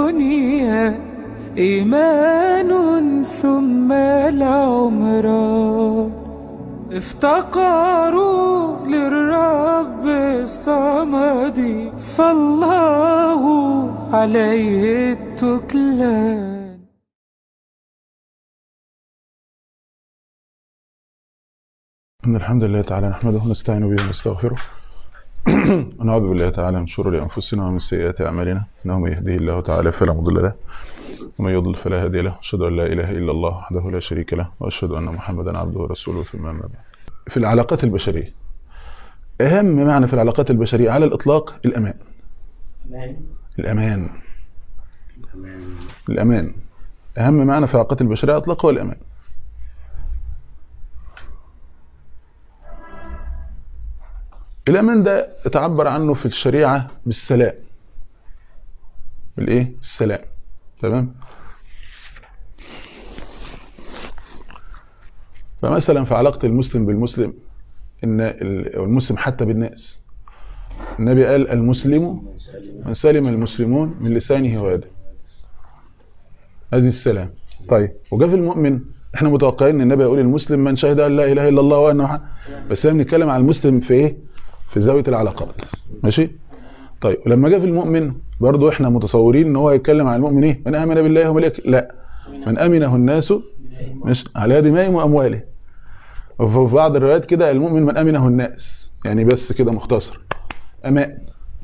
الدنيا إيمان ثم العمران افتقروا للرب الصمد فالله عليه التكلان إن الحمد لله تعالى نحمده ونستعين به ونستغفره ونعوذ بالله تعالى من شرور أنفسنا ومن سيئات أعمالنا إنه من يهده الله تعالى فلا مضل له ومن يضلل فلا هادي له أشهد أن لا إله إلا الله وحده لا شريك له وأشهد أن محمدا عبده ورسوله ثم أما بعد في العلاقات البشرية أهم معنى في العلاقات البشرية على الإطلاق الأمان الأمان الأمان أهم معنى في العلاقات البشرية على الإطلاق هو الأمان الأمان ده تعبر عنه في الشريعة بالسلام بالإيه؟ السلام تمام فمثلا في علاقة المسلم بالمسلم إن المسلم حتى بالناس النبي قال المسلم من سلم المسلمون من لسانه ويده هذه السلام طيب وجاء في المؤمن احنا متوقعين ان النبي يقول المسلم من شهد ان لا اله الا الله وانه بس احنا بنتكلم على المسلم في ايه في زاويه العلاقات ماشي طيب ولما جاء في المؤمن برضو احنا متصورين ان هو يتكلم عن المؤمن ايه من امن بالله وملائكته لا من امنه الناس مش على دمائهم واموالهم وفي بعض الروايات كده المؤمن من امنه الناس يعني بس كده مختصر امان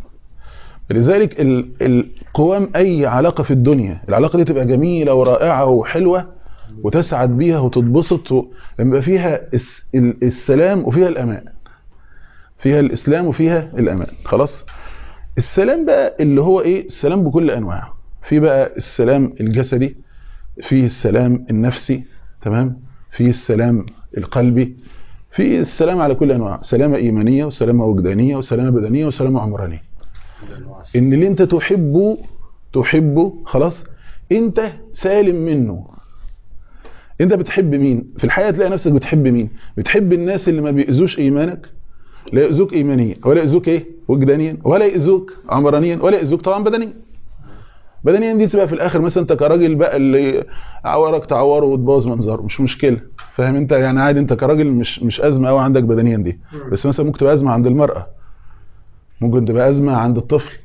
لذلك القوام اي علاقه في الدنيا العلاقه دي تبقى جميله ورائعه وحلوه وتسعد بيها وتتبسط لما يبقى فيها السلام وفيها الامان فيها الاسلام وفيها الامان خلاص السلام بقى اللي هو ايه السلام بكل انواعه في بقى السلام الجسدي فيه السلام النفسي تمام فيه السلام القلبي في السلام على كل انواع سلامه ايمانيه وسلامه وجدانيه وسلامه بدنيه وسلامه عمرانيه ان اللي انت تحبه تحبه خلاص انت سالم منه انت بتحب مين في الحياه تلاقي نفسك بتحب مين بتحب الناس اللي ما بيأذوش ايمانك لا يأذوك ايمانيا ولا يأذوك ايه وجدانيا ولا يأذوك عمرانيا ولا يأذوك طبعا بدنيا بدنيا دي تبقى في الاخر مثلا انت كراجل بقى اللي عورك تعوره وتبوظ منظره مش مشكله فاهم انت يعني عادي انت كراجل مش مش ازمه قوي عندك بدنيا دي بس مثلا ممكن تبقى ازمه عند المراه ممكن تبقى ازمه عند الطفل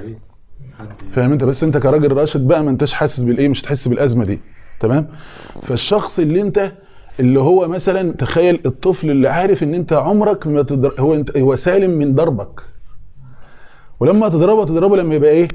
فاهم انت بس انت كراجل راشد بقى ما انتش حاسس بالايه مش تحس بالازمه دي تمام فالشخص اللي انت اللي هو مثلا تخيل الطفل اللي عارف ان انت عمرك ما تدر... هو انت هو سالم من ضربك ولما تضربه تضربه لما يبقى ايه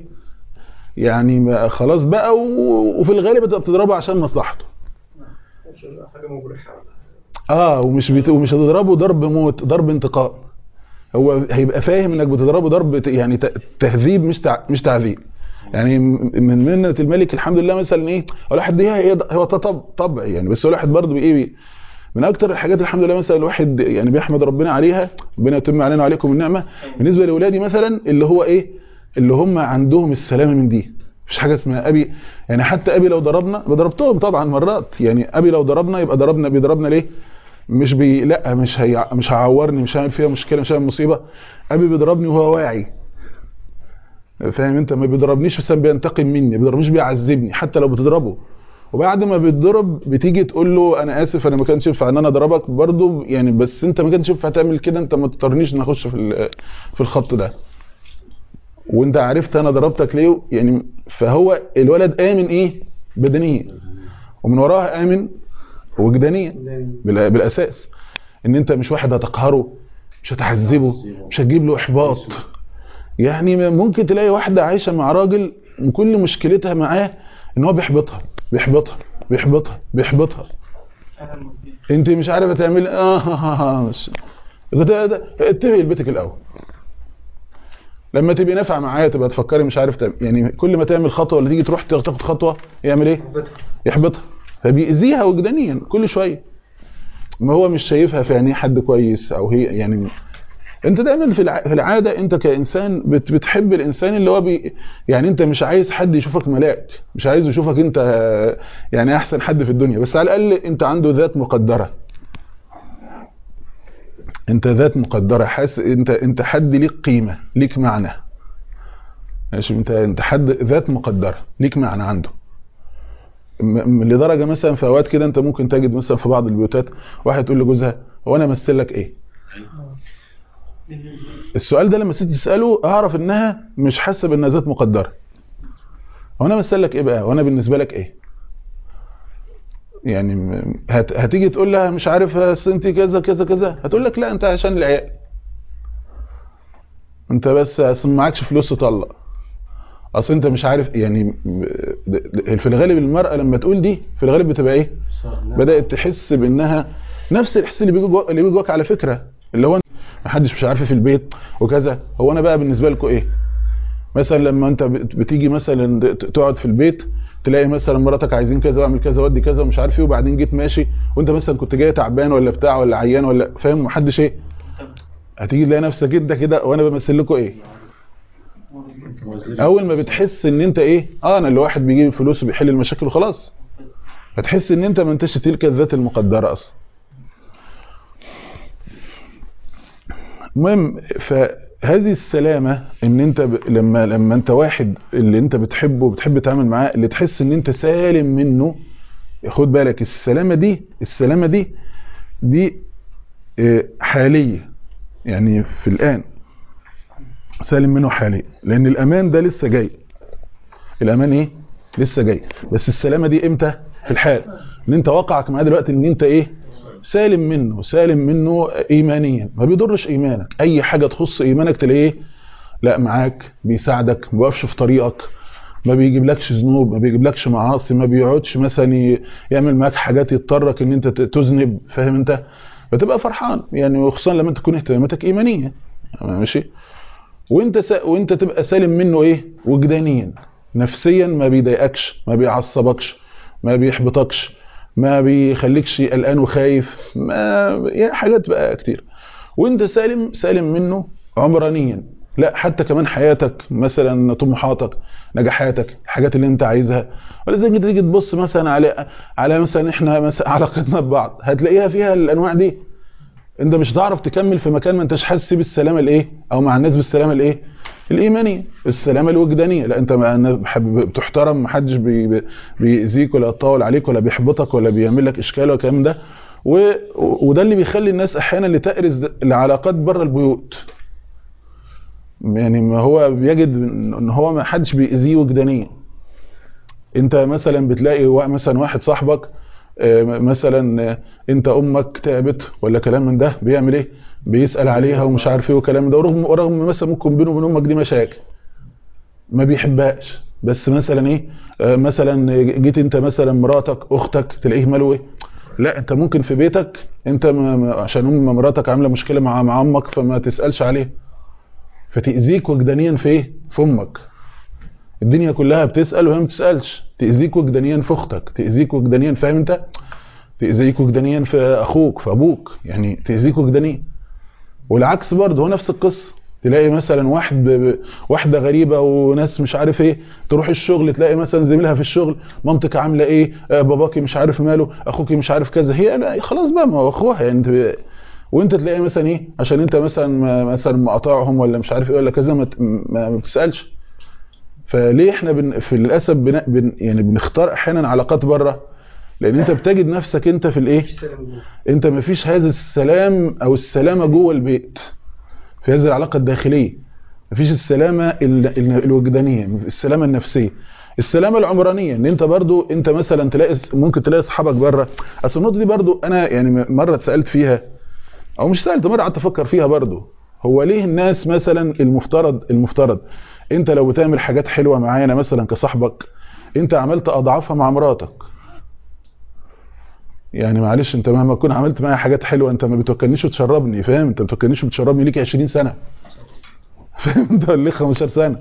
يعني خلاص بقى و... وفي الغالب انت بتضربه عشان مصلحته حاجه مبرحه اه ومش بت... ومش هتضربه ضرب موت ضرب انتقام هو هيبقى فاهم انك بتضربه ضرب يعني تهذيب مش تع... مش تعذيب يعني من منة الملك الحمد لله مثلا ايه الواحد دي هي هو طبع طبع يعني بس الواحد برضه بايه من اكتر الحاجات الحمد لله مثلا الواحد يعني بيحمد ربنا عليها ربنا يتم علينا وعليكم النعمه بالنسبه لاولادي مثلا اللي هو ايه اللي هم عندهم السلامه من دي مفيش حاجه اسمها ابي يعني حتى ابي لو ضربنا ضربتهم طبعا مرات يعني ابي لو ضربنا يبقى ضربنا بيضربنا ليه مش بي لا مش هي مش هعورني مش هعمل فيها مشكله مش هعمل مصيبه ابي بيضربني وهو واعي فاهم انت ما بيضربنيش بس بينتقم مني ما بيضربنيش بيعذبني حتى لو بتضربه وبعد ما بيتضرب بتيجي تقول له انا اسف انا ما كانش ينفع ان انا اضربك برضه يعني بس انت ما كانش ينفع تعمل كده انت ما تضطرنيش ان اخش في في الخط ده وانت عرفت انا ضربتك ليه يعني فهو الولد امن ايه بدنيا ومن وراها امن وجدانيا بالاساس ان انت مش واحد هتقهره مش هتعذبه مش هتجيب له احباط يعني ممكن تلاقي واحده عايشه مع راجل وكل مشكلتها معاه ان هو بيحبطها بيحبطها بيحبطها بيحبطها انت مش عارفه تعمل اه اتفقي لبيتك الاول لما تبقي نافعه معايا تبقى تفكري مش عارف تعمل يعني كل ما تعمل خطوه ولا تيجي تروح تاخد خطوه يعمل ايه يحبطها فبيأذيها وجدانيا كل شويه ما هو مش شايفها في عينيه حد كويس او هي يعني انت دايما في العاده انت كانسان بتحب الانسان اللي هو بي يعني انت مش عايز حد يشوفك ملاك مش عايز يشوفك انت يعني احسن حد في الدنيا بس على الاقل انت عنده ذات مقدره انت ذات مقدره حاسس انت انت حد ليك قيمه ليك معنى ماشي انت انت حد ذات مقدره ليك معنى عنده م- م- لدرجه مثلا في اوقات كده انت ممكن تجد مثلا في بعض البيوتات واحد تقول لجوزها هو انا امثل لك ايه السؤال ده لما ست تساله اعرف انها مش حاسه بانها ذات مقدره هو انا امثل لك ايه بقى وانا بالنسبه لك ايه يعني م- هت... هتيجي تقول لها مش عارف أصل انت كذا كذا كذا هتقول لك لا انت عشان العيال انت بس اصل معكش فلوس تطلق اصل انت مش عارف يعني ب- د- د- في الغالب المرأة لما تقول دي في الغالب بتبقى ايه بدأت تحس بانها نفس الاحساس اللي بيجي جوا- اللي بيجي جواك على فكرة اللي هو محدش مش عارف في البيت وكذا هو انا بقى بالنسبة لكم ايه مثلا لما انت بت- بتيجي مثلا ت- تقعد في البيت تلاقي مثلا مراتك عايزين كذا واعمل كذا ودي كذا ومش عارف ايه وبعدين جيت ماشي وانت مثلا كنت جاي تعبان ولا بتاع ولا عيان ولا فاهم محدش ايه هتيجي تلاقي نفسك انت كده وانا بمثل لكم ايه اول ما بتحس ان انت ايه اه انا اللي واحد بيجيب فلوس وبيحل المشاكل وخلاص هتحس ان انت ما انتش تلك الذات المقدره اصلا المهم فهذه السلامه ان انت ب... لما لما انت واحد اللي انت بتحبه وبتحب تتعامل معاه اللي تحس ان انت سالم منه خد بالك السلامه دي السلامه دي دي آه، حاليه يعني في الان سالم منه حاليا لان الامان ده لسه جاي الامان ايه لسه جاي بس السلامه دي امتى في الحال ان انت واقعك معاه دلوقتي ان انت ايه سالم منه سالم منه ايمانيا ما بيضرش ايمانك اي حاجه تخص ايمانك تلاقيه لا معاك بيساعدك ما بيقفش في طريقك ما بيجيبلكش ذنوب ما بيجيبلكش معاصي ما بيقعدش مثلا ي- يعمل معاك حاجات يضطرك ان انت ت- تذنب فاهم انت فتبقى فرحان يعني وخصوصا لما تكون اهتماماتك ايمانيه ماشي وانت سا... وانت تبقى سالم منه ايه وجدانيا نفسيا ما بيضايقكش ما بيعصبكش ما بيحبطكش ما بيخليكش قلقان وخايف ما يعني حاجات بقى كتير وانت سالم سالم منه عمرانيا لا حتى كمان حياتك مثلا طموحاتك نجاحاتك الحاجات اللي انت عايزها ولا زي كده تيجي تبص مثلا على على مثلا احنا مثلا علاقتنا ببعض هتلاقيها فيها الانواع دي انت مش هتعرف تكمل في مكان ما انتش حاسس بالسلامه الايه او مع الناس بالسلامه الايه الايمانيه السلامه الوجدانيه لا انت مع الناس بحب- بتحترم محدش بي بي- بيأذيك ولا يطول عليك ولا بيحبطك ولا بيعمل لك اشكال ولا الكلام ده و... وده اللي بيخلي الناس احيانا لتأرز العلاقات بره البيوت يعني ما هو بيجد ان هو ما حدش بيأذيه وجدانيا انت مثلا بتلاقي وا- مثلا واحد صاحبك آه، مثلا آه، انت امك تعبت ولا كلام من ده بيعمل ايه بيسأل عليها ومش عارف ايه والكلام ده ورغم ورغم مثلا ممكن بينه وبين امك دي مشاكل ما بيحبهاش بس مثلا ايه آه، مثلا جيت انت مثلا مراتك اختك تلاقيه ماله ايه لا انت ممكن في بيتك انت ما ما- عشان ام مراتك عامله مشكله مع مع امك فما تسالش عليه فتاذيك وجدانيا في ايه في امك الدنيا كلها بتسال وهي ما بتسالش تاذيك وجدانيا في اختك تاذيك وجدانيا فاهم انت تاذيك وجدانيا في اخوك في ابوك يعني تاذيك وجدانيا والعكس برضه هو نفس القصه تلاقي مثلا واحد ب... ب- واحده غريبه وناس مش عارف ايه تروح الشغل تلاقي مثلا زميلها في الشغل مامتك عامله ايه آه باباكي مش عارف ماله اخوكي مش عارف كذا هي لا خلاص بقى ما هو اخوها يعني انت وانت تلاقي مثلا ايه عشان انت مثلا ما- مثلا مقاطعهم ولا مش عارف ايه ولا كذا ما, ت- ما ما بتسالش فليه احنا بن... في للاسف بن... بن... يعني بنختار احيانا علاقات بره لان انت بتجد نفسك انت في الايه انت ما فيش هذا السلام او السلامه جوه البيت في هذه العلاقه الداخليه ما فيش السلامه ال... ال- الوجدانيه السلامه النفسيه السلامه العمرانيه ان انت برضو انت مثلا تلاقي ممكن تلاقي اصحابك بره اصل النقطه دي برضو انا يعني مره اتسالت فيها او مش سالت مره قعدت افكر فيها برضو هو ليه الناس مثلا المفترض المفترض انت لو بتعمل حاجات حلوه معانا مثلا كصاحبك انت عملت اضعافها مع مراتك يعني معلش انت مهما تكون عملت معايا حاجات حلوه انت ما بتوكلنيش وتشربني فاهم انت ما بتوكلنيش وتشربني ليك 20 سنه فاهم انت ولا ليك 15 سنه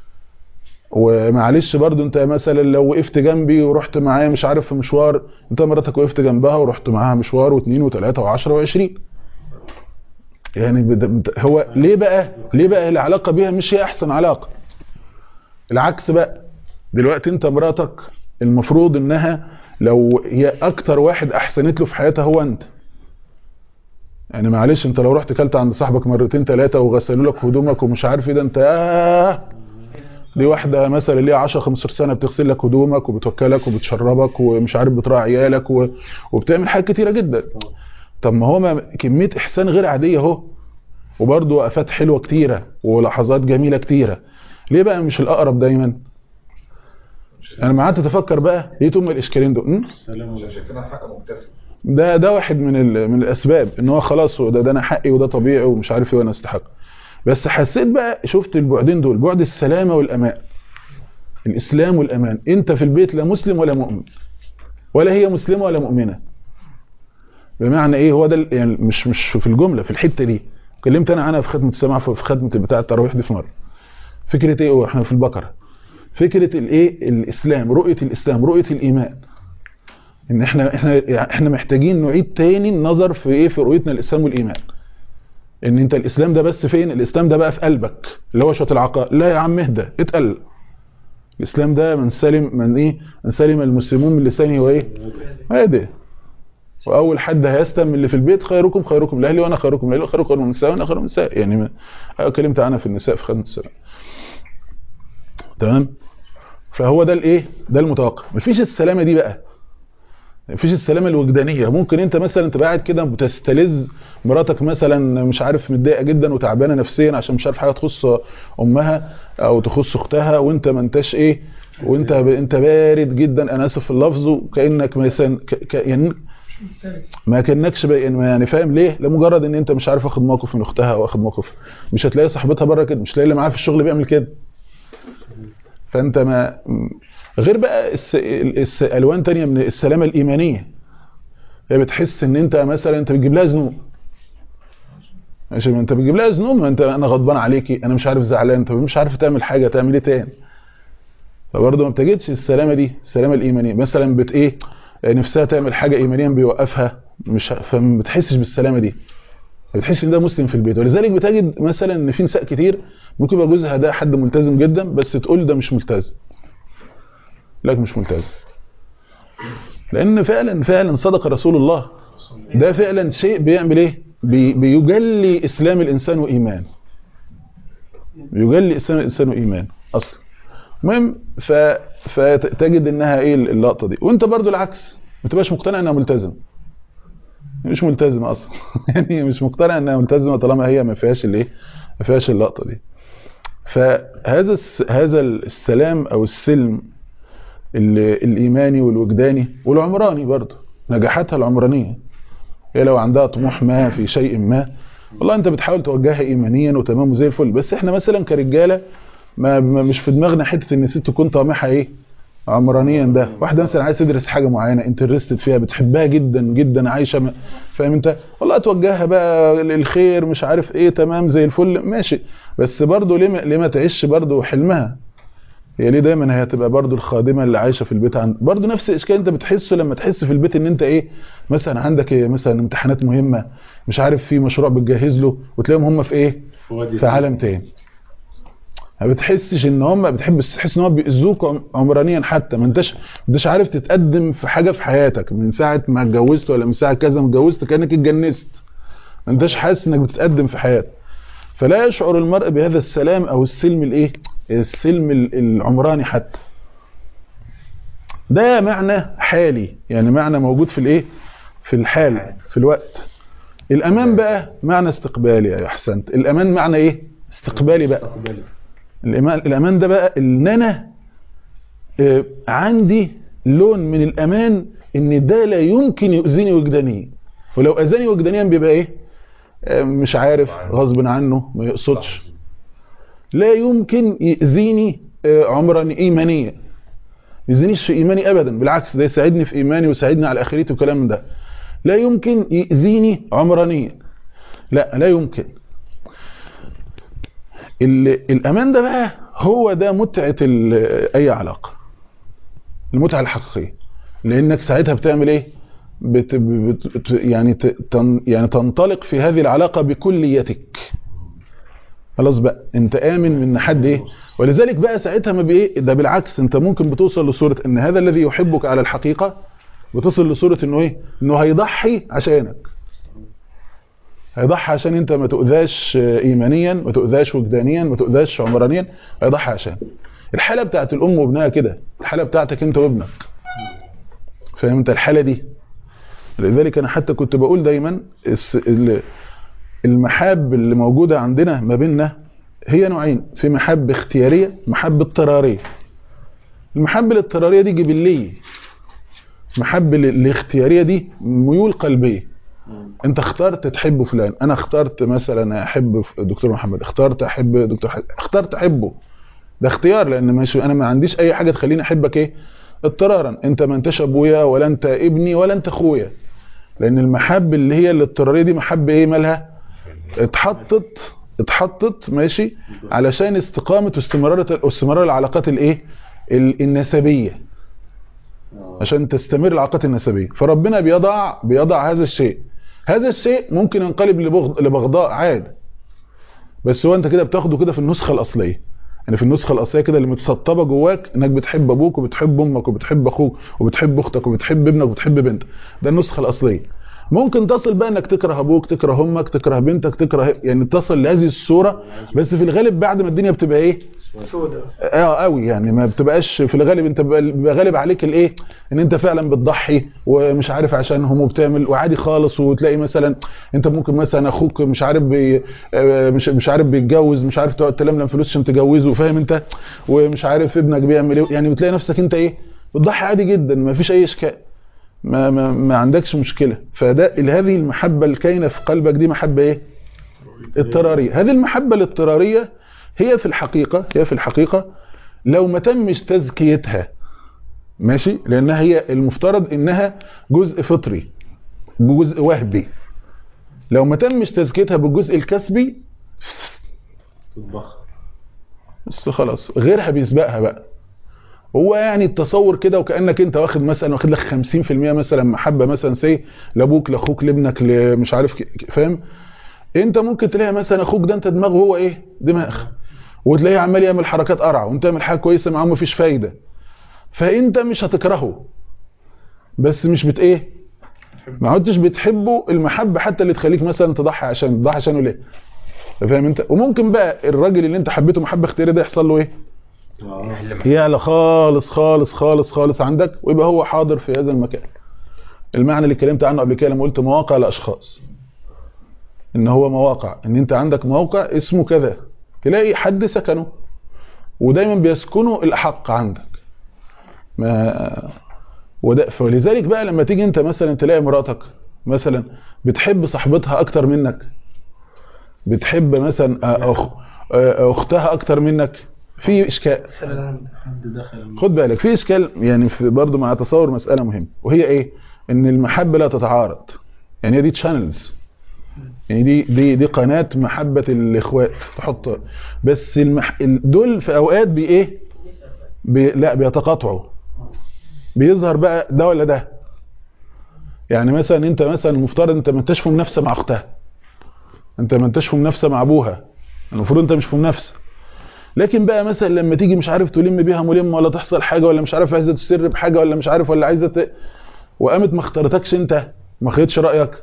ومعلش برضو انت مثلا لو وقفت جنبي ورحت معايا مش عارف في مشوار انت مراتك وقفت جنبها ورحت معاها مشوار واثنين وثلاثه وعشرة وعشرين يعني بد- بد- هو ليه بقى ليه بقى العلاقه بيها مش هي احسن علاقه العكس بقى دلوقتي انت مراتك المفروض انها لو هي اكتر واحد احسنت له في حياتها هو انت يعني معلش انت لو رحت كلت عند صاحبك مرتين ثلاثه وغسلوا لك هدومك ومش عارف ايه ده انت آه دي واحده مثلا ليها 10 15 سنه بتغسل لك هدومك وبتوكلك وبتشربك ومش عارف بتراعي عيالك و... وبتعمل حاجات كتيره جدا طب ما هو ما كميه احسان غير عاديه اهو وبرضه وقفات حلوه كتيره ولحظات جميله كتيره ليه بقى مش الاقرب دايما انا ما قعدت اتفكر بقى ليه هم الاشكالين دول م? شايفينها حق مكتسب ده ده واحد من ال... من الاسباب ان هو خلاص هو ده, ده انا حقي وده طبيعي ومش عارف ايه وانا استحق بس حسيت بقى شفت البعدين دول بعد السلامه والامان الاسلام والامان انت في البيت لا مسلم ولا مؤمن ولا هي مسلمه ولا مؤمنه بمعنى ايه هو ده ال- يعني مش مش في الجمله في الحته دي كلمت انا عنها في ختمه السماع في في ختمه بتاع التراويح دي في مره فكره ايه هو احنا في البقره فكره الايه الاسلام رؤيه الاسلام رؤيه الايمان ان احنا احنا احنا محتاجين نعيد تاني النظر في ايه في رؤيتنا الاسلام والايمان ان انت الاسلام ده بس فين الاسلام ده بقى في قلبك اللي هو شويه العقائد لا يا عم اهدى اتقل الاسلام ده من سلم من ايه من سلم المسلمون من لسانه وايه هادي واول حد هيستلم من اللي في البيت خيركم خيركم لاهلي وانا خيركم لاهلي خيركم من النساء وانا خير من النساء يعني ما اتكلمت عنها في النساء في خدمه السلام تمام فهو ده الايه ده المتوقع مفيش السلامه دي بقى مفيش السلامه الوجدانيه ممكن انت مثلا تبقى قاعد كده بتستلذ مراتك مثلا مش عارف متضايقه جدا وتعبانه نفسيا عشان مش عارف حاجه تخص امها او تخص اختها وانت ما انتش ايه وانت ب... انت بارد جدا انا اسف في اللفظ وكانك مثلا ك... ك... يعني ما كانكش بقى يعني فاهم ليه لمجرد ان انت مش عارف واخد موقف من اختها او واخد موقف مش هتلاقي صاحبتها بره كده مش هتلاقي اللي معاها في الشغل بيعمل كده فانت ما غير بقى الس... الس... الوان تانية من السلامه الايمانيه هي بتحس ان انت مثلا انت بتجيب لها ذنوب ماشي ما انت بتجيب لها ذنوب ما انت انا غضبان عليكي انا مش عارف زعلان انت مش عارف تعمل حاجه تعمل ايه تاني فبرضه ما بتجدش السلامه دي السلامه الايمانيه مثلا بت ايه نفسها تعمل حاجه ايمانيا بيوقفها مش فما بتحسش بالسلامه دي بتحس ان ده مسلم في البيت ولذلك بتجد مثلا ان في نساء كتير ممكن يبقى جوزها ده حد ملتزم جدا بس تقول ده مش ملتزم لك مش ملتزم لان فعلا فعلا صدق رسول الله ده فعلا شيء بيعمل ايه بي بيجلي اسلام الانسان وايمان بيجلي اسلام الانسان وايمان اصلا المهم ف فتجد انها ايه اللقطه دي وانت برضو العكس ما تبقاش مقتنع انها ملتزم مش ملتزمه اصلا يعني مش مقتنع انها ملتزمه طالما هي ما فيهاش الايه ما فيهاش اللقطه دي فهذا هذا السلام او السلم الايماني والوجداني والعمراني برضه نجاحاتها العمرانيه هي لو عندها طموح ما في شيء ما والله انت بتحاول توجهها ايمانيا وتمام وزي الفل بس احنا مثلا كرجاله ما مش في دماغنا حته ان الست تكون طامحه ايه عمرانيا ده واحده مثلا عايز تدرس حاجه معينه انترستد فيها بتحبها جدا جدا عايشه فاهم انت والله توجهها بقى للخير مش عارف ايه تمام زي الفل ماشي بس برضه ليه ما ليه ما تعيش برضه حلمها هي ليه دايما هي هتبقى برضه الخادمه اللي عايشه في البيت عند برضه نفس الاشكال انت بتحسه لما تحس في البيت ان انت ايه مثلا عندك إيه مثلا امتحانات مهمه مش عارف في مشروع بتجهز له وتلاقيهم هم في ايه في عالم تاني ما بتحسش ان هم بتحب تحس ان هم بيأذوك عمرانيا حتى ما انتش ما انتش عارف تتقدم في حاجه في حياتك من ساعه ما اتجوزت ولا من ساعه كذا ما اتجوزت كانك اتجنست ما انتش حاسس انك بتتقدم في حياتك فلا يشعر المرء بهذا السلام او السلم الايه السلم العمراني حتى ده معنى حالي يعني معنى موجود في الايه في الحال في الوقت الامان بقى معنى استقبالي يا احسنت الامان معنى ايه استقبالي بقى الامان الامان ده بقى ان انا آه عندي لون من الامان ان ده لا يمكن يؤذيني وجدانيا ولو اذاني وجدانيا بيبقى ايه آه مش عارف غصب عنه ما يقصدش لا يمكن يأذيني آه عمرا ايمانيا ما يأذينيش في ايماني ابدا بالعكس ده يساعدني في ايماني ويساعدني على اخرتي والكلام من ده لا يمكن يأذيني عمرانيا لا لا يمكن الامان ده بقى هو ده متعه اي علاقه المتعه الحقيقيه لانك ساعتها بتعمل ايه بت بت يعني تن يعني تنطلق في هذه العلاقه بكليتك خلاص بقى انت امن من حد ايه ولذلك بقى ساعتها ما بايه ده بالعكس انت ممكن بتوصل لصوره ان هذا الذي يحبك على الحقيقه بتصل لصوره انه ايه انه هيضحي عشانك هيضحي عشان انت ما تؤذاش ايمانيا ما تؤذاش وجدانيا ما تؤذاش عمرانيا هيضحي عشان الحاله بتاعت الام وابنها كده الحاله بتاعتك انت وابنك فاهم انت الحاله دي لذلك انا حتى كنت بقول دايما الس- ال- المحاب اللي موجوده عندنا ما بيننا هي نوعين في محبه اختياريه محبه اضطراريه المحبه الاضطراريه دي جبليه المحبه ال- الاختياريه دي ميول قلبيه انت اخترت تحب فلان انا اخترت مثلا احب ف- دكتور محمد اخترت احب دكتور حسن اخترت احبه ده اختيار لان مش انا ما عنديش اي حاجه تخليني احبك ايه اضطرارا انت ما انتش ابويا ولا انت ابني ولا انت اخويا لان المحبه اللي هي الاضطراريه دي محبه ايه مالها اتحطت اتحطت ماشي علشان استقامه واستمرار واستمرار العلاقات الايه ال- النسبيه عشان تستمر العلاقات النسبيه فربنا بيضع بيضع هذا الشيء هذا الشيء ممكن ينقلب لبغض لبغضاء عادي بس هو انت كده بتاخده كده في النسخه الاصليه يعني في النسخه الاصليه كده اللي متسطبه جواك انك بتحب ابوك وبتحب امك وبتحب اخوك وبتحب اختك وبتحب ابنك وبتحب بنتك ده النسخه الاصليه ممكن تصل بقى انك تكره ابوك تكره امك تكره بنتك تكره يعني تصل لهذه الصوره بس في الغالب بعد ما الدنيا بتبقى ايه اه قوي يعني ما بتبقاش في الغالب انت بيبقى بيبقى غالب عليك الايه ان انت فعلا بتضحي ومش عارف عشانهم وبتعمل وعادي خالص وتلاقي مثلا انت ممكن مثلا اخوك مش عارف بي آه، مش مش عارف بيتجوز مش عارف تقعد تلملم فلوس عشان تجوزه فاهم انت ومش عارف ابنك بيعمل ايه يعني بتلاقي نفسك انت ايه بتضحي عادي جدا ما فيش اي اشكال ما ما, ما عندكش مشكله فده هذه المحبه الكاينه في قلبك دي محبه ايه اضطراريه هذه المحبه الاضطراريه هي في الحقيقه هي في الحقيقه لو ما تمش تزكيتها ماشي لانها هي المفترض انها جزء فطري جزء وهبي لو ما تمش تزكيتها بالجزء الكسبي تتبخر بس خلاص غيرها بيسبقها بقى هو يعني التصور كده وكانك انت واخد مثلا واخد لك 50% مثلا محبه مثلا سي لابوك لاخوك لابنك ل- مش عارف ك- ك- فاهم انت ممكن تلاقي مثلا اخوك ده انت دماغه هو ايه دماغ وتلاقيه عمال يعمل حركات قرع وانت تعمل حاجه كويسه معاه مفيش فايده فانت مش هتكرهه بس مش بت ايه ما عدتش بتحبه المحبه حتى اللي تخليك مثلا تضحي عشان تضحي عشانه ليه فاهم انت وممكن بقى الراجل اللي انت حبيته محبه اختياريه ده يحصل له ايه يعلى خالص خالص خالص خالص عندك ويبقى هو حاضر في هذا المكان المعنى اللي اتكلمت عنه قبل كده لما قلت مواقع لاشخاص ان هو مواقع ان انت عندك موقع اسمه كذا تلاقي حد سكنه ودايما بيسكنه الاحق عندك ما وده فلذلك بقى لما تيجي انت مثلا تلاقي مراتك مثلا بتحب صاحبتها اكتر منك بتحب مثلا أخ اختها اكتر منك في اشكال حد دخل خد بالك في اشكال يعني في برضه مع تصور مساله مهمه وهي ايه ان المحبه لا تتعارض يعني هي دي تشانلز يعني دي دي دي قناه محبه الاخوات تحط بس المح... دول في اوقات بي ايه بي... لا بيتقاطعوا بيظهر بقى ده ولا ده يعني مثلا انت مثلا المفترض انت ما انتش في منافسه مع اختها انت ما انتش في منافسه مع ابوها المفروض انت مش في منافسه لكن بقى مثلا لما تيجي مش عارف تلم بيها ملم ولا تحصل حاجه ولا مش عارف عايزه تسر بحاجه ولا مش عارف ولا عايزه ت... وقامت ما اختارتكش انت ما خدتش رايك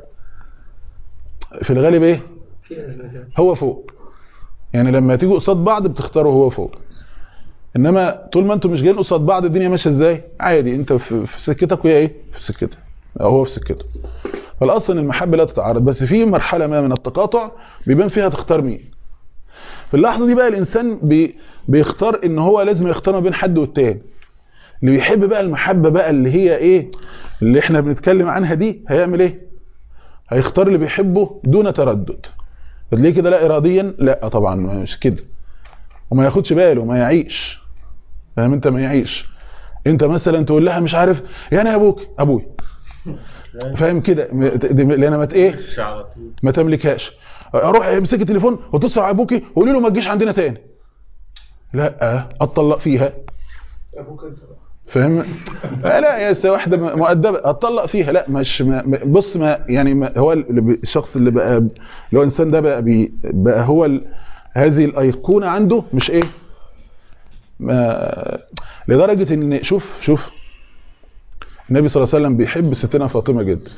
في الغالب ايه هو فوق يعني لما تيجوا قصاد بعض بتختاروا هو فوق انما طول ما انتم مش جايين قصاد بعض الدنيا ماشيه ازاي عادي انت في, في سكتك وهي ايه في سكتها او هو في سكته فالاصل ان المحبه لا تتعارض بس في مرحله ما من التقاطع بيبان فيها تختار مين في اللحظه دي بقى الانسان بي بيختار ان هو لازم يختار ما بين حد والتاني اللي بيحب بقى المحبه بقى اللي هي ايه اللي احنا بنتكلم عنها دي هيعمل ايه هيختار اللي بيحبه دون تردد فتلاقيه كده لا اراديا لا طبعا مش كده وما ياخدش باله ما يعيش فاهم انت ما يعيش انت مثلا تقول لها مش عارف يعني ابوك ابوي فاهم كده م- دي- لان ما ت- ايه مش على طول ما تملكهاش اروح امسك التليفون واتصل على ابوكي وقولي له ما تجيش عندنا تاني لا اتطلق فيها فاهم لا لا يا سي واحده م- مؤدبه اتطلق فيها لا مش ما ما- بص ما يعني ما هو اللي بي- الشخص اللي بقى اللي هو الانسان ده بقى بي بقى هو ال- هذه الايقونه عنده مش ايه ما لدرجه ان شوف شوف النبي صلى الله عليه وسلم بيحب ستنا فاطمه جدا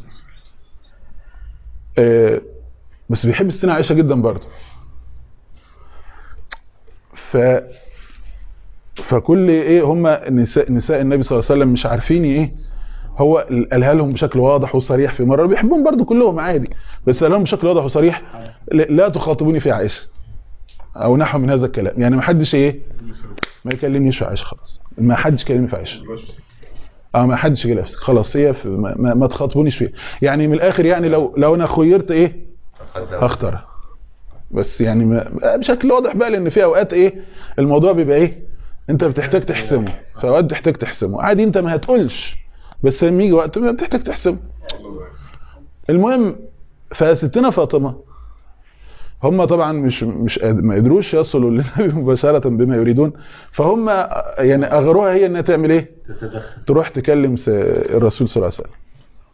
آه، بس بيحب ستنا عائشه جدا برضه ف فكل ايه هم نساء نساء النبي صلى الله عليه وسلم مش عارفين ايه هو قالها لهم بشكل واضح وصريح في مره بيحبون برضو كلهم عادي بس قال لهم بشكل واضح وصريح ل- لا تخاطبوني في عائشه او نحو من هذا الكلام يعني ما حدش ايه ما يكلمنيش في عائشه خلاص ما حدش يكلمني في عائشه اه ما حدش يجي نفسك خلاص هي في ما, ما, ما تخاطبونيش فيها يعني من الاخر يعني لو لو انا خيرت ايه هختارها بس يعني ما بشكل واضح بقى لان في اوقات ايه الموضوع بيبقى ايه انت بتحتاج تحسمه في اوقات بتحتاج تحسمه عادي انت ما هتقولش بس لما يجي وقت ما بتحتاج تحسمه المهم فستنا فاطمه هم طبعا مش مش قاد- ما قدروش يصلوا للنبي مباشره بما يريدون فهم يعني اغروها هي انها تعمل ايه تتدخل تروح تكلم س- الرسول صلى الله عليه وسلم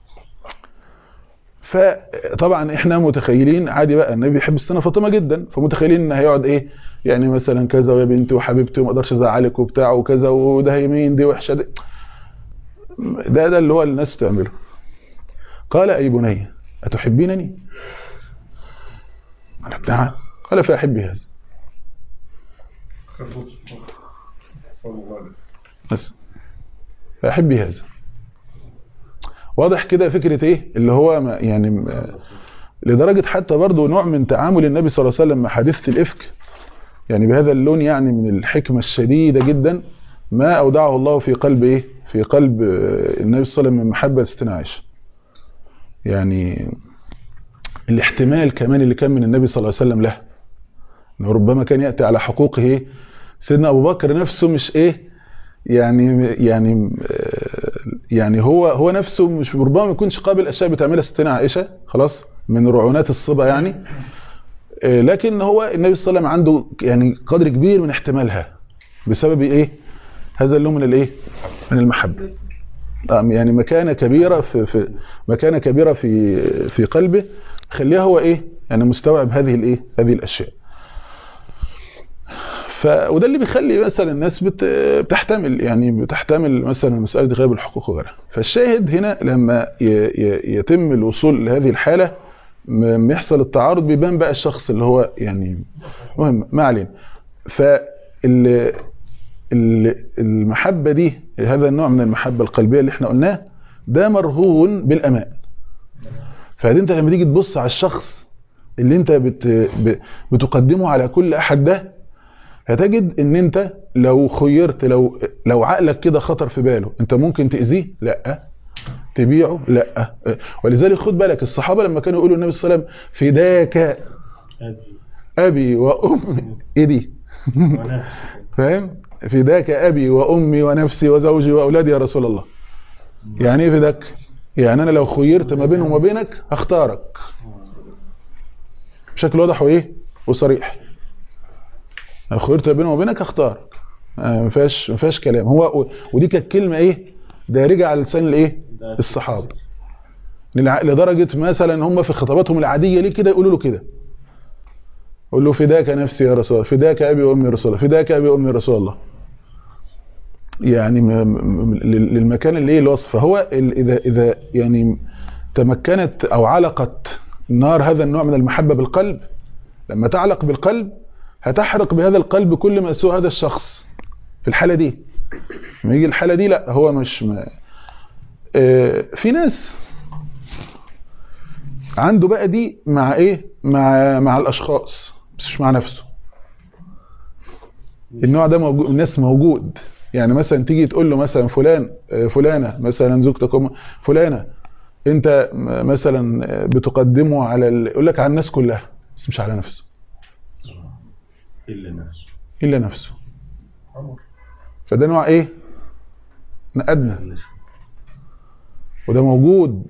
فطبعا احنا متخيلين عادي بقى النبي بيحب السنه فاطمه جدا فمتخيلين ان هيقعد ايه يعني مثلا كذا ويا بنتي وحبيبتي وما اقدرش ازعلك وبتاع وكذا وده يمين دي وحشه دي ده ده اللي هو الناس بتعمله قال اي بني اتحبينني قالت نعم قال فاحبي هذا بس فاحبي هذا واضح كده فكرة ايه اللي هو ما يعني م- لدرجة حتى برضو نوع من تعامل النبي صلى الله عليه وسلم مع حادثة الإفك يعني بهذا اللون يعني من الحكمة الشديدة جدا ما أودعه الله في قلب ايه في قلب آه، النبي صلى الله عليه وسلم من محبة ستنا عائشة يعني الاحتمال كمان اللي كان من النبي صلى الله عليه وسلم له انه ربما كان يأتي على حقوقه ايه سيدنا أبو بكر نفسه مش ايه يعني يعني آه، يعني هو هو نفسه مش ربما ما يكونش قابل اشياء بتعملها ستنا عائشه خلاص من رعونات الصبا يعني آه، لكن هو النبي صلى الله عليه وسلم عنده يعني قدر كبير من احتمالها بسبب ايه هذا اللون من الايه من المحبه آه، يعني مكانه كبيره في في مكانه كبيره في في قلبه خليها هو ايه يعني مستوعب هذه الايه هذه الاشياء ف وده اللي بيخلي مثلا الناس بت... بتحتمل يعني بتحتمل مثلا مساله غياب الحقوق وغيرها فالشاهد هنا لما ي... ي... يتم الوصول لهذه الحاله م- يحصل التعارض بيبان بقى الشخص اللي هو يعني مهم ما علينا فال ال- المحبه دي هذا النوع من المحبه القلبيه اللي احنا قلناه ده مرهون بالامان فدي انت لما تيجي تبص على الشخص اللي انت بت... ب... بتقدمه على كل احد ده هتجد ان انت لو خيرت لو لو عقلك كده خطر في باله انت ممكن تاذيه لا تبيعه لا ولذلك خد بالك الصحابه لما كانوا يقولوا النبي صلى الله عليه وسلم فداك أبي ابي وامي ايه دي ونفسي فاهم فداك ابي وامي ونفسي وزوجي واولادي يا رسول الله يعني ايه فداك يعني انا لو خيرت ما بينهم وبينك هختارك بشكل واضح وايه وصريح لو خيرت ما بينهم وبينك هختارك آه، ما فيهاش ما فيهاش كلام هو ودي كانت كلمه ايه دارجه على لسان الايه ده الصحابه للع- لدرجه مثلا هم في خطاباتهم العاديه ليه كده يقولوا له كده قول له فداك نفسي يا رسول الله فداك ابي وامي يا رسول الله فداك ابي وامي يا رسول الله يعني م- م- لل- للمكان اللي ايه الوصف فهو ال- اذا اذا يعني تمكنت او علقت نار هذا النوع من المحبه بالقلب لما تعلق بالقلب هتحرق بهذا القلب كل ما سوى هذا الشخص في الحاله دي لما يجي الحاله دي لا هو مش ما آه، في ناس عنده بقى دي مع ايه مع مع الاشخاص بس مش مع نفسه النوع ده موجود الناس موجود يعني مثلا تيجي تقول له مثلا فلان آه، فلانه مثلا زوجتك أم فلانه انت م- مثلا آه، بتقدمه على ال... يقول لك على الناس كلها بس مش على نفسه إلا نفسه الا نفسه فده نوع ايه ادنى وده موجود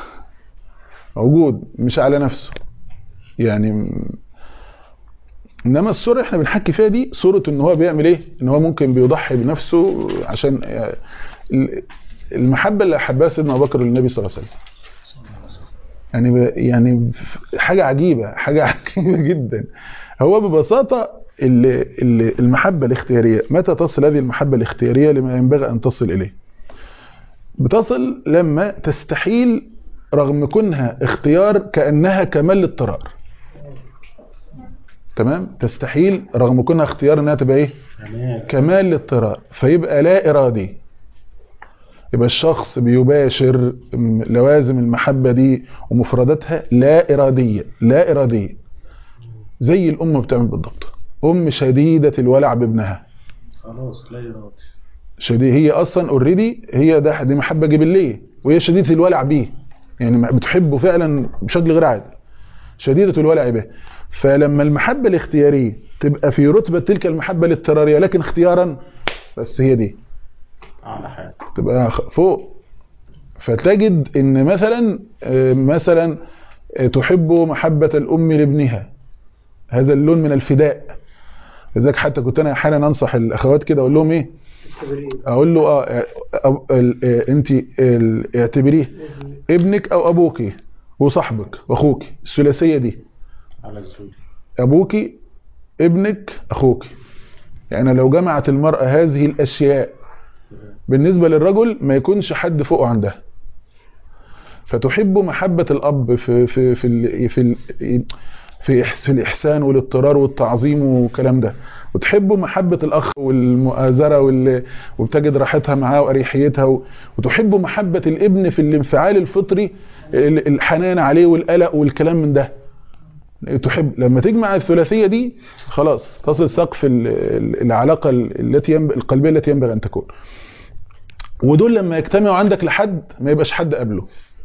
موجود مش على نفسه يعني م- انما الصوره اللي احنا بنحكي فيها دي صوره ان هو بيعمل ايه ان هو ممكن بيضحي بنفسه عشان آه، ال- المحبه اللي احبها سيدنا ابو بكر للنبي صلى الله عليه وسلم يعني ب- يعني ف- حاجه عجيبه حاجه عجيبه جدا هو ببساطه ال- ال- المحبه الاختياريه متى تصل هذه المحبه الاختياريه لما ينبغي ان تصل اليه بتصل لما تستحيل رغم كونها اختيار كانها كمال الاضطرار تمام تستحيل رغم كونها اختيار انها تبقى ايه تمام كمال الاضطرار فيبقى لا ارادي يبقى الشخص بيباشر م- لوازم المحبة دي ومفرداتها لا إرادية لا إرادية زي الأم بتعمل بالضبط أم شديدة الولع بابنها خلاص لا إرادي شديد هي أصلا اوريدي هي ده دي محبة جبلية وهي شديدة الولع بيه يعني ما- بتحبه فعلا بشكل غير عادي شديدة الولع به فلما المحبة الاختيارية تبقى في رتبة تلك المحبة الاضطرارية لكن اختيارا بس هي دي أعلى حاجة تبقى خ- فوق فتجد ان مثلا آه، مثلا آه، تحب محبة الام لابنها هذا اللون من الفداء لذلك حتى كنت انا احيانا انصح الاخوات كده اقول لهم ايه اقول له اه آه، آه، ال- آه، انت ال- اعتبريه ابنك او ابوك وصاحبك واخوك الثلاثيه دي على الزوج ابوك ابنك اخوك يعني لو جمعت المرأة هذه الاشياء بالنسبة للرجل ما يكونش حد فوقه عندها فتحب محبة الأب في في في ال في ال في إحس- في الإحسان والاضطرار والتعظيم والكلام ده وتحب محبة الأخ والمؤازرة وال- وبتجد راحتها معاه وأريحيتها و- وتحب محبة الابن في الانفعال الفطري ال- الحنان عليه والقلق والكلام من ده تحب لما تجمع الثلاثية دي خلاص تصل سقف ال- ال- العلاقة التي ينبغي القلبية التي ينبغي أن تكون ودول لما يجتمعوا عندك لحد ما يبقاش حد قبله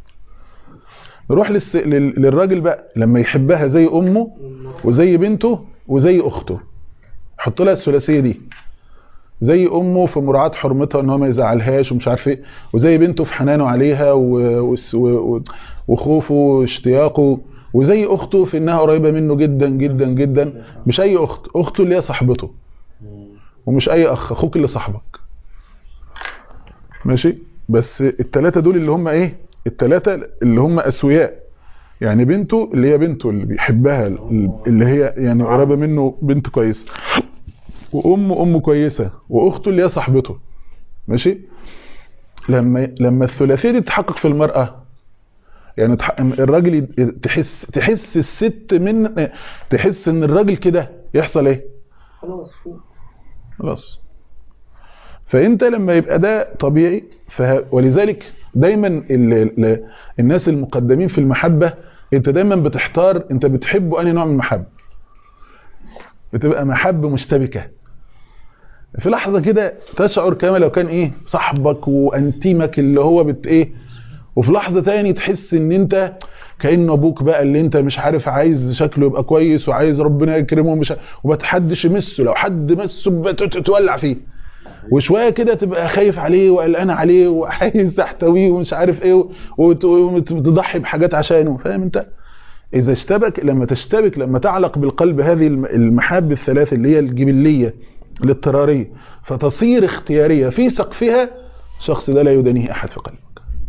نروح للس... لل... للراجل بقى لما يحبها زي امه وزي بنته وزي اخته حط لها الثلاثيه دي زي امه في مراعاه حرمتها ان هو ما يزعلهاش ومش عارف ايه وزي بنته في حنانه عليها و... وس- و... و... وخوفه واشتياقه وزي اخته في انها قريبه منه جدا جدا جدا مش اي اخت اخته اللي هي صاحبته ومش اي اخ اخوك اللي صاحبك ماشي بس التلاتة دول اللي هم ايه التلاتة اللي هم اسوياء يعني بنته اللي هي بنته اللي بيحبها اللي هي يعني قريبه منه بنت كويسه وامه امه كويسه واخته اللي هي صاحبته ماشي لما لما الثلاثيه دي تتحقق في المراه يعني تح- الراجل ي- تحس تحس الست من تحس ان الراجل كده يحصل ايه خلاص فوق خلاص فانت لما يبقى ده طبيعي فه... ولذلك دايما ال... ال... الناس المقدمين في المحبة انت دايما بتحتار انت بتحبه انهي نوع من المحبة بتبقى محبة مشتبكة في لحظة كده تشعر كما لو كان ايه صاحبك وانتيمك اللي هو بت ايه وفي لحظة تاني تحس ان انت كأنه ابوك بقى اللي انت مش عارف عايز شكله يبقى كويس وعايز ربنا يكرمه ومش ومتحدش يمسه لو حد مسه بت- ت- تولع فيه وشويه كده تبقى خايف عليه وقلقان عليه وعايز تحتويه ومش عارف ايه وت- وتضحي بحاجات عشانه فاهم انت اذا اشتبك لما تشتبك لما تعلق بالقلب هذه الم- المحاب الثلاث اللي هي الجبليه الاضطراريه فتصير اختياريه في سقفها الشخص ده لا يدانيه احد في قلبك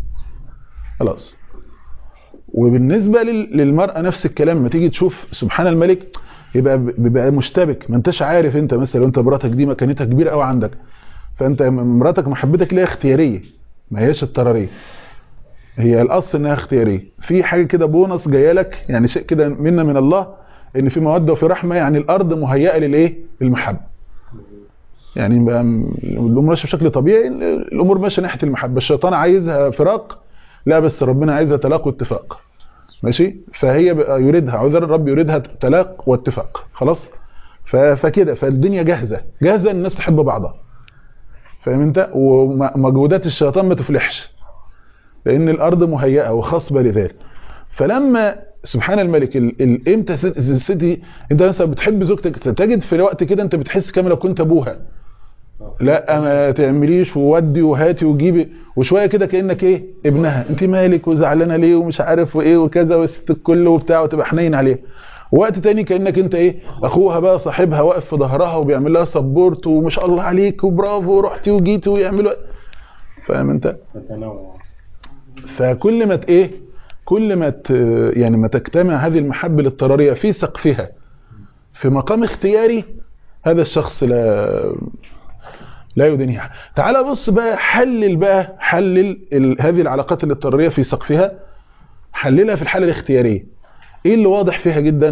خلاص وبالنسبه لل- للمراه نفس الكلام ما تيجي تشوف سبحان الملك يبقى بيبقى مشتبك ما انتش عارف انت مثلا لو انت مراتك دي مكانتها كبيره قوي عندك فانت مراتك محبتك ليها اختياريه ما هياش اضطراريه هي الاصل انها اختياريه في حاجه كده بونص جايه لك يعني شيء كده منا من الله ان في موده وفي رحمه يعني الارض مهيئه للايه للمحبه يعني بقى م- الامور ماشيه بشكل طبيعي الامور ماشيه ناحيه المحبه الشيطان عايزها فراق لا بس ربنا عايزها تلاق واتفاق ماشي فهي بقى يريدها عذر الرب يريدها تلاق واتفاق خلاص ف- فكده فالدنيا جاهزه جاهزه ان الناس تحب بعضها فاهم انت ومجهودات الشيطان ما تفلحش لان الارض مهيئه وخصبه لذلك فلما سبحان الملك ال- ال- امتى ست- الست دي انت مثلا بتحب زوجتك تجد في وقت كده انت بتحس كما لو كنت ابوها لا ما تعمليش وودي وهاتي وجيبي وشويه كده كانك ايه ابنها انت مالك وزعلانه ليه ومش عارف وايه وكذا والست الكل وبتاع وتبقى حنين عليها وقت تاني كانك انت ايه اخوها بقى صاحبها واقف في ظهرها وبيعمل لها سبورت وما شاء الله عليك وبرافو ورحتي وجيتي ويعملوا فاهم انت تتنوع فكل ما ت- ايه كل ما ت- يعني ما تجتمع هذه المحبه الاضطراريه في سقفها في مقام اختياري هذا الشخص لا لا يدينه أحد. تعال بص بقى حلل بقى حلل ال- هذه العلاقات الاضطراريه في سقفها حللها في الحاله الاختياريه ايه اللي واضح فيها جدا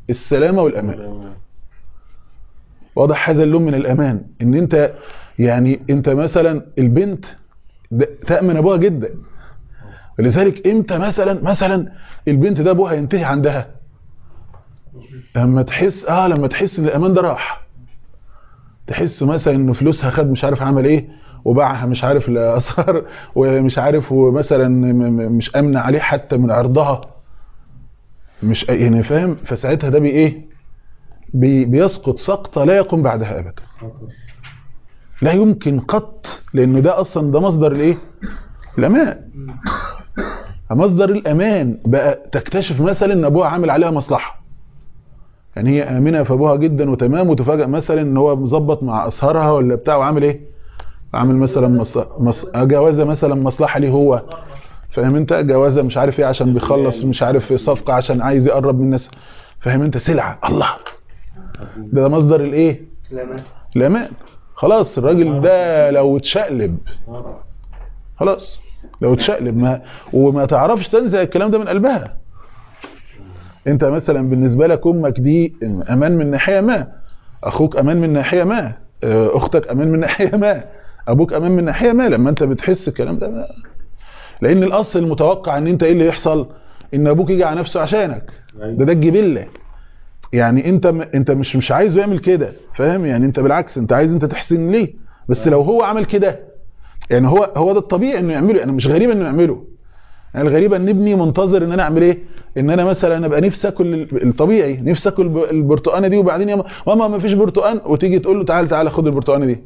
السلامه والامان واضح هذا اللون من الامان ان انت يعني انت مثلا البنت ده- تامن ابوها جدا ولذلك امتى مثلا مثلا البنت ده ابوها ينتهي عندها لما تحس اه لما تحس ان الامان ده راح تحس مثلا انه فلوسها خد مش عارف عمل ايه وباعها مش عارف لاثار ومش عارف ومثلا م- م- مش امنه عليه حتى من عرضها مش يعني فاهم فساعتها ده بي ايه بي بيسقط سقطه لا يقوم بعدها ابدا لا يمكن قط لانه ده اصلا ده مصدر الايه الامان مصدر الامان بقى تكتشف مثلا ان ابوها عامل عليها مصلحه يعني هي امنه في ابوها جدا وتمام وتفاجئ مثلا ان هو مظبط مع اسهرها ولا بتاع وعامل ايه عامل مثلا مصلحه مص... جوازه مثلا مصلحه ليه هو فاهم انت جوازه مش عارف ايه عشان بيخلص مش عارف صفقه عشان عايز يقرب من الناس فاهم انت سلعه الله ده, ده مصدر الايه الامان خلاص الراجل ده لو اتشقلب خلاص لو اتشقلب ما وما تعرفش تنزع الكلام ده من قلبها انت مثلا بالنسبه لك امك دي امان من ناحيه ما اخوك امان من ناحيه ما اه، اختك امان من ناحيه ما ابوك امان من ناحيه ما لما انت بتحس الكلام ده ما. لان الاصل المتوقع ان انت ايه اللي يحصل ان ابوك يجي على نفسه عشانك ده ده الجبله يعني انت م... انت مش مش عايزه يعمل كده فاهم يعني انت بالعكس انت عايز انت تحسن ليه بس لو هو عمل كده يعني هو هو ده الطبيعي انه يعمله انا مش غريب انه يعمله يعني الغريبه ان ابني منتظر ان انا اعمل ايه ان انا مثلا ابقى نفسي اكل ال- الطبيعي نفسي اكل ب- البرتقانه دي وبعدين يا ماما ما فيش برتقان وتيجي تقول له تعالى تعالى خد البرتقانه دي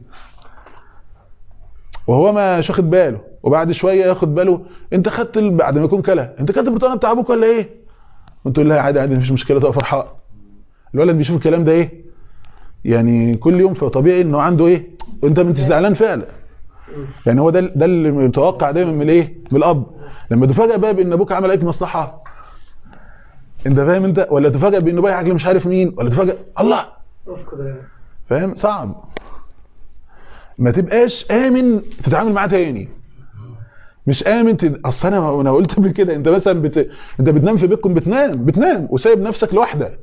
وهو ما مش واخد باله وبعد شويه ياخد باله انت خدت ال- بعد ما يكون كلها انت خدت البرتقانه بتاع ابوك ولا ايه وانت تقول لها عادي عادي مفيش مشكله تبقى فرحان الولد بيشوف الكلام ده ايه يعني كل يوم فطبيعي انه عنده ايه وانت ما انتش زعلان فعلا يعني هو ده ده اللي متوقع دايما من الايه من الاب لما تفاجئ بقى بان ابوك عمل عليك مصلحه انت فاهم انت ولا تفاجئ بانه بايعك مش عارف مين ولا تفاجئ الله فاهم صعب ما تبقاش امن تتعامل معاه تاني مش امن تد... اصل انا انا قلت قبل كده انت مثلا بت... انت بتنام في بيتكم بتنام بتنام وسايب نفسك لوحدك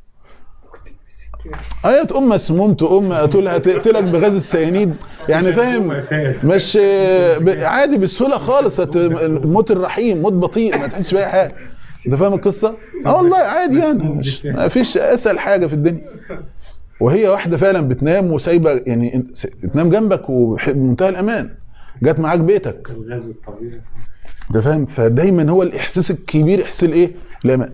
ايه تقوم مسموم تقوم تقول هتقتلك بغاز السيانيد يعني فاهم مش ب- عادي بالسهوله خالص هت- الموت الرحيم موت بطيء ما تحسش باي حاجه انت فاهم القصه اه والله عادي يعني مش ما فيش اسهل حاجه في الدنيا وهي واحده فعلا بتنام وسايبه يعني س- تنام جنبك وبمنتهى الامان جت معاك بيتك الغاز الطبيعي انت فاهم فدايما هو الاحساس الكبير احساس الايه الامان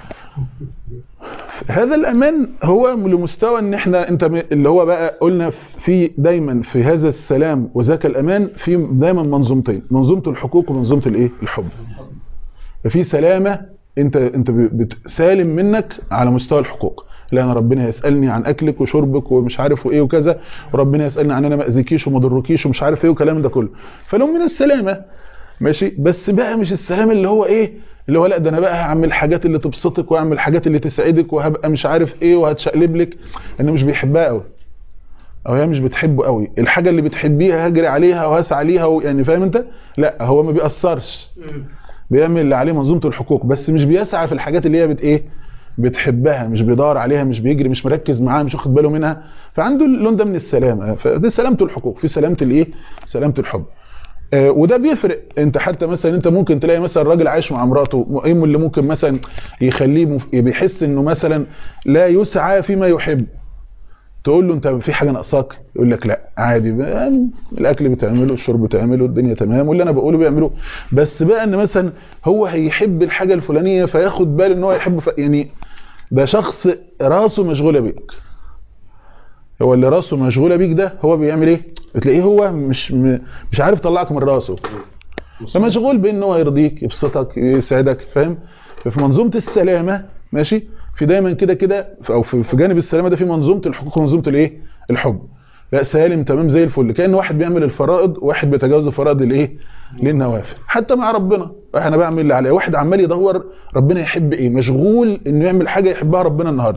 هذا الامان هو لمستوى ان احنا انت م- اللي هو بقى قلنا في دايما في هذا السلام وذاك الامان في دايما منظومتين منظومه الحقوق ومنظومه الايه الحب ففي سلامه انت انت ب- بت- سالم منك على مستوى الحقوق لا انا ربنا يسالني عن اكلك وشربك ومش عارف وايه وكذا وربنا يسالني عن انا ما اذيكيش وما ضركيش ومش عارف ايه والكلام ده كله فلو من السلامه ماشي بس بقى مش السلام اللي هو ايه اللي هو لا ده انا بقى هعمل الحاجات اللي تبسطك واعمل الحاجات اللي تسعدك وهبقى مش عارف ايه وهتشقلب لك انا مش بيحبها قوي او هي مش بتحبه قوي الحاجه اللي بتحبيها هجري عليها وهسعى ليها و- يعني فاهم انت لا هو ما بيأثرش بيعمل اللي عليه منظومه الحقوق بس مش بيسعى في الحاجات اللي هي بت ايه بتحبها مش بيدور عليها مش بيجري مش مركز معاها مش واخد باله منها فعنده اللون ده من السلامه فدي سلامه الحقوق في سلامه الايه سلامه الحب آه، وده بيفرق انت حتى مثلا انت ممكن تلاقي مثلا راجل عايش مع مراته ايه اللي ممكن مثلا يخليه مف... بيحس انه مثلا لا يسعى فيما يحب تقول له انت في حاجه ناقصاك يقول لك لا عادي بقى، يعني الاكل بتعمله الشرب بتعمله الدنيا تمام واللي انا بقوله بيعمله بس بقى ان مثلا هو هيحب الحاجه الفلانيه فياخد باله ان هو يحب ف... يعني ده شخص راسه مشغوله بيك هو اللي راسه مشغوله بيك ده هو بيعمل ايه بتلاقيه هو مش م... مش عارف يطلعك من راسه فمشغول بان هو يرضيك يبسطك يسعدك فاهم ففي منظومه السلامه ماشي في دايما كده كده او في في جانب السلامه ده في منظومه الحقوق ومنظومه الايه الحب لا سالم تمام زي الفل كان واحد بيعمل الفرائض وواحد بيتجاوز الفرائض الايه للنوافل حتى مع ربنا انا بعمل اللي عليا واحد عمال يدور ربنا يحب ايه مشغول انه يعمل حاجه يحبها ربنا النهارده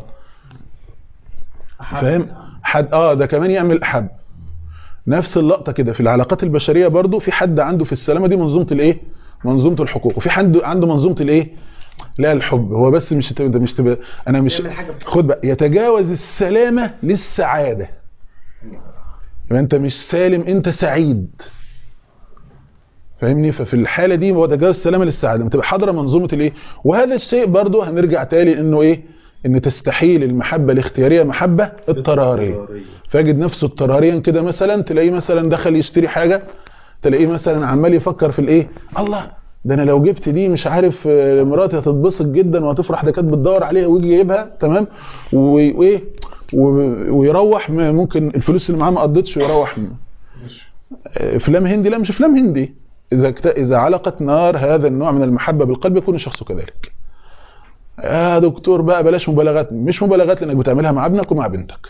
فاهم حد اه ده كمان يعمل احب نفس اللقطه كده في العلاقات البشريه برضو في حد عنده في السلامه دي منظومه الايه منظومه الحقوق وفي حد عنده منظومه الايه لا الحب هو بس مش تبقى مش تبقى انا مش يعمل حاجة بتحب. خد بقى يتجاوز السلامه للسعاده يبقى انت مش سالم انت سعيد فاهمني ففي الحاله دي هو تجاوز السلامه للسعاده لما تبقى حاضره منظومه الايه وهذا الشيء برضه هنرجع تاني انه ايه ان تستحيل المحبه الاختياريه محبه اضطراريه فيجد نفسه اضطراريا كده مثلا تلاقيه مثلا دخل يشتري حاجه تلاقيه مثلا عمال يفكر في الايه الله ده انا لو جبت دي مش عارف آه، مراتي هتتبسط جدا وهتفرح ده كانت بتدور عليها ويجي جايبها تمام و- وايه و- ويروح م- ممكن الفلوس اللي معاه ما قضتش ويروح م- آه، افلام هندي لا مش افلام هندي اذا اكت- اذا علقت نار هذا النوع من المحبه بالقلب يكون الشخص كذلك يا دكتور بقى بلاش مبالغات مش مبالغات لانك بتعملها مع ابنك ومع بنتك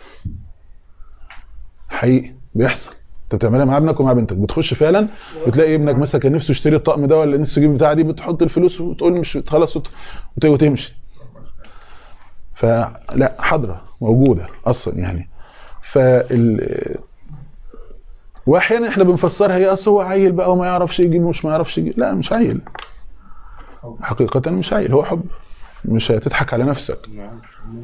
حقيقي بيحصل انت بتعملها مع ابنك ومع بنتك بتخش فعلا بتلاقي ابنك مثلا كان نفسه يشتري الطقم ده ولا نفسه يجيب بتاع دي بتحط الفلوس وتقول مش خلاص وت- وت- وتمشي فلا حاضره موجوده اصلا يعني فال واحيانا احنا بنفسرها هي اصل هو عيل بقى وما يعرفش يجيب ومش ما يعرفش يجيب لا مش عيل حقيقه مش عيل هو حب مش هتضحك على نفسك نعم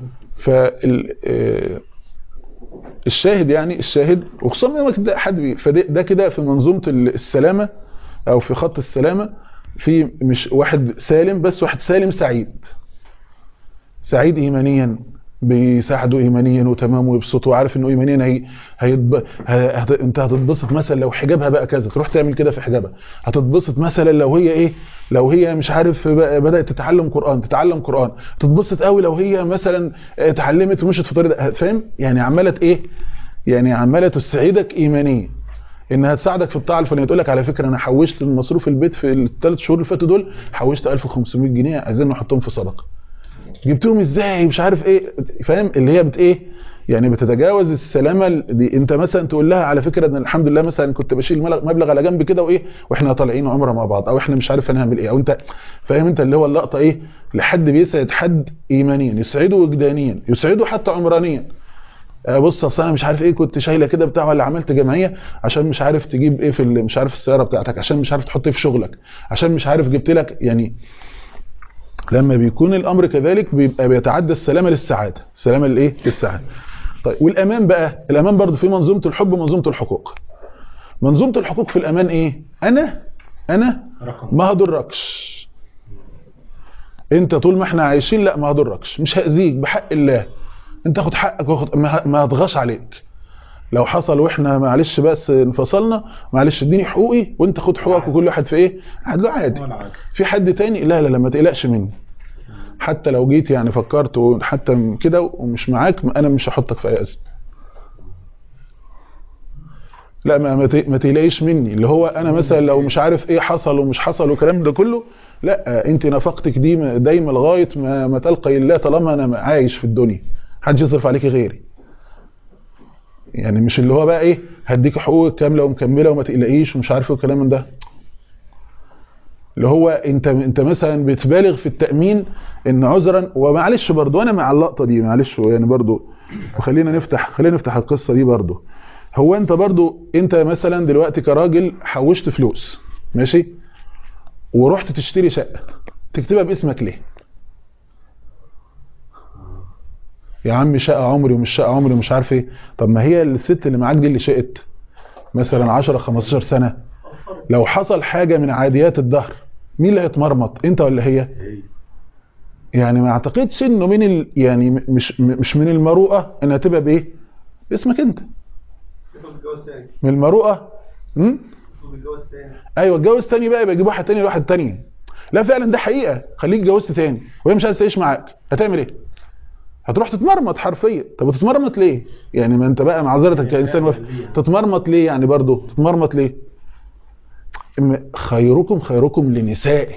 فال آه، الشاهد يعني الشاهد وخصوصا لما كده حد بي فده ده كده في منظومه السلامه او في خط السلامه في مش واحد سالم بس واحد سالم سعيد سعيد ايمانيا بيساعده ايمانيا وتمام ويبسطه وعارف انه ايمانيا هي هيتب... ه... هت... انت هتتبسط مثلا لو حجابها بقى كذا تروح تعمل كده في حجابها هتتبسط مثلا لو هي ايه لو هي مش عارف بقى بدات تتعلم قران تتعلم قران تتبسط قوي لو هي مثلا آه، اتعلمت ومشت في طريق ده. فاهم يعني عماله ايه يعني عماله تسعدك ايمانيا انها تساعدك في الطاعه الفلانيه تقول لك على فكره انا حوشت المصروف البيت في الثلاث شهور اللي فاتوا دول حوشت 1500 جنيه عايزين نحطهم في صدقه جبتهم ازاي مش عارف ايه فاهم اللي هي بت ايه يعني بتتجاوز السلامه ال- دي انت مثلا تقول لها على فكره ان الحمد لله مثلا كنت بشيل مبلغ مبلغ على جنب كده وايه واحنا طالعين عمره مع بعض او احنا مش عارف هنعمل ايه او انت فاهم انت اللي هو اللقطه ايه لحد بيسعد حد ايمانيا يسعده وجدانيا يسعده حتى عمرانيا آه، بص اصل انا مش عارف ايه كنت شايله كده بتاع ولا عملت جمعيه عشان مش عارف تجيب ايه في ال- مش عارف السياره بتاعتك عشان مش عارف تحط ايه في شغلك عشان مش عارف جبت لك يعني لما بيكون الامر كذلك بيبقى بيتعدى السلامه للسعاده السلامه للايه للسعاده طيب والامان بقى الامان برضه في منظومه الحب ومنظومه الحقوق منظومه الحقوق في الامان ايه انا انا رقم ما هضركش انت طول ما احنا عايشين لا ما هضركش مش هاذيك بحق الله انت تاخد حقك واخد ما ه- ما هضغش عليك لو حصل واحنا معلش بس انفصلنا معلش اديني حقوقي وانت خد حقوقك وكل واحد في ايه عاد له عادي ولا حاجة في حد تاني لا لا لا ما تقلقش مني حتى لو جيت يعني فكرت وحتى كده ومش معاك انا مش هحطك في اي ازمه لا ما ما ت- ما تقلقيش مني اللي هو انا مثلا لو مش عارف ايه حصل ومش حصل والكلام ده كله لا انت نفقتك دي دايما لغايه ما, ما تلقي الله طالما انا عايش في الدنيا محدش يصرف عليكي غيري يعني مش اللي هو بقى ايه هديك حقوقك كامله ومكمله وما تقلقيش ومش عارف ايه والكلام من ده اللي هو انت انت مثلا بتبالغ في التامين ان عذرا ومعلش برضو انا مع اللقطه دي معلش يعني برضو وخلينا نفتح خلينا نفتح القصه دي برضو هو انت برضو انت مثلا دلوقتي كراجل حوشت فلوس ماشي ورحت تشتري شقه تكتبها باسمك ليه يا عم شقه عمري ومش شقه عمري ومش عارف ايه طب ما هي الست اللي معاك دي اللي شقت مثلا 10 15 سنه لو حصل حاجه من عاديات الدهر مين اللي هيتمرمط انت ولا هي يعني ما اعتقدش انه من ال... يعني م- مش م- مش من المروءه انها تبقى بايه باسمك انت من المروءه امم ايوه اتجوز تاني بقى يبقى يجيب واحد تاني لواحد تاني لا فعلا ده حقيقه خليك اتجوزت تاني وهي مش عايزه تعيش معاك هتعمل ايه هتروح تتمرمط حرفيا طب وتتمرمط ليه يعني ما انت بقى معذرتك كانسان وف... تتمرمط ليه يعني برضه تتمرمط ليه إم- خيركم خيركم لنسائه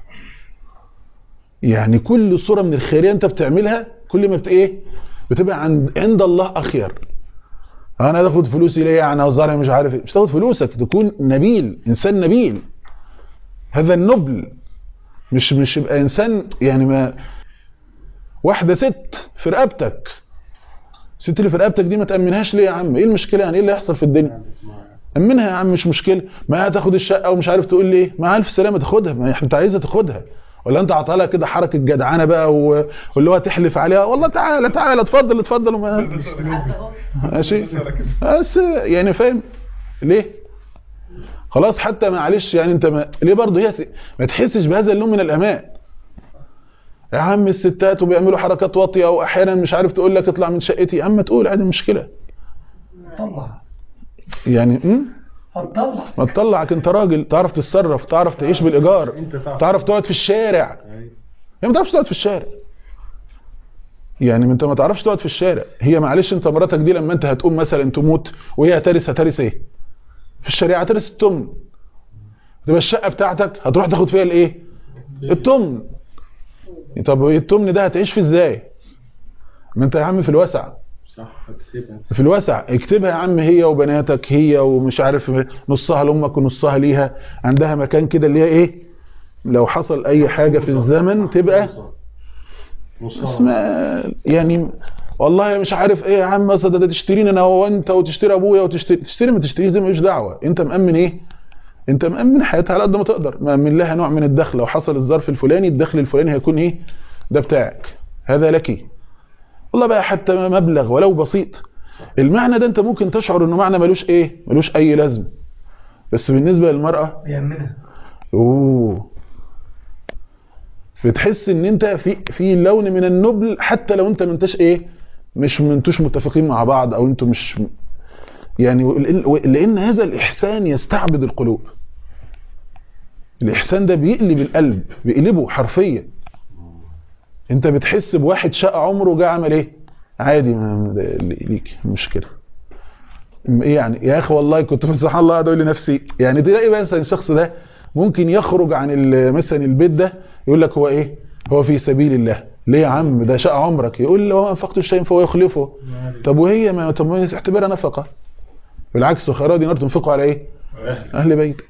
يعني كل صورة من الخيرية انت بتعملها كل ما بت ايه بتبقى عند عند الله اخير انا تاخد فلوسي ليه يعني هزار مش عارف ايه مش تاخد فلوسك تكون نبيل انسان نبيل هذا النبل مش مش يبقى انسان يعني ما واحده ست في رقبتك الست اللي في رقبتك دي ما تامنهاش ليه يا عم ايه المشكله يعني ايه اللي هيحصل في الدنيا امنها يا عم مش مشكله ما هتاخد الشقه ومش عارف تقول لي ايه ما الف سلامه تاخدها ما انت عايزه تاخدها ولا انت عطاها كده حركه جدعانه بقى و- واللي هو تحلف عليها والله تعالى تعالى اتفضل اتفضل وما ماشي بس يعني فاهم ليه خلاص حتى معلش يعني انت ما ليه برضه هي ما تحسش بهذا اللون من الامان يا عم الستات وبيعملوا حركات واطيه واحيانا مش عارف تقول لك اطلع من شقتي يا عم تقول عادي مشكله طلع يعني امم هتطلع ما تطلعك انت راجل تعرف تتصرف تعرف تعيش بالايجار انت تعرف تعرف تقعد في الشارع أيوة. هي ما تعرفش تقعد في الشارع يعني ما انت ما تعرفش تقعد في الشارع هي معلش انت مراتك دي لما انت هتقوم مثلا تموت وهي هترث هترث ايه في الشريعه هترث التمن تبقى الشقه بتاعتك هتروح تاخد فيها الايه التمن طب وايه التمن ده هتعيش فيه ازاي ما انت يا عم في الوسع صح هتسيبها في الوسع اكتبها يا عم هي وبناتك هي ومش عارف نصها لامك ونصها ليها عندها مكان كده اللي هي ايه لو حصل اي حاجه في الزمن تبقى نصها اسمها يعني والله مش عارف ايه يا عم مثلا ده تشتريني انا وانت وتشتري ابويا وتشتري تشتري ما تشتريش دي ماليش دعوه انت مامن ايه انت مامن حياتها على قد ما تقدر مامن لها نوع من الدخل لو حصل الظرف الفلاني الدخل الفلاني هيكون ايه ده بتاعك هذا لك والله بقى حتى مبلغ ولو بسيط المعنى ده انت ممكن تشعر انه معنى ملوش ايه ملوش اي لازمه بس بالنسبه للمراه يأمنها اوه بتحس ان انت في في لون من النبل حتى لو انت ما انتش ايه مش ما انتوش متفقين مع بعض او انتوا مش يعني ولأن- لان هذا الاحسان يستعبد القلوب الاحسان ده بيقلب القلب بيقلبه حرفيا انت بتحس بواحد شقى عمره جه عمل ايه عادي ما ده ليك مشكله ايه يعني يا اخي والله كنت سبحان الله قاعد اقول لنفسي يعني تلاقي مثلا الشخص ده ممكن يخرج عن ال- مثلا البيت ده يقول لك هو ايه هو في سبيل الله ليه يا عم ده شقى عمرك يقول له ما انفقت شيء فهو يخلفه طب وهي ما طب ما تعتبرها نفقه بالعكس وخيرها دينار تنفقوا على ايه اهل بيت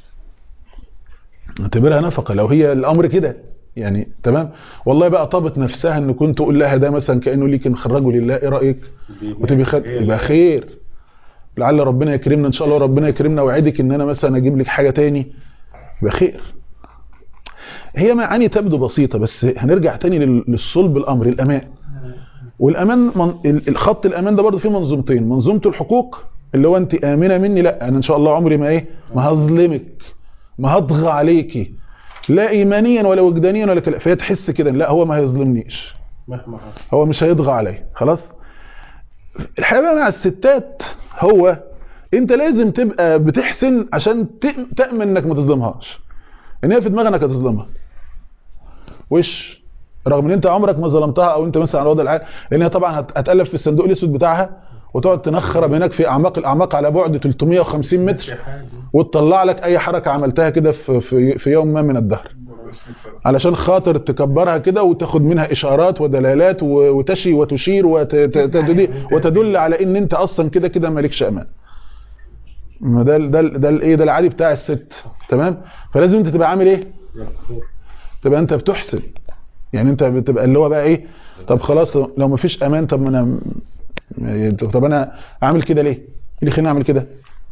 اعتبرها نفقه لو هي الامر كده يعني تمام والله بقى طابت نفسها ان كنت اقول لها ده مثلا كانه ليك نخرجه لله ايه رايك وتبقى خد يبقى خير لعل ربنا يكرمنا ان شاء الله وربنا يكرمنا وعدك ان انا مثلا اجيب لك حاجه تاني يبقى خير هي معاني تبدو بسيطه بس هنرجع تاني لل- للصلب الامر الامان والامان من ال- الخط الامان ده برضه فيه منظومتين منظومه الحقوق اللي هو انت امنه مني لا انا ان شاء الله عمري ما ايه ما هظلمك ما هطغى عليكي لا ايمانيا ولا وجدانيا ولا كلا فهي تحس كده لا هو ما هيظلمنيش مهما حصل هو مش هيطغى عليا خلاص الحقيقه بقى مع الستات هو انت لازم تبقى بتحسن عشان تأ- تامن انك ما تظلمهاش ان هي في دماغها انك هتظلمها وش رغم ان انت عمرك ما ظلمتها او انت مثلا على وضع العال لان هي طبعا هت- هتالف في الصندوق الاسود بتاعها وتقعد تنخرب هناك في اعماق الاعماق على بعد 350 متر وتطلع لك اي حركه عملتها كده في, في في يوم ما من الدهر علشان خاطر تكبرها كده وتاخد منها اشارات ودلالات و- وتشي وتشير وت- ت- ت- وتدل على ان انت اصلا كده كده مالكش امان ما ده ال- ده ال- ده الايه ده العادي بتاع الست تمام فلازم انت تبقى عامل ايه تبقى انت بتحسن يعني انت بتبقى اللي هو بقى ايه طب خلاص لو ما فيش امان طب ما انا م- طب انا اعمل كده ليه؟ ايه اللي يخليني اعمل كده؟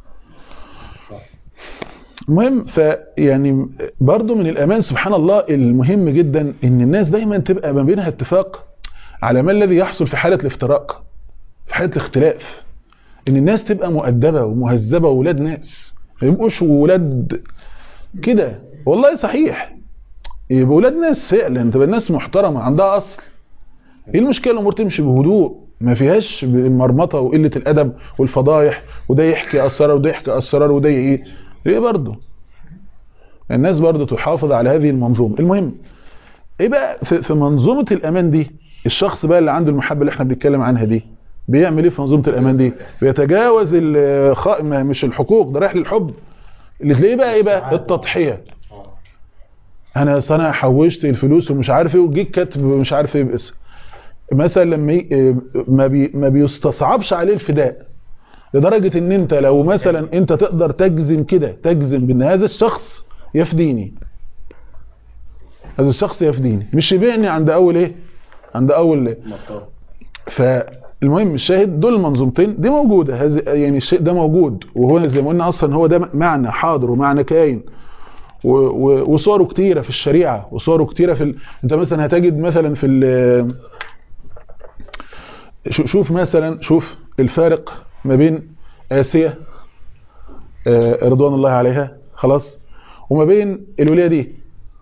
المهم فيعني برضو من الامان سبحان الله المهم جدا ان الناس دايما تبقى ما بينها اتفاق على ما الذي يحصل في حاله الافتراق في حاله الاختلاف ان الناس تبقى مؤدبه ومهذبه واولاد ناس ما يبقوش ولاد كده والله صحيح يبقى ولاد ناس فعلا تبقى الناس محترمه عندها اصل ايه المشكله الامور تمشي بهدوء ما فيهاش المرمطه وقله الادب والفضايح وده يحكي اسرار وده يحكي اسرار وده ايه ليه برضه الناس برضه تحافظ على هذه المنظومه المهم ايه بقى في, في منظومه الامان دي الشخص بقى اللي عنده المحبه اللي احنا بنتكلم عنها دي بيعمل ايه في منظومه الامان دي بيتجاوز الخ... ما- مش الحقوق ده رايح للحب اللي تلاقيه بقى ايه بقى التضحيه انا أصل انا حوشت الفلوس ومش عارف ايه وجيت كاتب مش عارف ايه باسم مثلا لما ي- ما بي ما بيستصعبش عليه الفداء لدرجة ان انت لو مثلا انت تقدر تجزم كده تجزم بان هذا الشخص يفديني هذا الشخص يفديني مش يبيعني عند اول ايه عند اول مطار فالمهم الشاهد دول المنظومتين دي موجودة هذه يعني الشيء ده موجود وهو زي ما قلنا اصلا هو ده معنى حاضر ومعنى كاين و- و- وصوره كتيره في الشريعه وصوره كتيره في ال... انت مثلا هتجد مثلا في ال... شو- شوف مثلا شوف الفارق ما بين آسيا آه، رضوان الله عليها خلاص وما بين الولية دي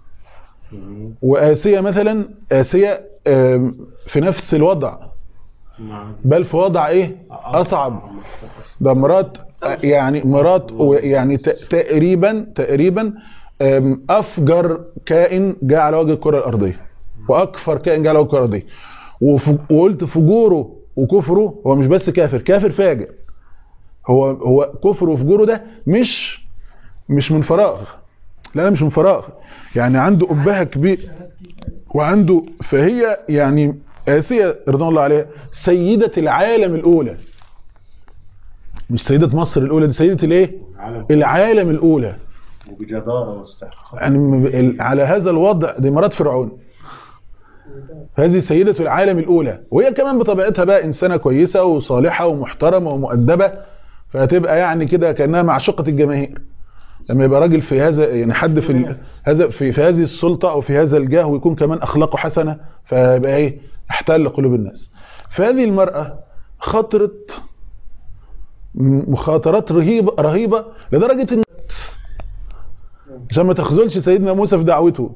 وآسيا مثلا آسيا آم، في نفس الوضع نعم بل في وضع ايه اصعب ده مرات يعني مرات يعني ت- تقريبا تقريبا آم، افجر كائن جاء على وجه الكره الارضيه واكفر كائن جاء على وجه الكره الارضيه وف- وقلت فجوره وكفره هو مش بس كافر كافر فاجر هو هو كفره وفجوره ده مش مش من فراغ لا لا مش من فراغ يعني عنده أبهة كبير وعنده فهي يعني آسيا رضوان الله عليها سيدة العالم الأولى مش سيدة مصر الأولى دي سيدة الايه؟ العالم العالم الأولى وبجدارة واستحقاق يعني م- ال- على هذا الوضع دي مرات فرعون هذه سيدة العالم الأولى وهي كمان بطبيعتها بقى إنسانة كويسة وصالحة ومحترمة ومؤدبة فهتبقى يعني كده كأنها معشوقة الجماهير لما يبقى راجل في هذا يعني حد في ال- هذا في, في هذه السلطة أو في هذا الجاه ويكون كمان أخلاقه حسنة فيبقى إيه احتل قلوب الناس فهذه المرأة خطرت م- مخاطرات رهيبة رهيبة لدرجة إن عشان ما تخذلش سيدنا موسى في دعوته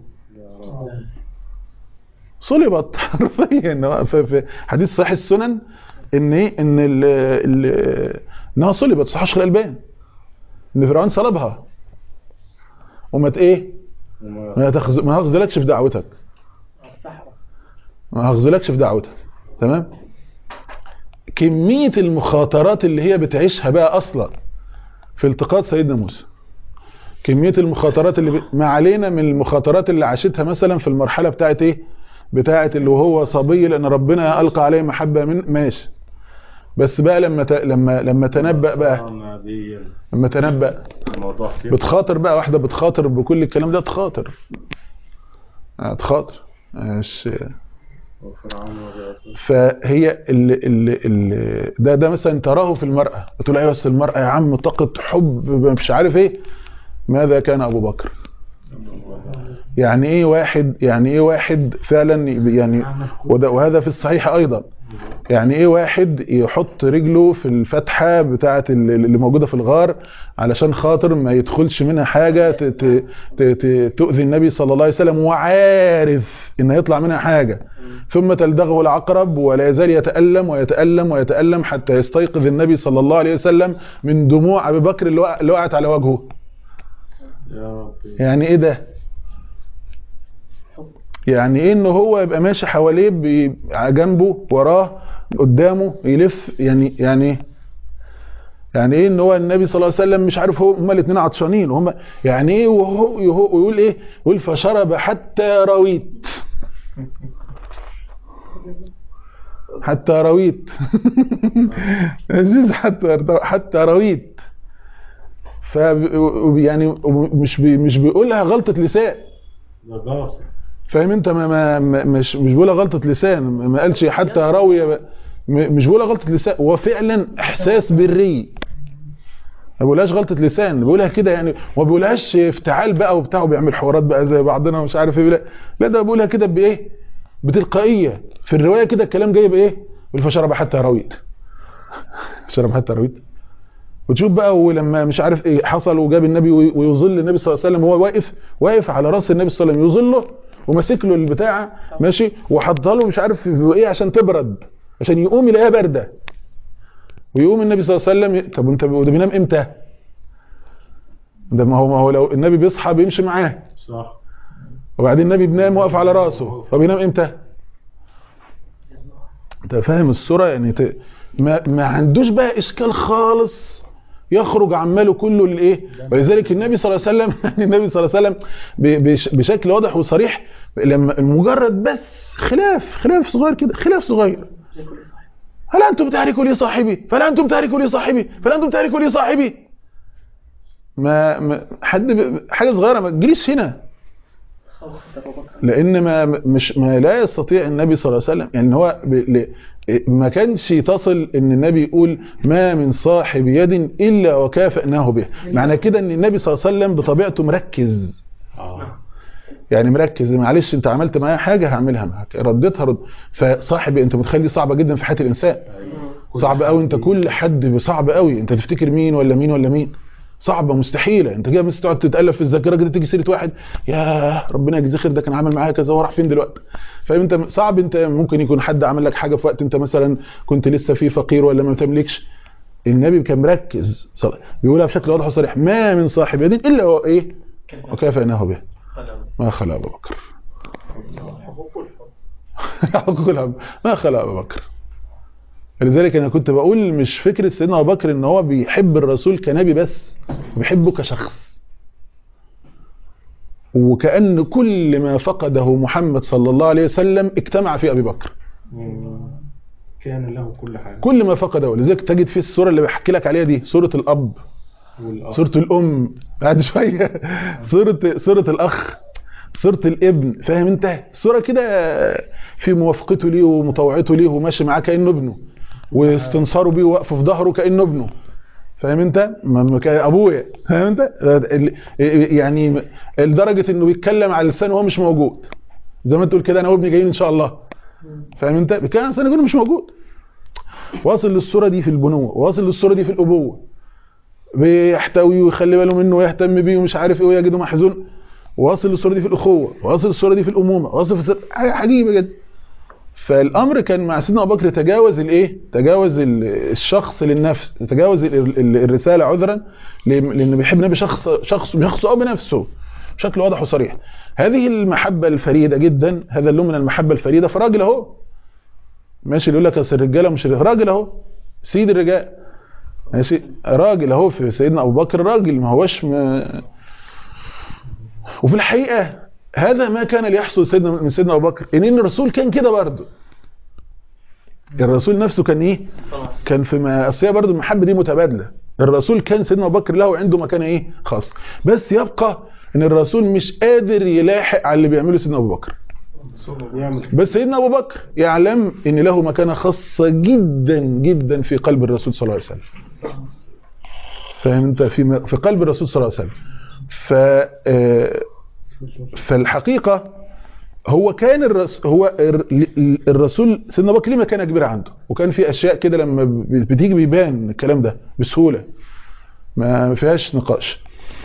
صلبت حرفيا في في حديث صحيح السنن ان ايه ان ال ال انها صلبت صحيح الشيخ الالباني ان فرعون صلبها وما ت- ايه وما- ما تخز... ما هخذلكش في دعوتك ما هخذلكش في دعوتك تمام كمية المخاطرات اللي هي بتعيشها بقى اصلا في التقاط سيدنا موسى كمية المخاطرات اللي ب... ما علينا من المخاطرات اللي عاشتها مثلا في المرحلة بتاعت ايه بتاعت اللي وهو صبي لان ربنا القى عليه محبة من ماشي بس بقى لما ت... لما لما تنبأ بقى صارنا دي لما تنبأ الموضوع كيف بتخاطر بقى واحدة بتخاطر بكل الكلام ده تخاطر آه، تخاطر مش وفرعون وبيعصر فهي ال ال ال ده ده مثلا تراه في المرأة بتقول ايوه بس المرأة يا عم طاقة حب مش عارف ايه ماذا كان ابو بكر يعني ايه واحد يعني ايه واحد فعلا يعني وده وهذا في الصحيح ايضا يعني ايه واحد يحط رجله في الفتحة بتاعة اللي اللي موجودة في الغار علشان خاطر ما يدخلش منها حاجة ت- ت- ت- ت- تؤذي النبي صلى الله عليه وسلم وعارف ان هيطلع منها حاجة ثم تلدغه العقرب ولا يزال يتألم ويتألم ويتألم حتى يستيقظ النبي صلى الله عليه وسلم من دموع ابي بكر اللي وقع- اللي وقعت على وجهه يا ربي يعني ايه ده يعني ايه ان هو يبقى ماشي حواليه بي- جنبه وراه قدامه يلف يعني يعني يعني ايه ان هو النبي صلى الله عليه وسلم مش عارف هو هما الاثنين عطشانين وهم يعني ايه وهو يهو- ويقول ايه يقول فشرب حتى رويت حتى رويت عزيز حتى حتى رويت ف يعني مش بي مش بيقولها غلطة لسان ده قاصر فاهم انت ما ما ما- مش مش بيقولها غلطة لسان ما ما قالش حتى راوية ب- م- مش بيقولها غلطة لسان هو فعلا احساس بري ما بيقولهاش غلطة لسان بيقولها كده يعني وما بيقولهاش افتعال بقى وبتاع وبيعمل حوارات بقى زي بعضنا ومش عارف ايه لا لا ده بيقولها كده بايه بتلقائية في الرواية كده الكلام جاي بايه يقول فشرب حتى رويت شرب حتى رويت وتشوف بقى ولما مش عارف ايه حصل وجاب النبي وي- ويظل النبي صلى الله عليه وسلم وهو واقف واقف على راس النبي صلى الله عليه وسلم يظله وماسك له البتاع ماشي وحطها له مش عارف في ايه عشان تبرد عشان يقوم يلاقيها بارده ويقوم النبي صلى الله عليه وسلم ي- طب انت ده بينام امتى؟ ده ما هو ما هو لو النبي بيصحى بيمشي معاه صح وبعدين النبي بينام واقف على راسه فبينام امتى انت فاهم الصوره يعني ت... ما, ما عندوش بقى اشكال خالص يخرج عماله كله للايه ولذلك النبي صلى الله عليه وسلم يعني النبي صلى الله عليه وسلم ب- بش- بشكل واضح وصريح لما مجرد بس خلاف خلاف صغير كده خلاف صغير هل انتم تاركوا لي صاحبي فلا انتم تاركوا لي صاحبي فلا انتم تاركوا لي صاحبي ما, ما حد ب... حاجه صغيره ما تجريش هنا لان ما مش ما لا يستطيع النبي صلى الله عليه وسلم يعني هو ب... ل... ما كانش تصل ان النبي يقول ما من صاحب يد الا وكافئناه به معنى كده ان النبي صلى الله عليه وسلم بطبيعته مركز يعني مركز معلش انت عملت معايا حاجه هعملها معاك رديتها رد فصاحب انت متخيل دي صعبه جدا في حياه الانسان صعب قوي انت كل حد صعب قوي انت تفتكر مين ولا مين ولا مين صعبه مستحيله انت كده بس تقعد تتالف في الذاكره كده تيجي سيره واحد يا ربنا يجزيه خير ده كان عامل معايا كذا وراح فين دلوقتي فاهم انت صعب انت ممكن يكون حد عمل لك حاجه في وقت انت مثلا كنت لسه فيه فقير ولا ما تملكش النبي كان مركز صل- بيقولها بشكل واضح وصريح ما من صاحب يد الا هو ايه وكافئناه به ما خلا ابو بكر حقوق الاب ما خلا ابو بكر لذلك انا كنت بقول مش فكره سيدنا ابو بكر ان هو بيحب الرسول كنبي بس بيحبه كشخص وكأن كل ما فقده محمد صلى الله عليه وسلم اجتمع في ابي بكر كان له كل حاجة كل ما فقده لذلك تجد في السوره اللي بحكي لك عليها دي سوره الاب والأب سورة الأم بعد شوية سورة سورة الأخ سورة الابن فاهم أنت سورة كده في موافقته ليه ومطوعته ليه وماشي معاه كأنه ابنه واستنصاره بيه ووقفه في ظهره كأنه ابنه فاهم انت ما- ما كان ابويا فاهم انت ال- يعني لدرجه انه بيتكلم على لسان وهو مش موجود زي ما تقول كده انا وابني جايين ان شاء الله فاهم انت بيتكلم على لسان يكون مش موجود واصل للصوره دي في البنوه واصل للصوره دي في الابوه بيحتوي ويخلي باله منه ويهتم بيه ومش عارف ايه ويجده محزون واصل للصوره دي في الاخوه واصل للصوره دي في الامومه واصل في السر... حاجه عجيبه جدا فالامر كان مع سيدنا ابو بكر تجاوز الايه تجاوز ال- الشخص للنفس تجاوز ال- ال- الرساله عذرا لان لأن بيحب النبي شخص شخص بشخصه او بنفسه بشكل واضح وصريح هذه المحبه الفريده جدا هذا اللون من المحبه الفريده فراجل اهو ماشي اللي يقول لك اصل الرجاله مش راجل اهو سيد الرجال ماشي راجل اهو في سيدنا ابو بكر راجل ما هوش م... وفي الحقيقه هذا ما كان ليحصل سيدنا من سيدنا ابو بكر ان الرسول كان كده برضه الرسول نفسه كان ايه كان في ما اصل هي برضه المحبه دي متبادله الرسول كان سيدنا ابو بكر له عنده مكانه ايه خاص بس يبقى ان الرسول مش قادر يلاحق على اللي بيعمله سيدنا ابو بكر يعمل بس سيدنا ابو بكر يعلم ان له مكانه خاصه جدا جدا في قلب الرسول صلى الله عليه وسلم فاهم انت في م- في قلب الرسول صلى الله عليه وسلم ف آه، فالحقيقه هو كان الرسول هو الر- ل- الرسول سيدنا ابو بكر ليه مكانه كبيره عنده وكان في اشياء كده لما ب- بتيجي بيبان الكلام ده بسهوله ما فيهاش نقاش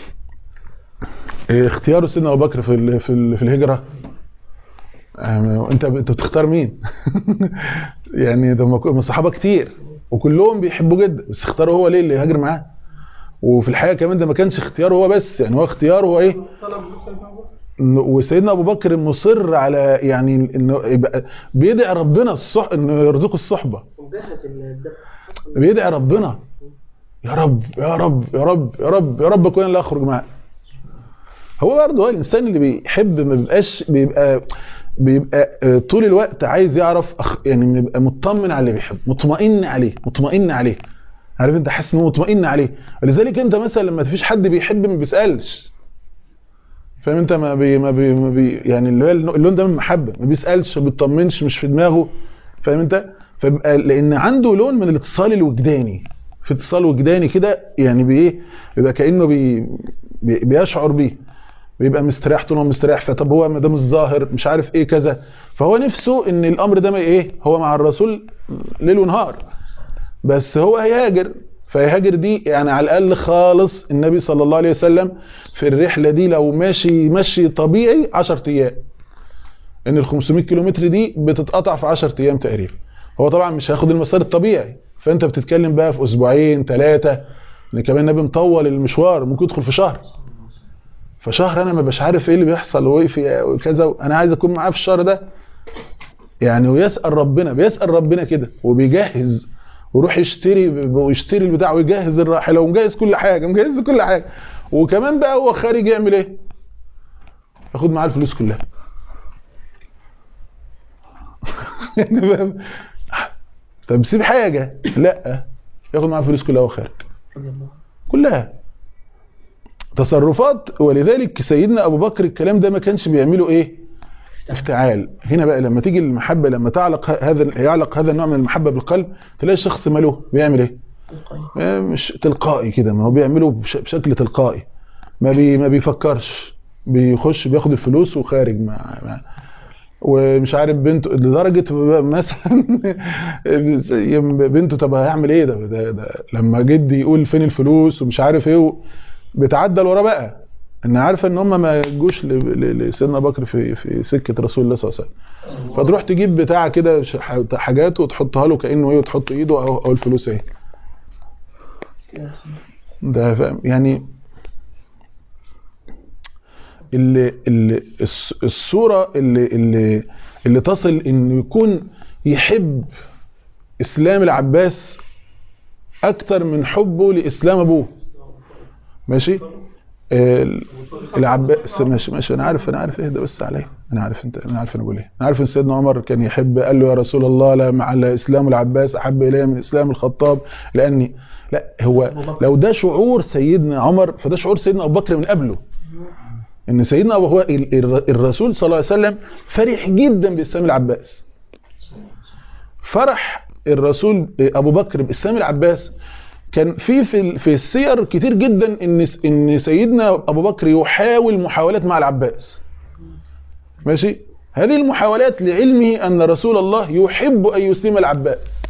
آه، اختيار سيدنا ابو بكر في ال- في ال- في الهجره آه، انت انت بتختار مين يعني ده ما- ما الصحابه كتير وكلهم بيحبوا جدا بس اختاروا هو ليه اللي يهاجر معاه وفي الحقيقه كمان ده ما كانش اختياره هو بس يعني هو اختياره هو ايه إنه- وسيدنا ابو بكر مصر على يعني انه يبقى بيدعي ربنا الصح انه يرزقه الصحبه ومجهز الدم بيدعي ربنا يا رب يا رب يا رب يا رب يا رب اكون اللي اخرج معاه هو برضه هو الانسان اللي بيحب ما بيبقاش بيبقى بيبقى آه، طول الوقت عايز يعرف أخ يعني بيبقى مطمن على اللي بيحب مطمئن عليه مطمئن عليه عارف انت حاسس انه مطمئن عليه ولذلك انت مثلا لما فيش حد بيحب ما بيسالش فاهم انت ما بي ما بي, ما بي يعني اللي هو اللون ده من المحبه ما بيسالش ما بيطمنش مش في دماغه فاهم انت فبقى لان عنده لون من الاتصال الوجداني في اتصال وجداني كده يعني بايه بيبقى كانه بي بي بيشعر بيه بيبقى مستريح طول ما هو مستريح فطب هو ما دام الظاهر مش عارف ايه كذا فهو نفسه ان الامر ده ما ايه هو مع الرسول ليل ونهار بس هو هيهاجر فيهاجر دي يعني على الاقل خالص النبي صلى الله عليه وسلم في الرحله دي لو ماشي مشي طبيعي 10 ايام ان ال 500 كيلومتر دي بتتقطع في 10 ايام تقريبا هو طبعا مش هياخد المسار الطبيعي فانت بتتكلم بقى في اسبوعين ثلاثه ان كمان النبي مطول المشوار ممكن يدخل في شهر فشهر انا ما بقاش عارف ايه اللي بيحصل وايه في وكذا انا عايز اكون معاه في الشهر ده يعني ويسال ربنا بيسال ربنا كده وبيجهز ويروح يشتري ويشتري البتاع ويجهز الراحله ومجهز كل حاجه مجهز كل حاجه وكمان بقى هو خارج يعمل ايه ياخد معاه الفلوس كلها يعني بقى- طب سيب حاجه لا ياخد معاه الفلوس كلها وهو خارج كلها تصرفات ولذلك سيدنا ابو بكر الكلام ده ما كانش بيعمله ايه افتعال هنا بقى لما تيجي المحبه لما تعلق ه- هذا يعلق هذا النوع من المحبه بالقلب تلاقي الشخص ماله بيعمل ايه آه، مش تلقائي كده ما هو بيعمله بش- بشكل تلقائي ما بي ما بيفكرش بيخش بياخد الفلوس وخارج مع, مع ومش عارف بنته لدرجه مثلا بنته طب هيعمل ايه ده, ده, ده لما جدي يقول فين الفلوس ومش عارف ايه بتعدل وراه بقى ان عارفه ان هم ما جوش ل- ل- لسيدنا بكر في في سكه رسول الله صلى الله عليه وسلم فتروح تجيب بتاع كده ش- حاجات وتحطها له كانه ايه وتحط ايده او, أو الفلوس اهي ده فاهم يعني اللي اللي الص- الصوره اللي اللي اللي تصل انه يكون يحب اسلام العباس اكتر من حبه لاسلام ابوه ماشي ال- العباس ماشي ماشي انا عارف انا عارف اهدى بس عليا انا عارف انت انا عارف انا بقول ايه انا عارف ان سيدنا عمر كان يحب قال له يا رسول الله لا مع اسلام العباس احب الي من اسلام الخطاب لاني لا هو لو ده شعور سيدنا عمر فده شعور سيدنا ابو بكر من قبله ان سيدنا ابو هو ال- ال- الرسول صلى الله عليه وسلم فرح جدا باسلام العباس فرح الرسول ابو بكر باسلام العباس كان في في ال- في السير كتير جدا ان س- ان سيدنا ابو بكر يحاول محاولات مع العباس ماشي هذه المحاولات لعلمه ان رسول الله يحب ان يسلم العباس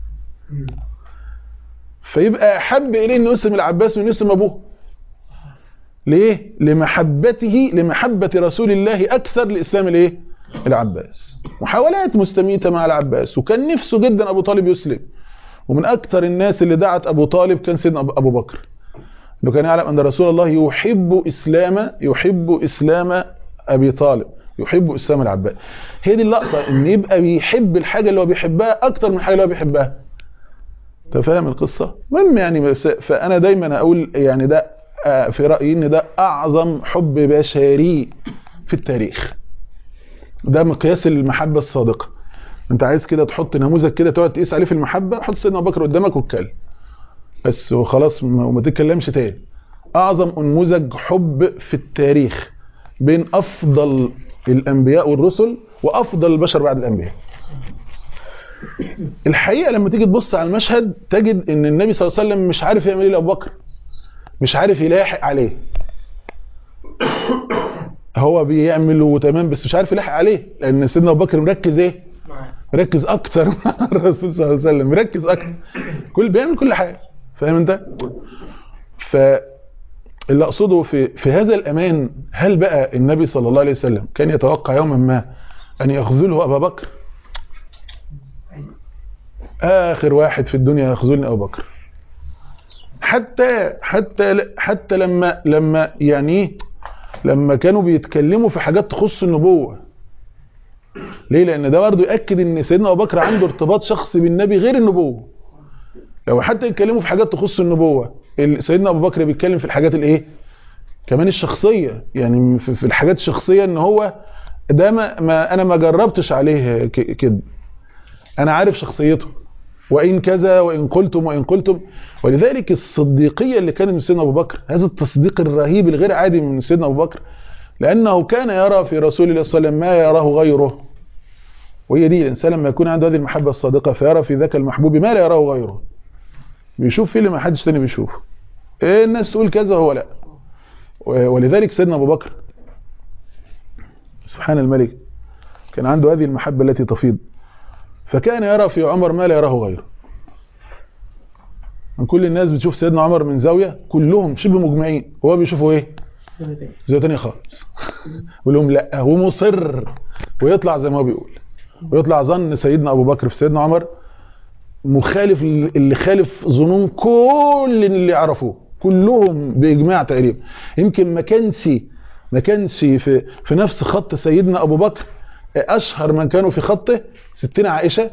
فيبقى احب اليه انه يسلم العباس وانه يسلم ابوه ليه لمحبته لمحبه رسول الله اكثر لاسلام الايه العباس محاولات مستميته مع العباس وكان نفسه جدا ابو طالب يسلم ومن اكثر الناس اللي دعت ابو طالب كان سيدنا أبو- ابو بكر انه كان يعلم ان رسول الله يحب اسلام يحب اسلام ابي طالب يحب اسلام العباس هي دي اللقطه ان يبقى بيحب الحاجه اللي هو بيحبها اكتر من الحاجه اللي هو بيحبها انت فاهم القصه المهم يعني بس فانا دايما اقول يعني ده آه، في رايي ان ده اعظم حب بشري في التاريخ ده مقياس المحبه الصادقه انت عايز كده تحط نموذج كده تقعد تقيس عليه في المحبه حط سيدنا ابو بكر قدامك واتكلم بس وخلاص ما- وما تتكلمش تاني اعظم نموذج حب في التاريخ بين افضل الانبياء والرسل وافضل البشر بعد الانبياء الحقيقه لما تيجي تبص على المشهد تجد ان النبي صلى الله عليه وسلم مش عارف يعمل ايه لابو بكر مش عارف يلاحق عليه هو بيعمل وتمام بس مش عارف يلاحق عليه لان سيدنا ابو بكر مركز ايه مركز اكتر مع الرسول صلى الله عليه وسلم مركز اكتر كل بيعمل كل حاجه فاهم انت ف اللي اقصده في في هذا الامان هل بقى النبي صلى الله عليه وسلم كان يتوقع يوما ما ان يخذله ابا بكر اخر واحد في الدنيا يخذلني ابو بكر حتى حتى حتى لما لما يعني إيه؟ لما كانوا بيتكلموا في حاجات تخص النبوه ليه لان ده برضه ياكد ان سيدنا ابو بكر عنده ارتباط شخصي بالنبي غير النبوه لو حتى يتكلموا في حاجات تخص النبوه ال- سيدنا ابو بكر بيتكلم في الحاجات الايه كمان الشخصيه يعني في في الحاجات الشخصيه ان هو ده ما, ما انا ما جربتش عليه ك- كده انا عارف شخصيته وان كذا وان قلتم وان قلتم ولذلك الصديقيه اللي كانت من سيدنا ابو بكر هذا التصديق الرهيب الغير عادي من سيدنا ابو بكر لانه كان يرى في رسول الله صلى الله عليه وسلم ما يراه غيره وهي دي الانسان لما يكون عنده هذه المحبه الصادقه فيرى في ذاك المحبوب ما لا يراه غيره بيشوف فيه اللي ما حدش تاني بيشوفه إيه الناس تقول كذا وهو لا و- ولذلك سيدنا ابو بكر سبحان الملك كان عنده هذه المحبه التي تفيض فكان يرى في عمر ما لا يراه غيره من كل الناس بتشوف سيدنا عمر من زاويه كلهم شبه مجمعين هو بيشوفوا ايه زاويه تانية خالص يقول لهم لا هو مصر ويطلع زي ما هو بيقول ويطلع ظن سيدنا ابو بكر في سيدنا عمر مخالف اللي خالف ظنون كل اللي يعرفوه كلهم باجماع تقريبا يمكن ما كانش ما كانش في في نفس خط سيدنا ابو بكر اشهر من كانوا في خطه ستنا عائشه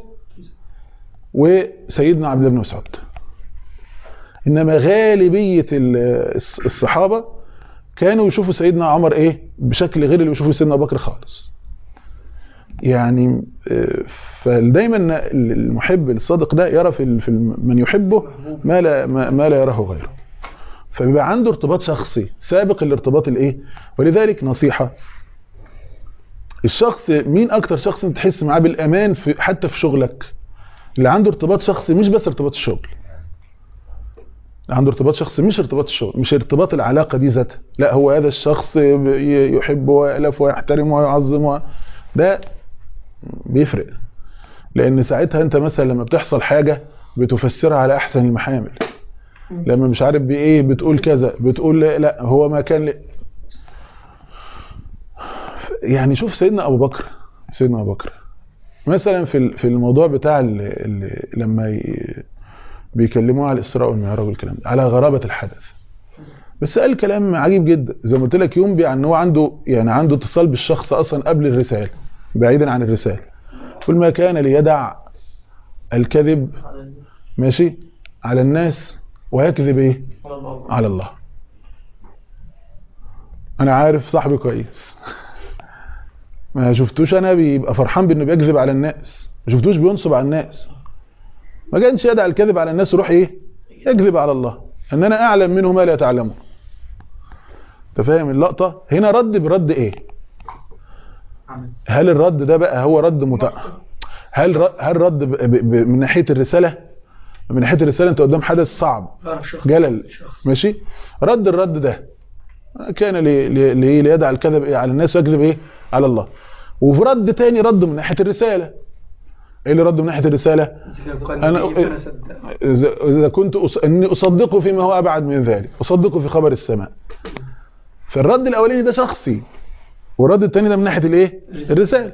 وسيدنا عبد الله بن مسعود انما غالبيه ال- الص- الصحابه كانوا يشوفوا سيدنا عمر ايه بشكل غير اللي بيشوفوا سيدنا ابو بكر خالص يعني آه، فدايما المحب الصادق ده يرى في ال- في الم- من يحبه ما لا ما ما لا يراه غيره فبيبقى عنده ارتباط شخصي سابق الارتباط الايه ولذلك نصيحه الشخص مين اكتر شخص انت تحس معاه بالامان في حتى في شغلك اللي عنده ارتباط شخصي مش بس ارتباط الشغل عنده ارتباط شخصي مش ارتباط الشغل مش ارتباط العلاقة دي ذاتها لا هو هذا الشخص ي- يحب ويألف ويحترم ويعظم و... ده بيفرق لان ساعتها انت مثلا لما بتحصل حاجة بتفسرها على احسن المحامل لما مش عارف بايه بتقول كذا بتقول لا, لا هو ما كان ل... يعني شوف سيدنا ابو بكر سيدنا ابو بكر مثلا في ال- في الموضوع بتاع ال- ال- لما ي... بيكلموه على الاسراء والمعراج والكلام ده على غرابه الحدث بس قال كلام عجيب جدا زي ما قلت لك ينبي عن ان هو عنده يعني عنده اتصال بالشخص اصلا قبل الرساله بعيدا عن الرساله كل ما كان ليدع الكذب ماشي على الناس ويكذب ايه على الله انا عارف صاحبي كويس ما شفتوش انا بيبقى فرحان بانه بيكذب على الناس ما شفتوش بينصب على الناس ما كانش يدع الكذب على الناس يروح ايه يكذب على الله ان انا اعلم منه ما لا تعلمه انت فاهم اللقطه هنا رد برد ايه هل الرد ده بقى هو رد مت... هل ر... هل رد ب... ب... ب... من ناحيه الرساله من ناحيه الرساله انت قدام حدث صعب جلل ماشي رد الرد ده كان لي... لي... لي... ليدع الكذب إيه على الناس ويكذب ايه على الله وفي رد تاني رد من ناحيه الرساله ايه اللي رد من ناحيه الرساله انا اذا إذا كنت أص... اني اصدقه فيما هو ابعد من ذلك اصدقه في خبر السماء فالرد الاولاني ده شخصي والرد الثاني ده من ناحيه الايه الرساله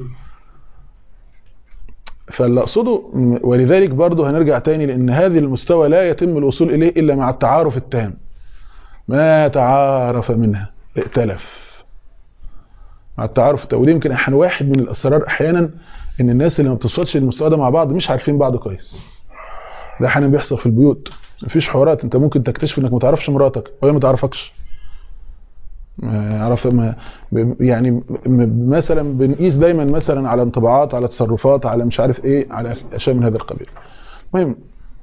فاللي اقصده م- ولذلك برضه هنرجع تاني لان هذه المستوى لا يتم الوصول اليه الا مع التعارف التام ما تعارف منها ائتلف مع التعارف التام ودي يمكن احيانا واحد من الاسرار احيانا ان الناس اللي ما بتوصلش للمستوى ده مع بعض مش عارفين بعض كويس ده احيانا بيحصل في البيوت مفيش حوارات انت ممكن تكتشف انك ما تعرفش مراتك وهي ما تعرفكش ما يعرف ما ب- يعني م- م- مثلا بنقيس دايما مثلا على انطباعات على تصرفات على مش عارف ايه على اشياء من هذا القبيل المهم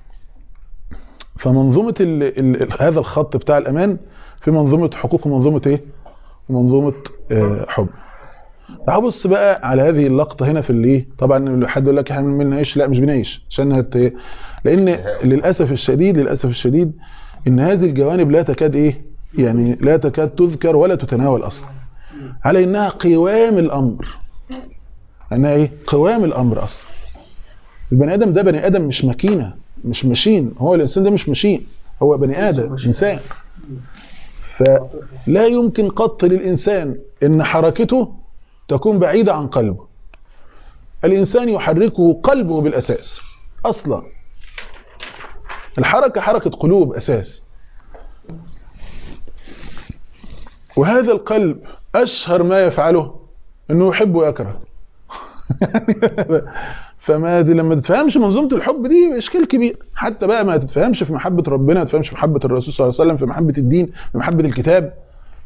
فمنظومه ال ال هذا الخط بتاع الامان في منظومه حقوق ومنظومه ايه ومنظومه آه حب تعال بص بقى على هذه اللقطه هنا في الايه طبعا حد يقول لك احنا بنعيش لا مش بنعيش عشان هت... لان للاسف الشديد للاسف الشديد ان هذه الجوانب لا تكاد ايه يعني لا تكاد تذكر ولا تتناول اصلا على انها قوام الامر انها ايه قوام الامر اصلا البني ادم ده بني ادم مش ماكينه مش ماشين هو الانسان ده مش ماشين هو بني ادم انسان فلا يمكن قط للانسان ان حركته تكون بعيده عن قلبه الانسان يحركه قلبه بالاساس اصلا الحركه حركه قلوب اساس وهذا القلب أشهر ما يفعله أنه يحب ويكره فما دي لما تفهمش منظومة الحب دي إشكال كبير حتى بقى ما تتفهمش في محبة ربنا ما تفهمش في محبة الرسول صلى الله عليه وسلم في محبة الدين في محبة الكتاب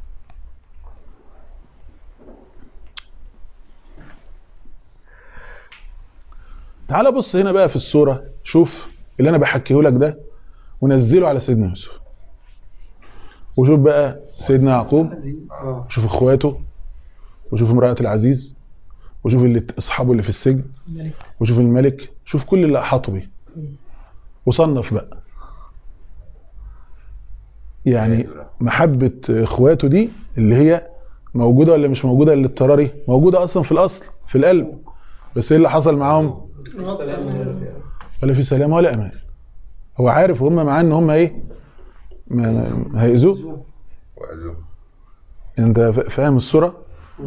تعال بص هنا بقى في الصورة شوف اللي أنا بحكيه لك ده ونزله على سيدنا يوسف وشوف بقى سيدنا يعقوب وشوف اخواته وشوف امرأة العزيز وشوف اللي اصحابه اللي في السجن وشوف الملك شوف كل اللي احاطوا بيه وصنف بقى يعني محبة اخواته دي اللي هي موجودة ولا مش موجودة للاضطراري موجودة اصلا في الاصل في القلب بس ايه اللي حصل معاهم ولا في سلام ولا امان هو عارف وهم معاه ان هم ايه ما ما- هيأذوه وأزوم انت فا- فاهم الصورة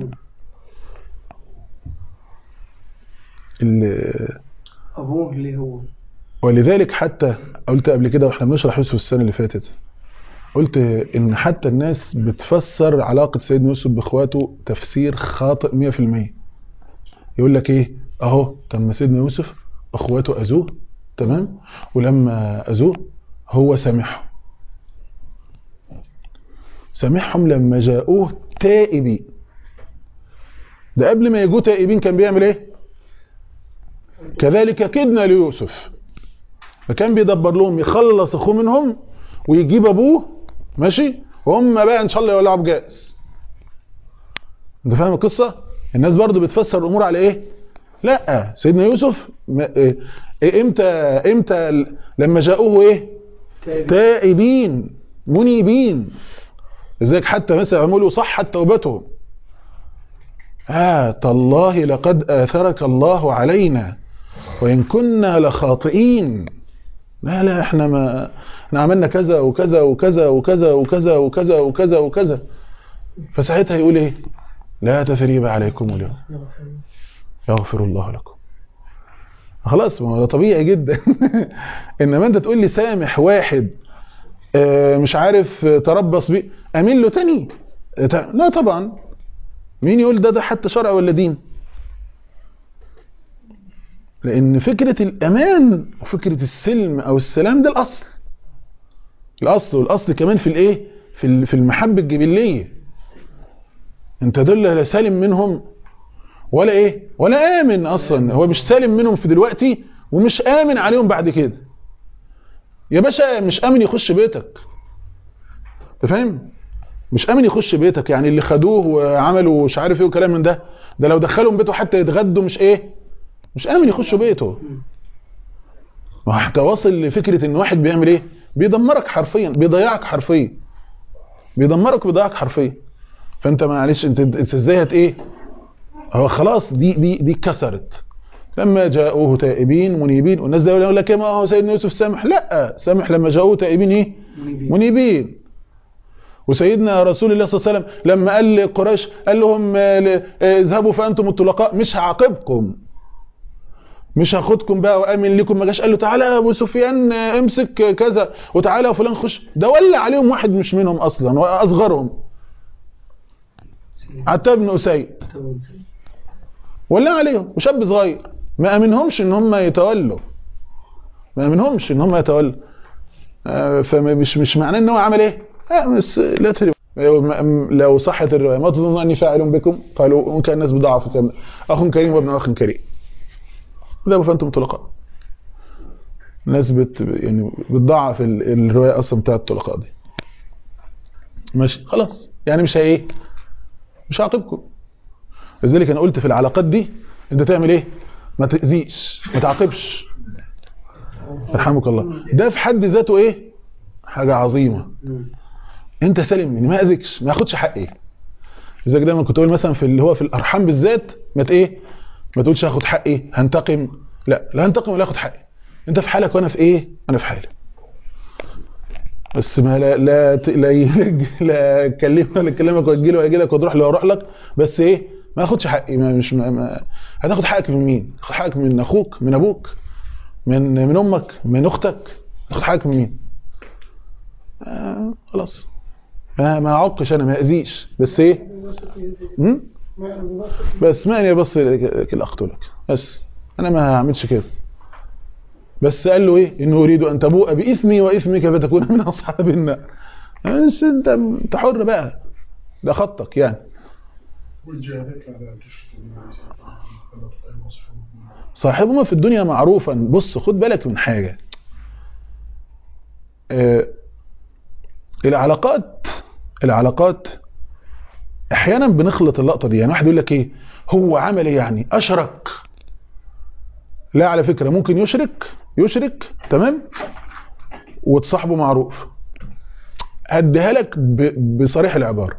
ال- ابوه اللي هو ولذلك حتى قلت قبل كده واحنا بنشرح يوسف السنة اللي فاتت قلت ان حتى الناس بتفسر علاقة سيدنا يوسف باخواته تفسير خاطئ 100% يقول لك ايه اهو طب ما سيدنا يوسف اخواته اذوه تمام ولما اذوه هو سامحهم سامحهم لما جاءوه تائبين ده قبل ما يجوا تائبين كان بيعمل ايه كذلك كدنا ليوسف فكان بيدبر لهم يخلص اخوه منهم ويجيب ابوه ماشي وهم بقى ان شاء الله يولعوا بجاز انت فاهم القصه الناس برضو بتفسر الامور على ايه لا سيدنا يوسف ما- إيه إيه امتى امتى ال- لما جاءوه ايه تائبين منيبين ازيك حتى مثلا عملوا صحت توبتهم آه تالله لقد آثرك الله علينا وإن كنا لخاطئين لا لا احنا ما احنا عملنا كذا وكذا وكذا وكذا وكذا وكذا وكذا وكذا فساعتها يقول ايه لا تثريب عليكم اليوم يغفر الله لكم خلاص ما هو ده طبيعي جدا انما انت تقول لي سامح واحد آه، مش عارف آه، تربص بيه امين له تاني آه، تا- لا طبعا مين يقول ده ده حتى شرع ولا دين لان فكرة الامان وفكرة السلم او السلام ده الاصل الاصل والاصل كمان في الايه في ال- في المحبة الجبلية انت دول لا سالم منهم ولا ايه ولا امن اصلا هو مش سالم منهم في دلوقتي ومش امن عليهم بعد كده يا باشا مش امن يخش بيتك انت فاهم مش امن يخش بيتك يعني اللي خدوه وعملوا مش عارف ايه وكلام من ده ده لو دخلهم بيته حتى يتغدوا مش ايه مش امن يخشوا بيته ما هو حتى واصل لفكره ان واحد بيعمل ايه بيدمرك حرفيا بيضيعك حرفيا بيدمرك وبيضيعك حرفيا فانت معلش انت انت ازاي هت ايه هو خلاص دي دي دي اتكسرت لما جاءوه تائبين منيبين والناس ده يقول لك إيه ما هو سيدنا يوسف سامح لا سامح لما جاءوه تائبين ايه منيبين وسيدنا رسول الله صلى الله عليه وسلم لما قال لقريش قال لهم آه، ل- آه، اذهبوا فانتم الطلقاء مش هعاقبكم مش هاخدكم بقى وامن لكم ما جاش قال له تعالى يا ابو سفيان آه، امسك آه، كذا وتعالى يا فلان خش ده ولى عليهم واحد مش منهم اصلا واصغرهم عتاب بن اسيد ولا عليهم وشاب صغير ما امنهمش ان هم يتولوا ما امنهمش ان هم يتولوا آه، فمش مش معناه ان هو عمل ايه آه، بس لا تري لو صحت الروايه ما تظنون اني فاعل بكم قالوا ان كان الناس بضعف كان اخ كريم وابن اخ كريم ذهبوا فانتم طلقاء الناس بت يعني بتضعف ال- الروايه اصلا بتاعت الطلقاء دي ماشي خلاص يعني مش هي ايه مش هعاقبكم لذلك انا قلت في العلاقات دي انت تعمل ايه ما تاذيش ما تعاقبش يرحمك الله ده في حد ذاته ايه حاجه عظيمه انت سالم مني ما اذيكش ما ياخدش حقي لذلك دايما كنت اقول مثلا في اللي هو في الارحام بالذات ما ت- ايه ما تقولش هاخد حقي هنتقم لا لا هنتقم ولا هاخد حقي انت في حالك وانا في ايه انا في حالي بس ما لا لا ت- لا ي- لا اكلمك ولا اكلمك واجي له واجي لك وتروح له واروح لك بس ايه ما اخدش حقي ما مش ما ما هتاخد حقك من مين؟ تاخد حقك من اخوك من ابوك من من امك من اختك تاخد حقك من مين؟ آه خلاص ما ما اعقش انا ما اذيش بس ايه؟ م? بس ما اني بص كده اقتلك بس انا ما هعملش كده بس قال له ايه انه اريد ان تبوء باثمي واثمك فتكون من اصحاب النار بس انت انت حر بقى ده خطك يعني والجاهلك على تشرك بالله خلق الوصف صاحبهما في الدنيا معروفا بص خد بالك من حاجة آه، العلاقات العلاقات احيانا بنخلط اللقطة دي يعني واحد يقول لك ايه هو عمل ايه يعني اشرك لا على فكرة ممكن يشرك يشرك تمام وتصاحبه معروف هديها لك ب- بصريح العبارة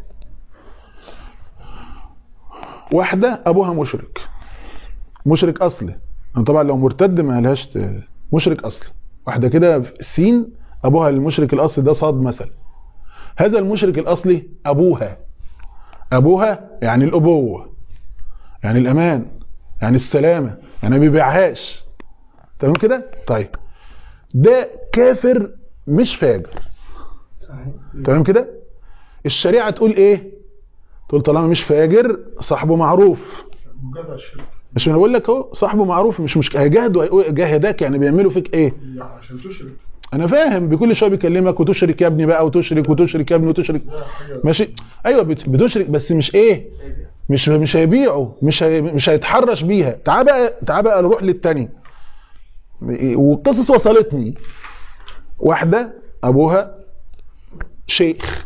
واحدة ابوها مشرك مشرك اصلي يعني طبعا لو مرتد ما لهاش ت- مشرك اصلي واحده كده في سين ابوها المشرك الاصلي ده صاد مثلا هذا المشرك الاصلي ابوها ابوها يعني الابوه يعني الامان يعني السلامه يعني ما بيبيعهاش تمام كده طيب ده كافر مش فاجر صحيح تمام كده الشريعه تقول ايه تقول طالما مش فاجر صاحبه معروف جدع الشرك مش انا بقول لك اهو صاحبه معروف مش مش هيجاهدوا هيقول- جاهداك يعني بيعملوا فيك ايه يعني عشان تشرك انا فاهم بكل شويه بيكلمك وتشرك يا ابني بقى وتشرك وتشرك يا ابني وتشرك ده حاجه ماشي ايوه بت- بتشرك بس مش ايه مش مش هيبيعه مش هي مش هيتحرش بيها تعال بقى تعال بقى نروح للتاني والقصص وصلتني واحده ابوها شيخ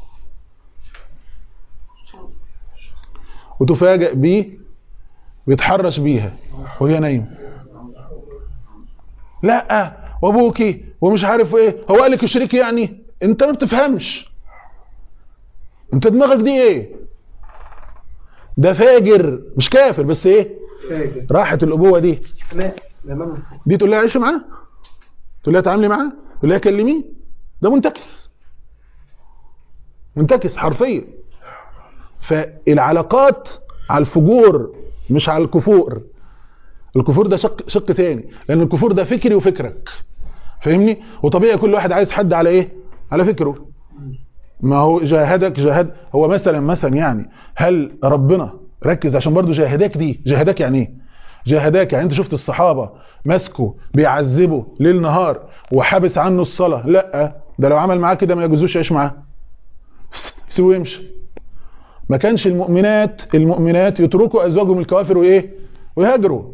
وتفاجئ بيه بيتحرش بيها وهي نايمه لا وابوكي ومش عارف ايه هو قال لك اشركي يعني انت ما بتفهمش انت دماغك دي ايه ده فاجر مش كافر بس ايه فاجر راحت الابوه دي لا لا ما نصح دي تقول لها عيشي معاه تقول لها تعاملي معاه تقول لها كلميه ده منتكس منتكس حرفيا فالعلاقات على الفجور مش على الكفور الكفور ده شق شق تاني لان الكفور ده فكري وفكرك فاهمني وطبيعي كل واحد عايز حد على ايه على فكره ما هو جاهدك جاهد هو مثلا مثلا يعني هل ربنا ركز عشان برضو جاهداك دي جاهداك يعني ايه جاهداك يعني انت شفت الصحابة مسكوا بيعذبوا ليل نهار وحابس عنه الصلاة لا ده لو عمل معاه كده ما يجوزوش يعيش معاه سيبه يمشي ما كانش المؤمنات المؤمنات يتركوا ازواجهم الكوافر وايه ويهاجروا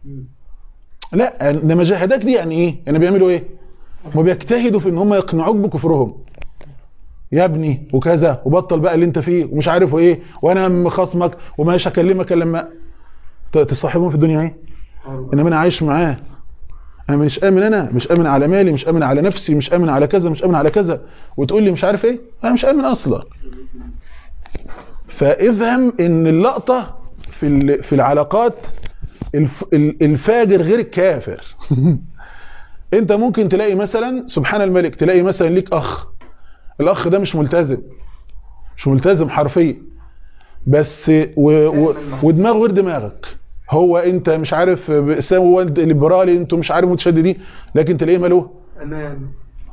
لا انما جاهداك دي يعني ايه يعني بيعملوا ايه هم بيجتهدوا في ان هم يقنعوك بكفرهم يا ابني وكذا وبطل بقى اللي انت فيه ومش عارف ايه وانا مخاصمك ومش هكلمك إلا لما ت- تصاحبهم في الدنيا ايه انما انا عايش معاه انا مش امن انا مش امن على مالي مش امن على نفسي مش امن على كذا مش امن على كذا وتقول لي مش عارف ايه انا مش امن اصلا فافهم ان اللقطه في ال- في العلاقات الف- ال- الفاجر غير الكافر انت ممكن تلاقي مثلا سبحان الملك تلاقي مثلا ليك اخ الاخ ده مش ملتزم مش ملتزم حرفيا بس و و ودماغه غير دماغك هو انت مش عارف باسلام هو انت ليبرالي انتوا مش عارف متشددين لكن تلاقيه ماله امان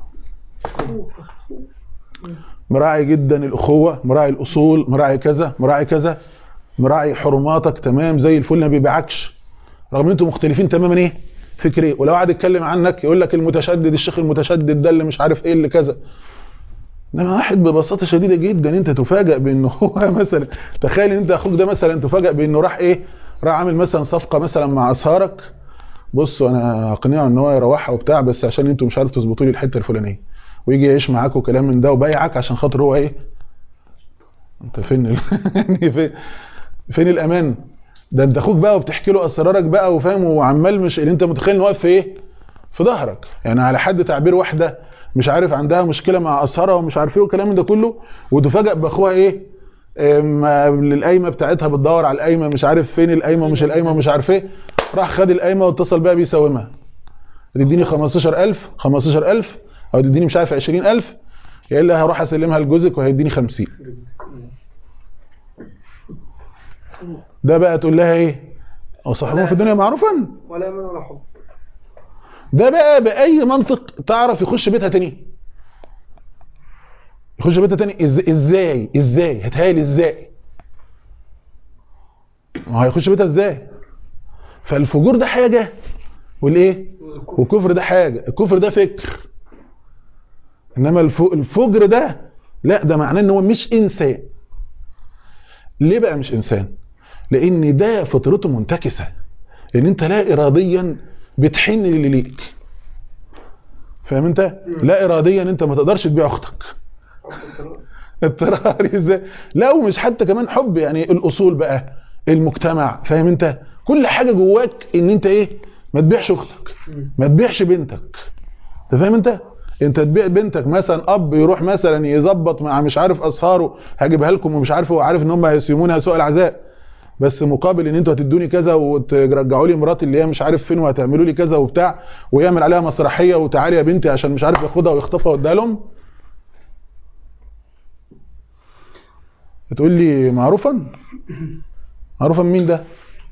مراعي جدا الاخوه مراعي الاصول مراعي كذا مراعي كذا مراعي حرماتك تمام زي الفل ما بيبيعكش رغم ان انتوا مختلفين تماما ايه فكري ولو قعد يتكلم عنك يقول لك المتشدد الشيخ المتشدد ده اللي مش عارف ايه اللي كذا انما واحد ببساطه شديده جدا انت تفاجئ بانه هو مثلا تخيل ان انت اخوك ده مثلا تفاجئ بانه راح ايه راح عامل مثلا صفقه مثلا مع اسهارك بصوا انا هقنعه ان هو يروحها وبتاع بس عشان انتوا مش عارف تظبطوا لي الحته الفلانيه ويجي يعيش معاك وكلام من ده وبايعك عشان خاطر هو ايه انت فين ال... يعني فين فين الامان ده انت اخوك بقى وبتحكي له اسرارك بقى وفاهم وعمال مش اللي انت متخيل ان هو واقف في ايه في ظهرك يعني على حد تعبير واحده مش عارف عندها مشكله مع اسهرها ومش عارف ايه والكلام من ده كله وتفاجئ باخوها ايه ام، القايمه بتاعتها بتدور على القايمه مش عارف فين القايمه مش القايمه مش عارف ايه راح خد القايمه واتصل بيها بيساومها تديني 15000 15000 او تديني مش عارف 20000 يا الا هروح اسلمها لجوزك وهيديني 50 ده بقى تقول لها ايه وصاحبهم في الدنيا معروفا ولا امان ولا حب ده بقى باي منطق تعرف يخش بيتها تاني يخش بيتها تاني إز- ازاي ازاي هتهيألي ازاي ما هو هيخش بيتها ازاي فالفجور ده حاجه والايه والكفر ده حاجه الكفر ده فكر انما الف- الفجر ده لا ده معناه ان هو مش انسان ليه بقى مش انسان لان ده فطرته منتكسه لان انت لا اراديا بتحن للي ليك فاهم انت لا اراديا انت ما تقدرش تبيع اختك اضطراري ازاي لا ومش حتى كمان حب يعني الاصول بقى المجتمع فاهم انت كل حاجه جواك ان انت ايه ما تبيعش اختك ما تبيعش بنتك انت فاهم انت انت تبيع بنتك مثلا اب يروح مثلا يظبط مع مش عارف اسهاره هجيبها لكم ومش عارف هو عارف ان هم هيسيمونها سوء العذاب بس مقابل ان انتوا هتدوني كذا وترجعوا لي مراتي اللي هي مش عارف فين وهتعملوا لي كذا وبتاع ويعمل عليها مسرحيه وتعالي يا بنتي عشان مش عارف ياخدها ويخطفها ويديها لهم بتقول لي معروفا معروفا مين ده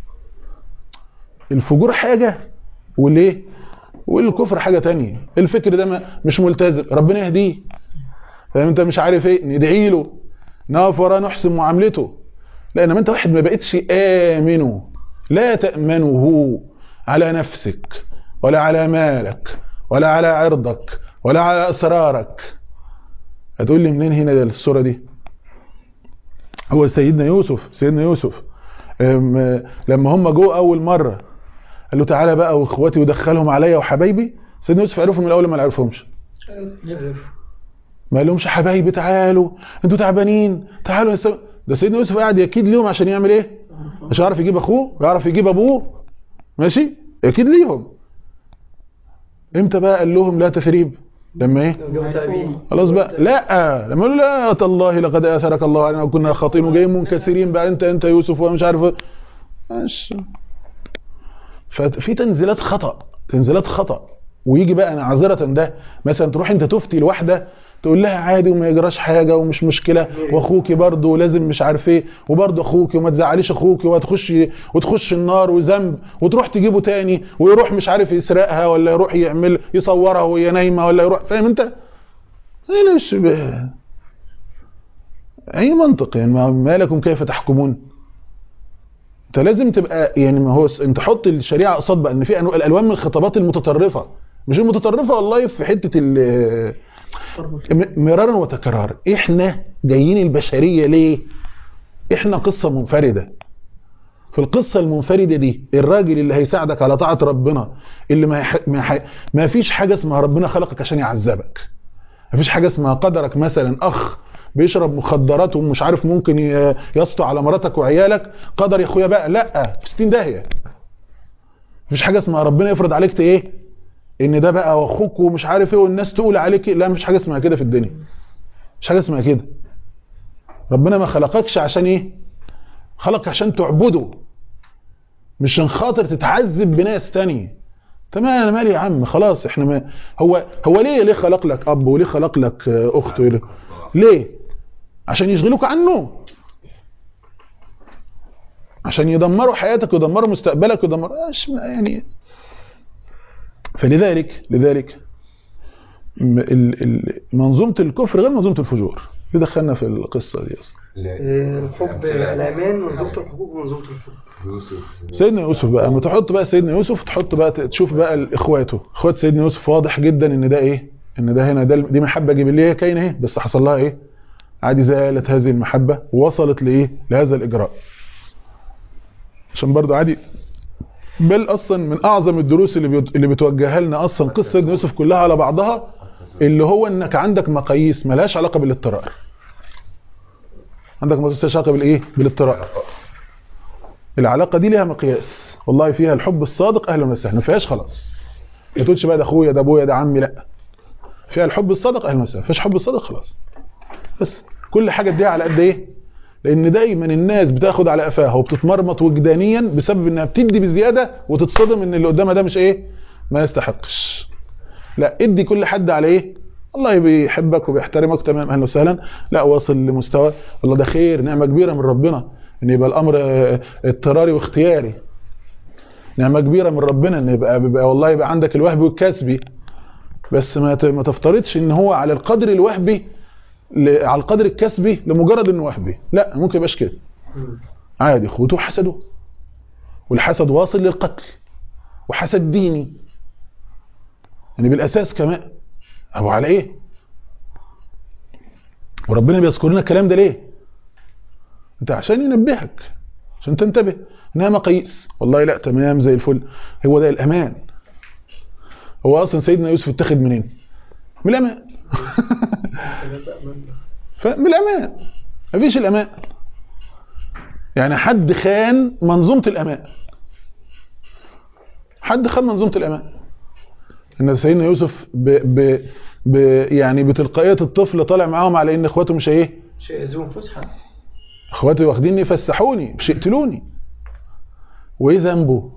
الفجور حاجه والايه والكفر حاجه تانية الفكر ده ما- مش ملتزم ربنا يهديه فاهم انت مش عارف ايه ندعي له نقف وراه نحسن معاملته لا انما انت واحد ما بقتش امنه لا تامنه على نفسك ولا على مالك ولا على عرضك ولا على اسرارك هتقول لي منين هنا ده الصوره دي هو سيدنا يوسف سيدنا يوسف أم، لما هم جوه اول مره قال له تعالى بقى واخواتي ودخلهم عليا وحبايبي سيدنا يوسف عرفهم من الاول ما عرفهمش ما قالهمش حبايبي تعالوا انتوا تعبانين تعالوا نستم... ده سيدنا يوسف قاعد يكيد ليهم عشان يعمل ايه عشان يعرف يجيب اخوه ويعرف يجيب ابوه ماشي يكيد ليهم امتى بقى قال لهم لا تثريب لما ايه جو تأبيه خلاص بقى لا لما يقولوا لا تالله لقد اثرك الله علينا وكنا خاطئين وجايين منكسرين بقى انت انت يوسف ومش عارف إيه. ماشي ففي تنزيلات خطأ تنزيلات خطأ ويجي بقى انا عذرة ده مثلا تروح انت تفتي لواحده تقول لها عادي وما يجراش حاجه ومش مشكله واخوكي برضه لازم مش عارف ايه وبرضه اخوكي وما تزعليش اخوكي وتخش وتخش النار وذنب وتروح تجيبه تاني ويروح مش عارف يسرقها ولا يروح يعمل يصورها وهي نايمه ولا يروح فاهم انت؟ ايه ليش ب- اي منطق يعني ما- ما لكم كيف تحكمون انت لازم تبقى يعني ما هو س- انت حط الشريعه قصاد بقى ان في أنو- الالوان من الخطابات المتطرفه مش المتطرفه والله في حته ال م- مرارا وتكرارا احنا جايين البشريه ليه احنا قصه منفرده في القصه المنفرده دي الراجل اللي هيساعدك على طاعه ربنا اللي ما, يح... ما, ح... ما فيش حاجه اسمها ربنا خلقك عشان يعذبك ما فيش حاجه اسمها قدرك مثلا اخ بيشرب مخدرات ومش عارف ممكن ي- يسطو على مراتك وعيالك قدر يا اخويا بقى لا في 60 داهيه مفيش حاجه اسمها ربنا يفرض عليك ت- ايه ان ده بقى واخوك ومش عارف ايه والناس تقول عليك إيه. لا مفيش حاجه اسمها كده في الدنيا مفيش حاجه اسمها كده ربنا ما خلقكش عشان ايه خلقك عشان تعبده مش عشان خاطر تتعذب بناس تانية تمام انا مالي يا عم خلاص احنا ما هو هو ليه ليه خلق لك اب وليه خلق لك آه، اخت وليه ليه عشان يشغلوك عنه عشان يدمروا حياتك ويدمروا مستقبلك ويدمروا إيش ما- يعني فلذلك لذلك م- ال- ال- منظومة الكفر غير منظومة الفجور دي دخلنا في القصة دي أصلا إيه، الحب الأمان منظومة الحقوق ومنظومة الحب يوسف سيدنا يوسف بقى اما تحط بقى سيدنا يوسف تحط بقى تشوف بقى اخواته اخوات سيدنا يوسف واضح جدا ان ده ايه ان ده هنا ده دي محبه جبليه كاينه اهي بس حصل لها ايه عادي زالت هذه المحبه ووصلت لايه لهذا الاجراء عشان برضو عادي بل اصلا من اعظم الدروس اللي بيت- اللي بتوجهها لنا اصلا قصه سيدنا يوسف كلها على بعضها اللي هو انك عندك مقاييس ملهاش علاقه بالاضطرار عندك مقاييس ملهاش علاقه بالايه بالاضطرار العلاقه دي ليها مقياس والله فيها الحب الصادق اهلا وسهلا ما فيهاش خلاص ما تقولش بقى ده اخويا ده ابويا ده عمي لا فيها الحب الصادق اهلا وسهلا ما فيش حب الصادق خلاص بس كل حاجه اديها على قد ايه لان دايما الناس بتاخد على قفاها وبتتمرمط وجدانيا بسبب انها بتدي بزياده وتتصدم ان اللي قدامها ده مش ايه ما يستحقش لا ادي كل حد على ايه الله بيحبك وبيحترمك تمام اهلا وسهلا لا واصل لمستوى والله ده خير نعمه كبيره من ربنا ان يبقى الامر آه، اضطراري واختياري نعمه كبيره من ربنا ان يبقى, بيبقى والله يبقى عندك الوهبي والكسبي بس ما ت- ما تفترضش ان هو على القدر الوهبي ل- على القدر الكسبي لمجرد انه وهبي لا ممكن يبقاش كده عادي اخوته حسدوا والحسد واصل للقتل وحسد ديني يعني بالاساس كمان هو على ايه وربنا بيذكر لنا الكلام ده ليه انت عشان ينبهك عشان تنتبه انها مقاييس والله لا تمام زي الفل هو ده الامان هو اصلا سيدنا يوسف اتخذ منين من الامان فمن الامان مفيش الامان يعني حد خان منظومه الامان حد خان منظومه الامان ان سيدنا يوسف ب ب ب يعني بتلقائيه الطفل طالع معاهم على ان اخواته مش ايه شيء يزوم فسحة اخواتي واخديني يفسحوني مش يقتلوني وايه ذنبه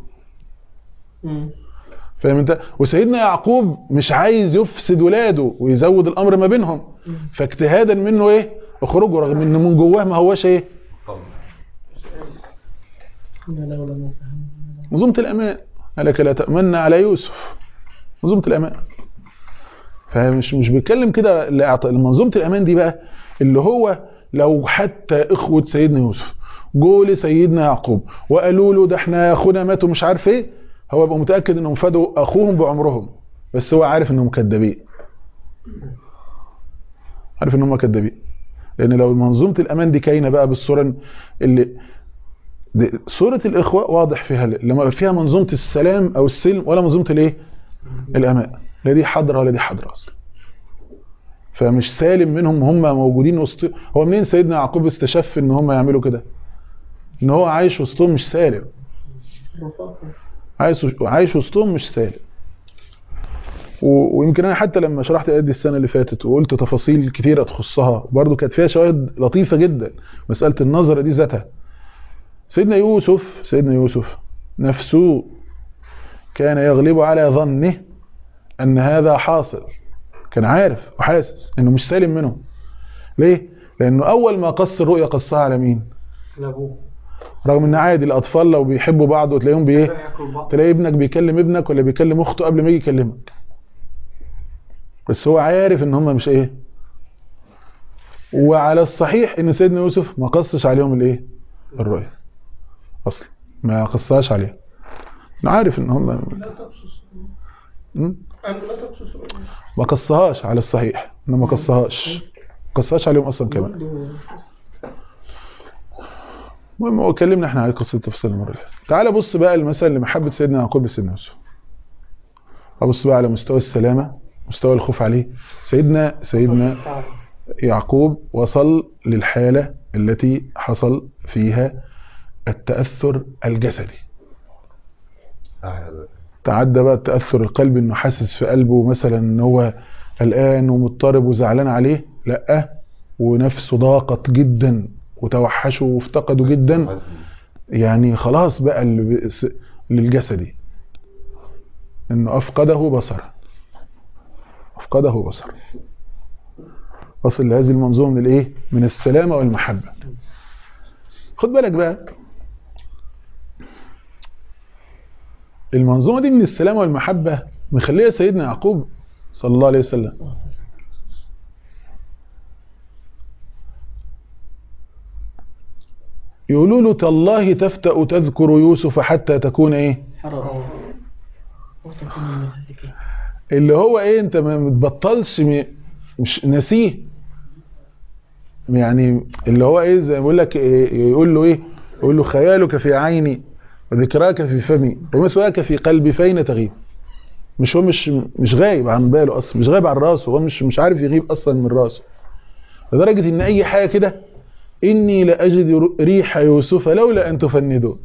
فاهم انت وسيدنا يعقوب مش عايز يفسد ولاده ويزود الامر ما بينهم فاجتهادا منه ايه اخرجوا رغم ان من جواه ما هوش ايه طب منظومه الامان قالك لا تامن على يوسف منظومه الامان فمش مش بيتكلم كده لإعطاء- منظومه الامان دي بقى اللي هو لو حتى اخوه سيدنا يوسف جو لسيدنا يعقوب وقالوا له ده احنا اخونا مات ومش عارف ايه هو يبقى متاكد انهم فادوا اخوهم بعمرهم بس هو عارف انهم كذابين عارف ان هم كذابين لان لو منظومه الامان دي كاينه بقى بالصوره اللي دي صورة الإخوة واضح فيها لما فيها منظومة السلام أو السلم ولا منظومة الإيه؟ الأمان لا دي حضرة ولا دي حضرة أصلا فمش سالم منهم هم موجودين وسط هو منين سيدنا يعقوب استشف ان هم يعملوا كده ان هو عايش وسطهم مش سالم عايش عايش وسطهم مش سالم و- ويمكن انا حتى لما شرحت الايات دي السنه اللي فاتت وقلت تفاصيل كثيره تخصها برضو كانت فيها شواهد لطيفه جدا مساله النظره دي ذاتها سيدنا يوسف سيدنا يوسف نفسه كان يغلب على ظنه ان هذا حاصل كان عارف وحاسس انه مش سالم منه ليه لانه اول ما قص الرؤيا قصها على مين لابوه رغم ان عادي الاطفال لو بيحبوا بعض وتلاقيهم بايه ياكلوا بعض تلاقي ابنك بيكلم ابنك ولا بيكلم اخته قبل ما يجي يكلمك بس هو عارف ان هم مش ايه وعلى الصحيح ان سيدنا يوسف ما قصش عليهم الايه الرؤيا اصلا ما قصهاش عليهم انا عارف ان هم لا تقصص م? لا تقصص ما قصهاش على الصحيح انه ما قصهاش ما قصهاش عليهم اصلا كمان المهم هو اتكلمنا احنا على قصه التفصيل المره اللي فاتت تعال بص بقى المثل لمحبه سيدنا يعقوب لسيدنا يوسف ابص بقى على مستوى السلامه مستوى الخوف عليه سيدنا سيدنا يعقوب وصل للحاله التي حصل فيها التاثر الجسدي تعدى بقى التاثر القلبي انه حاسس في قلبه مثلا ان هو قلقان ومضطرب وزعلان عليه لا ونفسه ضاقت جدا وتوحشه وافتقده جدا يعني خلاص بقى ال- س- للجسدي انه افقده بصرا افقده بصرا وصل لهذه المنظومه من الايه من السلامه والمحبه خد بالك بقى المنظومه دي من السلامه والمحبه مخليه سيدنا يعقوب صلى الله عليه وسلم يقولوا له تالله تفتأ تذكر يوسف حتى تكون ايه اللي هو ايه انت ما بتبطلش م- مش ناسيه يعني اللي هو ايه زي ما بيقول لك إيه يقول له ايه يقول له خيالك في عيني وذكراك في فمي ومثواك في قلبي فين تغيب مش هو مش مش غايب عن باله اصلا مش غايب عن راسه هو مش مش عارف يغيب اصلا من راسه لدرجه ان اي حاجه كده اني لاجد ريح يوسف لولا ان تفندون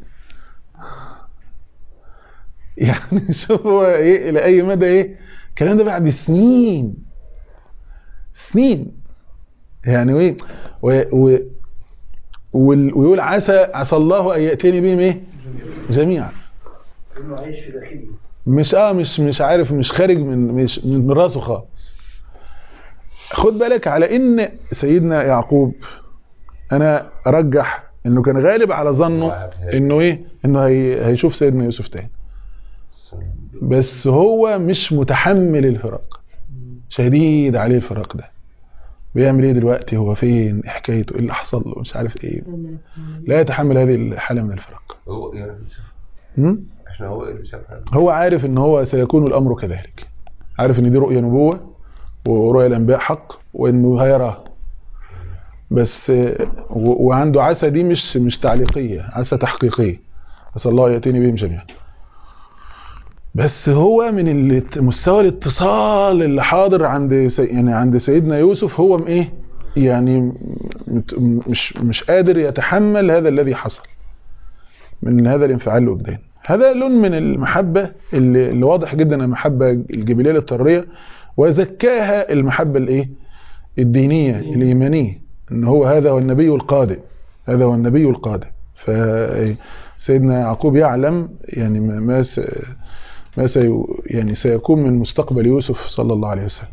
يعني شوف هو ايه الى اي مدى ايه الكلام ده بعد سنين سنين يعني وايه و و وال- ويقول عسى عسى الله ان ياتيني بهم ايه جميعا انه عايش في داخلي مش اه مش مش عارف مش خارج من مش من راسه خالص خد بالك على ان سيدنا يعقوب انا ارجح انه كان غالب على ظنه انه ايه انه هي هيشوف سيدنا يوسف تاني بس هو مش متحمل الفراق شديد عليه الفراق ده بيعمل ايه دلوقتي هو فين إيه حكايته ايه اللي حصل له مش عارف ايه لا يتحمل هذه الحاله من الفراق هو يعني م? احنا هو اللي شافها هو عارف ان هو سيكون الامر كذلك عارف ان دي رؤية نبوة ورؤية الانبياء حق وانه هيراه بس آه، و- وعنده عسى دي مش مش تعليقية عسى تحقيقية عسى الله يأتيني بهم جميعا بس هو من الات- مستوى الاتصال اللي حاضر عند سي يعني عند سيدنا يوسف هو م- ايه يعني مت- مش مش قادر يتحمل هذا الذي حصل من هذا الانفعال الوجداني هذا لون من المحبة اللي, اللي واضح جدا المحبة الجبلية للطرية وزكاها المحبة الايه الدينية الإيمانية ان هو هذا هو النبي القادم هذا هو النبي القادم فسيدنا يعقوب يعلم يعني ما ما س- ما سي يعني سيكون من مستقبل يوسف صلى الله عليه وسلم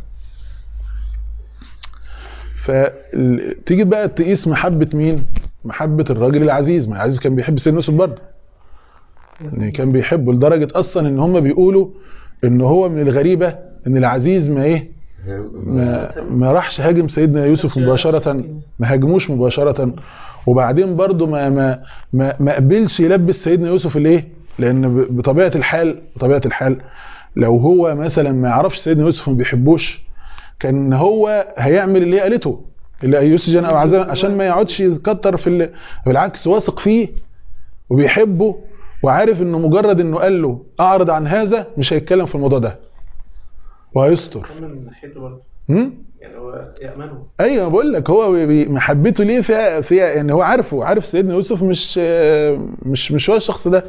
فتيجي بقى تقيس محبة مين محبة الراجل العزيز ما العزيز كان بيحب سيدنا يوسف برضه يعني كان بيحبه لدرجة اصلا ان هم بيقولوا ان هو من الغريبة ان العزيز ما ايه ما, ما راحش هاجم سيدنا يوسف مباشرة ما هاجموش مباشرة وبعدين برضه ما ما ما, ما قبلش يلبس سيدنا يوسف الايه لان ب- بطبيعة الحال بطبيعة الحال لو هو مثلا ما يعرفش سيدنا يوسف ما بيحبوش كان هو هيعمل اللي هي قالته اللي يسجن او عذاب عشان ما يقعدش يكتر في ال- بالعكس واثق فيه وبيحبه وعارف انه مجرد انه قال له اعرض عن هذا مش هيتكلم في الموضوع ده وهيستر كمان من ناحيته برضه هم؟ يعني هو يأمنه ايوه بقول لك هو بي- محبته ليه فيها فيها يعني هو عارفه عارف سيدنا يوسف مش مش مش هو الشخص ده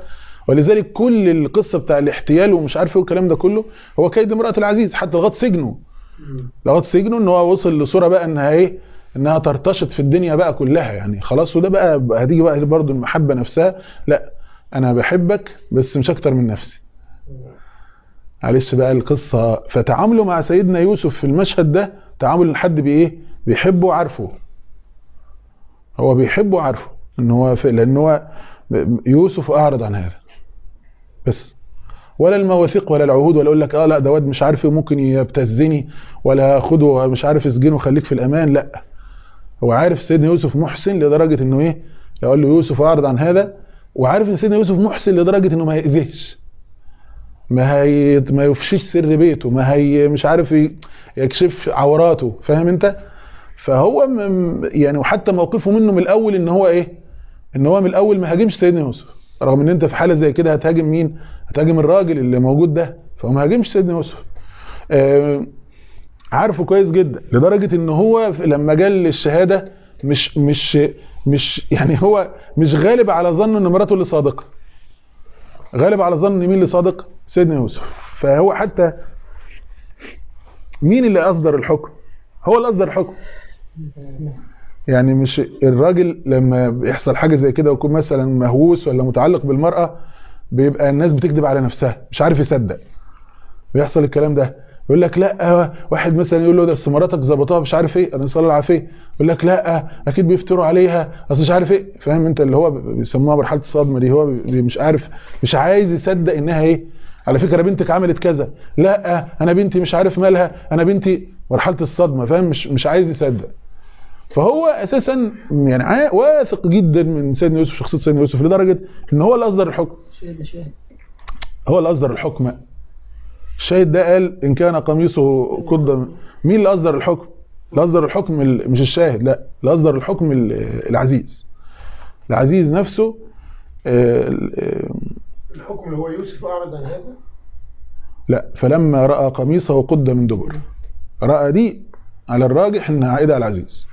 ولذلك كل القصه بتاع الاحتيال ومش عارف ايه والكلام ده كله هو كيد امراه العزيز حتى لغايه سجنه لغايه سجنه ان هو وصل لصوره بقى انها ايه انها ترتشط في الدنيا بقى كلها يعني خلاص وده بقى هتيجي بقى برضه المحبه نفسها لا انا بحبك بس مش اكتر من نفسي معلش بقى القصه فتعامله مع سيدنا يوسف في المشهد ده تعامل حد بايه بيحبه وعارفه هو بيحبه وعارفه ان هو في لان هو يوسف اعرض عن هذا بس ولا المواثيق ولا العهود ولا يقول لك اه لا ده واد مش عارف إيه ممكن يبتزني ولا خده مش عارف اسجنه خليك في الامان لا هو عارف سيدنا يوسف محسن لدرجه انه ايه لو قال له يوسف اعرض عن هذا وعارف ان سيدنا يوسف محسن لدرجه انه ما يأذيش ما هي ما يفشيش سر بيته ما هي مش عارف ي- يكشف عوراته فاهم انت فهو م- يعني وحتى موقفه منه من الاول ان هو ايه ان هو من الاول ما هاجمش سيدنا يوسف رغم ان انت في حاله زي كده هتهاجم مين هتهاجم الراجل اللي موجود ده فهو ما هاجمش سيدنا يوسف آه، عارفه كويس جدا لدرجه ان هو في- لما جال للشهاده مش مش مش يعني هو مش غالب على ظن ان مراته اللي صادقه غالب على ظن مين اللي صادق سيدنا يوسف فهو حتى مين اللي اصدر الحكم هو اللي اصدر الحكم يعني مش الراجل لما بيحصل حاجه زي كده ويكون مثلا مهووس ولا متعلق بالمراه بيبقى الناس بتكذب على نفسها مش عارف يصدق بيحصل الكلام ده يقول لك لا واحد مثلا يقول له ده أصل مراتك ظبطها مش عارف ايه انا صلى العافيه يقول لك لا اكيد بيفتروا عليها اصل مش عارف ايه فاهم انت اللي هو بيسموها مرحله الصدمه دي هو بي- مش عارف مش عايز يصدق انها ايه على فكره بنتك عملت كذا لا انا بنتي مش عارف مالها انا بنتي مرحله الصدمه فاهم مش مش عايز يصدق فهو اساسا يعني عا- واثق جدا من سيدنا يوسف شخصيه سيدنا يوسف لدرجه ان هو اللي اصدر الحكم شاهد شاهد هو اللي اصدر الحكم الشاهد ده قال ان كان قميصه قد من- مين اللي اصدر الحكم اللي اصدر الحكم ال- مش الشاهد لا اللي اصدر الحكم ال- العزيز العزيز نفسه آه، آه، الحكم اللي هو يوسف أعرض عن هذا لا فلما راى قميصه قد من دبر راى دي على الراجح انها عائده على العزيز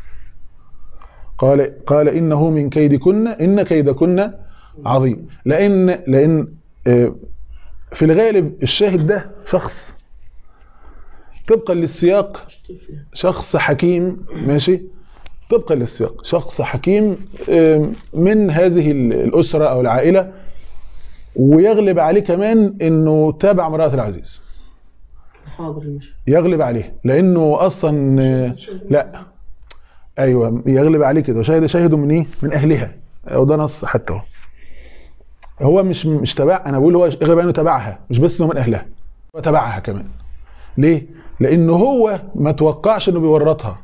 قال قال انه من كيدكن ان كيدكن عظيم لان لان آه، في الغالب الشاهد ده شخص طبقا للسياق شخص حكيم ماشي طبقا للسياق شخص حكيم آم، من هذه ال- الأسرة أو العائلة ويغلب عليه كمان انه تابع امرأة العزيز حاضر المشهد يغلب عليه لانه اصلا آه، لا ايوه يغلب عليه كده وشاهد شاهد من ايه من اهلها وده نص حتى هو هو مش مش تبع انا بقول هو يغلب انه تبعها مش بس انه من اهلها هو تبعها كمان ليه لانه هو ما توقعش انه بيورطها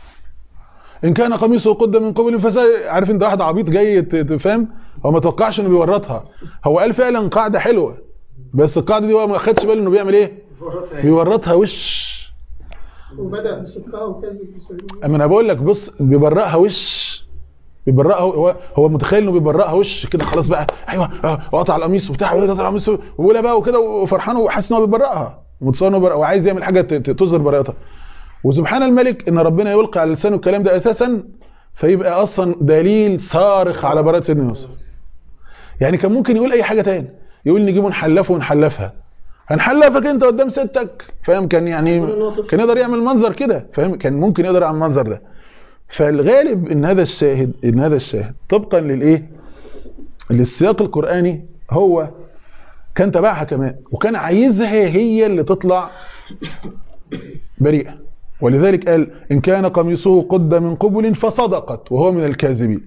ان كان قميصه قد من قبل فسا عارف انت واحد عبيط جاي ت- تفهم هو ما توقعش انه بيورطها هو قال فعلا قاعده حلوه بس القاعده دي هو ما خدش باله انه بيعمل ايه بيورطها وش وبدأ بصدقها وكذب بسبيل اما انا بقول لك بص بيبرقها وش بيبرقها هو هو متخيل انه بيبرقها وش كده خلاص بقى ايوه اه وقطع القميص وبتاع وقطع القميص وبيقولها بقى وكده وفرحان وحاسس ان هو بيبرقها متصور انه بيبرق- وعايز يعمل حاجه ت- ت- تظهر براءتها وسبحان الملك ان ربنا يلقي على لسانه الكلام ده اساسا فيبقى اصلا دليل صارخ على براءه سيدنا يوسف يعني كان ممكن يقول اي حاجه تاني يقول نجيبه نحلفه ونحلفها هنحلفك انت قدام ستك فاهم كان يعني كان يقدر يعمل منظر كده فاهم كان ممكن يقدر يعمل المنظر ده فالغالب ان هذا الشاهد ان هذا الشاهد طبقا للايه للسياق القراني هو كان تبعها كمان وكان عايزها هي اللي تطلع بريئه ولذلك قال ان كان قميصه قد من قبل فصدقت وهو من الكاذبين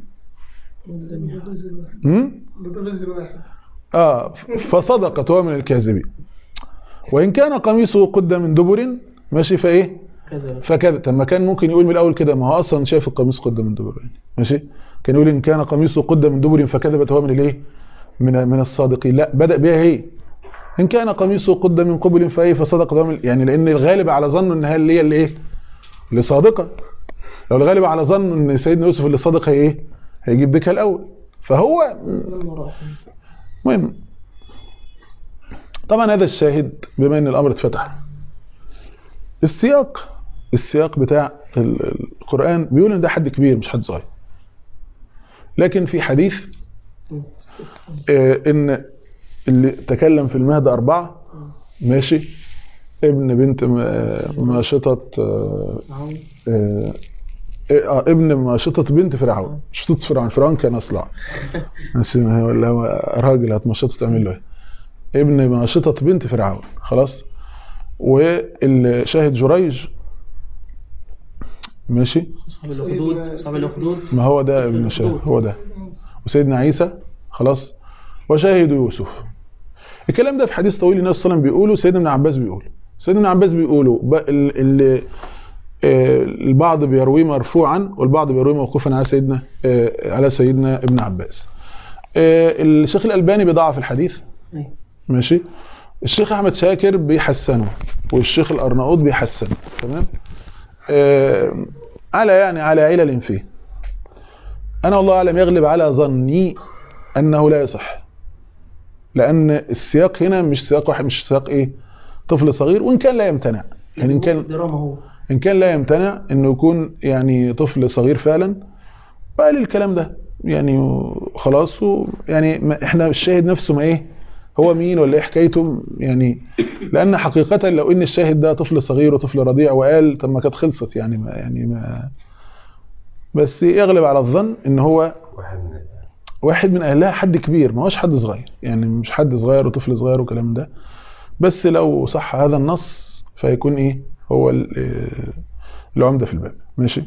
امم بغزل واحد اه فصدقت وهو من الكاذبين وان كان قميصه قد من دبر ماشي فايه كذا فكذا طب ما كان ممكن يقول من الاول كده ما هو اصلا شايف القميص قد من دبر يعني ماشي كان يقول ان كان قميصه قد من دبر فكذبت هو من الايه من من الصادقين لا بدا بها هي ان كان قميصه قد من قبل فايه فصدقت هو من يعني لان الغالب على ظنه ان هي اللي هي اللي ايه اللي صادقه لو الغالب على ظنه ان سيدنا يوسف اللي صادق هي ايه هيجيب ديكها الاول فهو لما راح المهم طبعا هذا الشاهد بما ان الامر اتفتح السياق السياق بتاع ال- القرآن بيقول ان ده حد كبير مش حد صغير لكن في حديث آه، ان اللي تكلم في المهد أربعة ماشي ابن بنت م- ماشطة آه، عون. آه، آه، ابن ماشطة بنت فرعون شطة فرعون فرعون كان أصلع ماشي ما هو ولا هو راجل هتمشطه تعمل له ايه ابن ماشطة بنت فرعون خلاص والشاهد جريج ماشي صاحب الاخدود صاحب الاخدود ما هو ده ابن شاهد هو ده وسيدنا عيسى خلاص وشاهد يوسف الكلام ده في حديث طويل النبي صلى الله عليه وسلم بيقوله سيدنا ابن عباس بيقوله سيدنا ابن عباس بيقوله ب- ال- ال- آه، البعض بيرويه مرفوعا والبعض بيرويه موقوفا على سيدنا آه، على سيدنا ابن عباس آه، الشيخ الألباني بيضعف الحديث أيوة. ماشي الشيخ احمد شاكر بيحسنه والشيخ الارناؤوط بيحسنه تمام آه، على يعني على علل فيه انا والله اعلم يغلب على ظني انه لا يصح لان السياق هنا مش سياق واحد مش سياق ايه طفل صغير وان كان لا يمتنع يعني ان كان دراما هو ان كان لا يمتنع انه يكون يعني طفل صغير فعلا وقال الكلام ده يعني خلاص و- يعني ما احنا الشاهد نفسه ما ايه هو مين ولا ايه حكايته يعني لان حقيقة لو ان الشاهد ده طفل صغير وطفل رضيع وقال طب ما كانت خلصت يعني ما يعني ما بس يغلب على الظن ان هو واحد من اهلها حد كبير ما هوش حد صغير يعني مش حد صغير وطفل صغير وكلام ده بس لو صح هذا النص فيكون ايه هو ال- آه، العمدة في الباب ماشي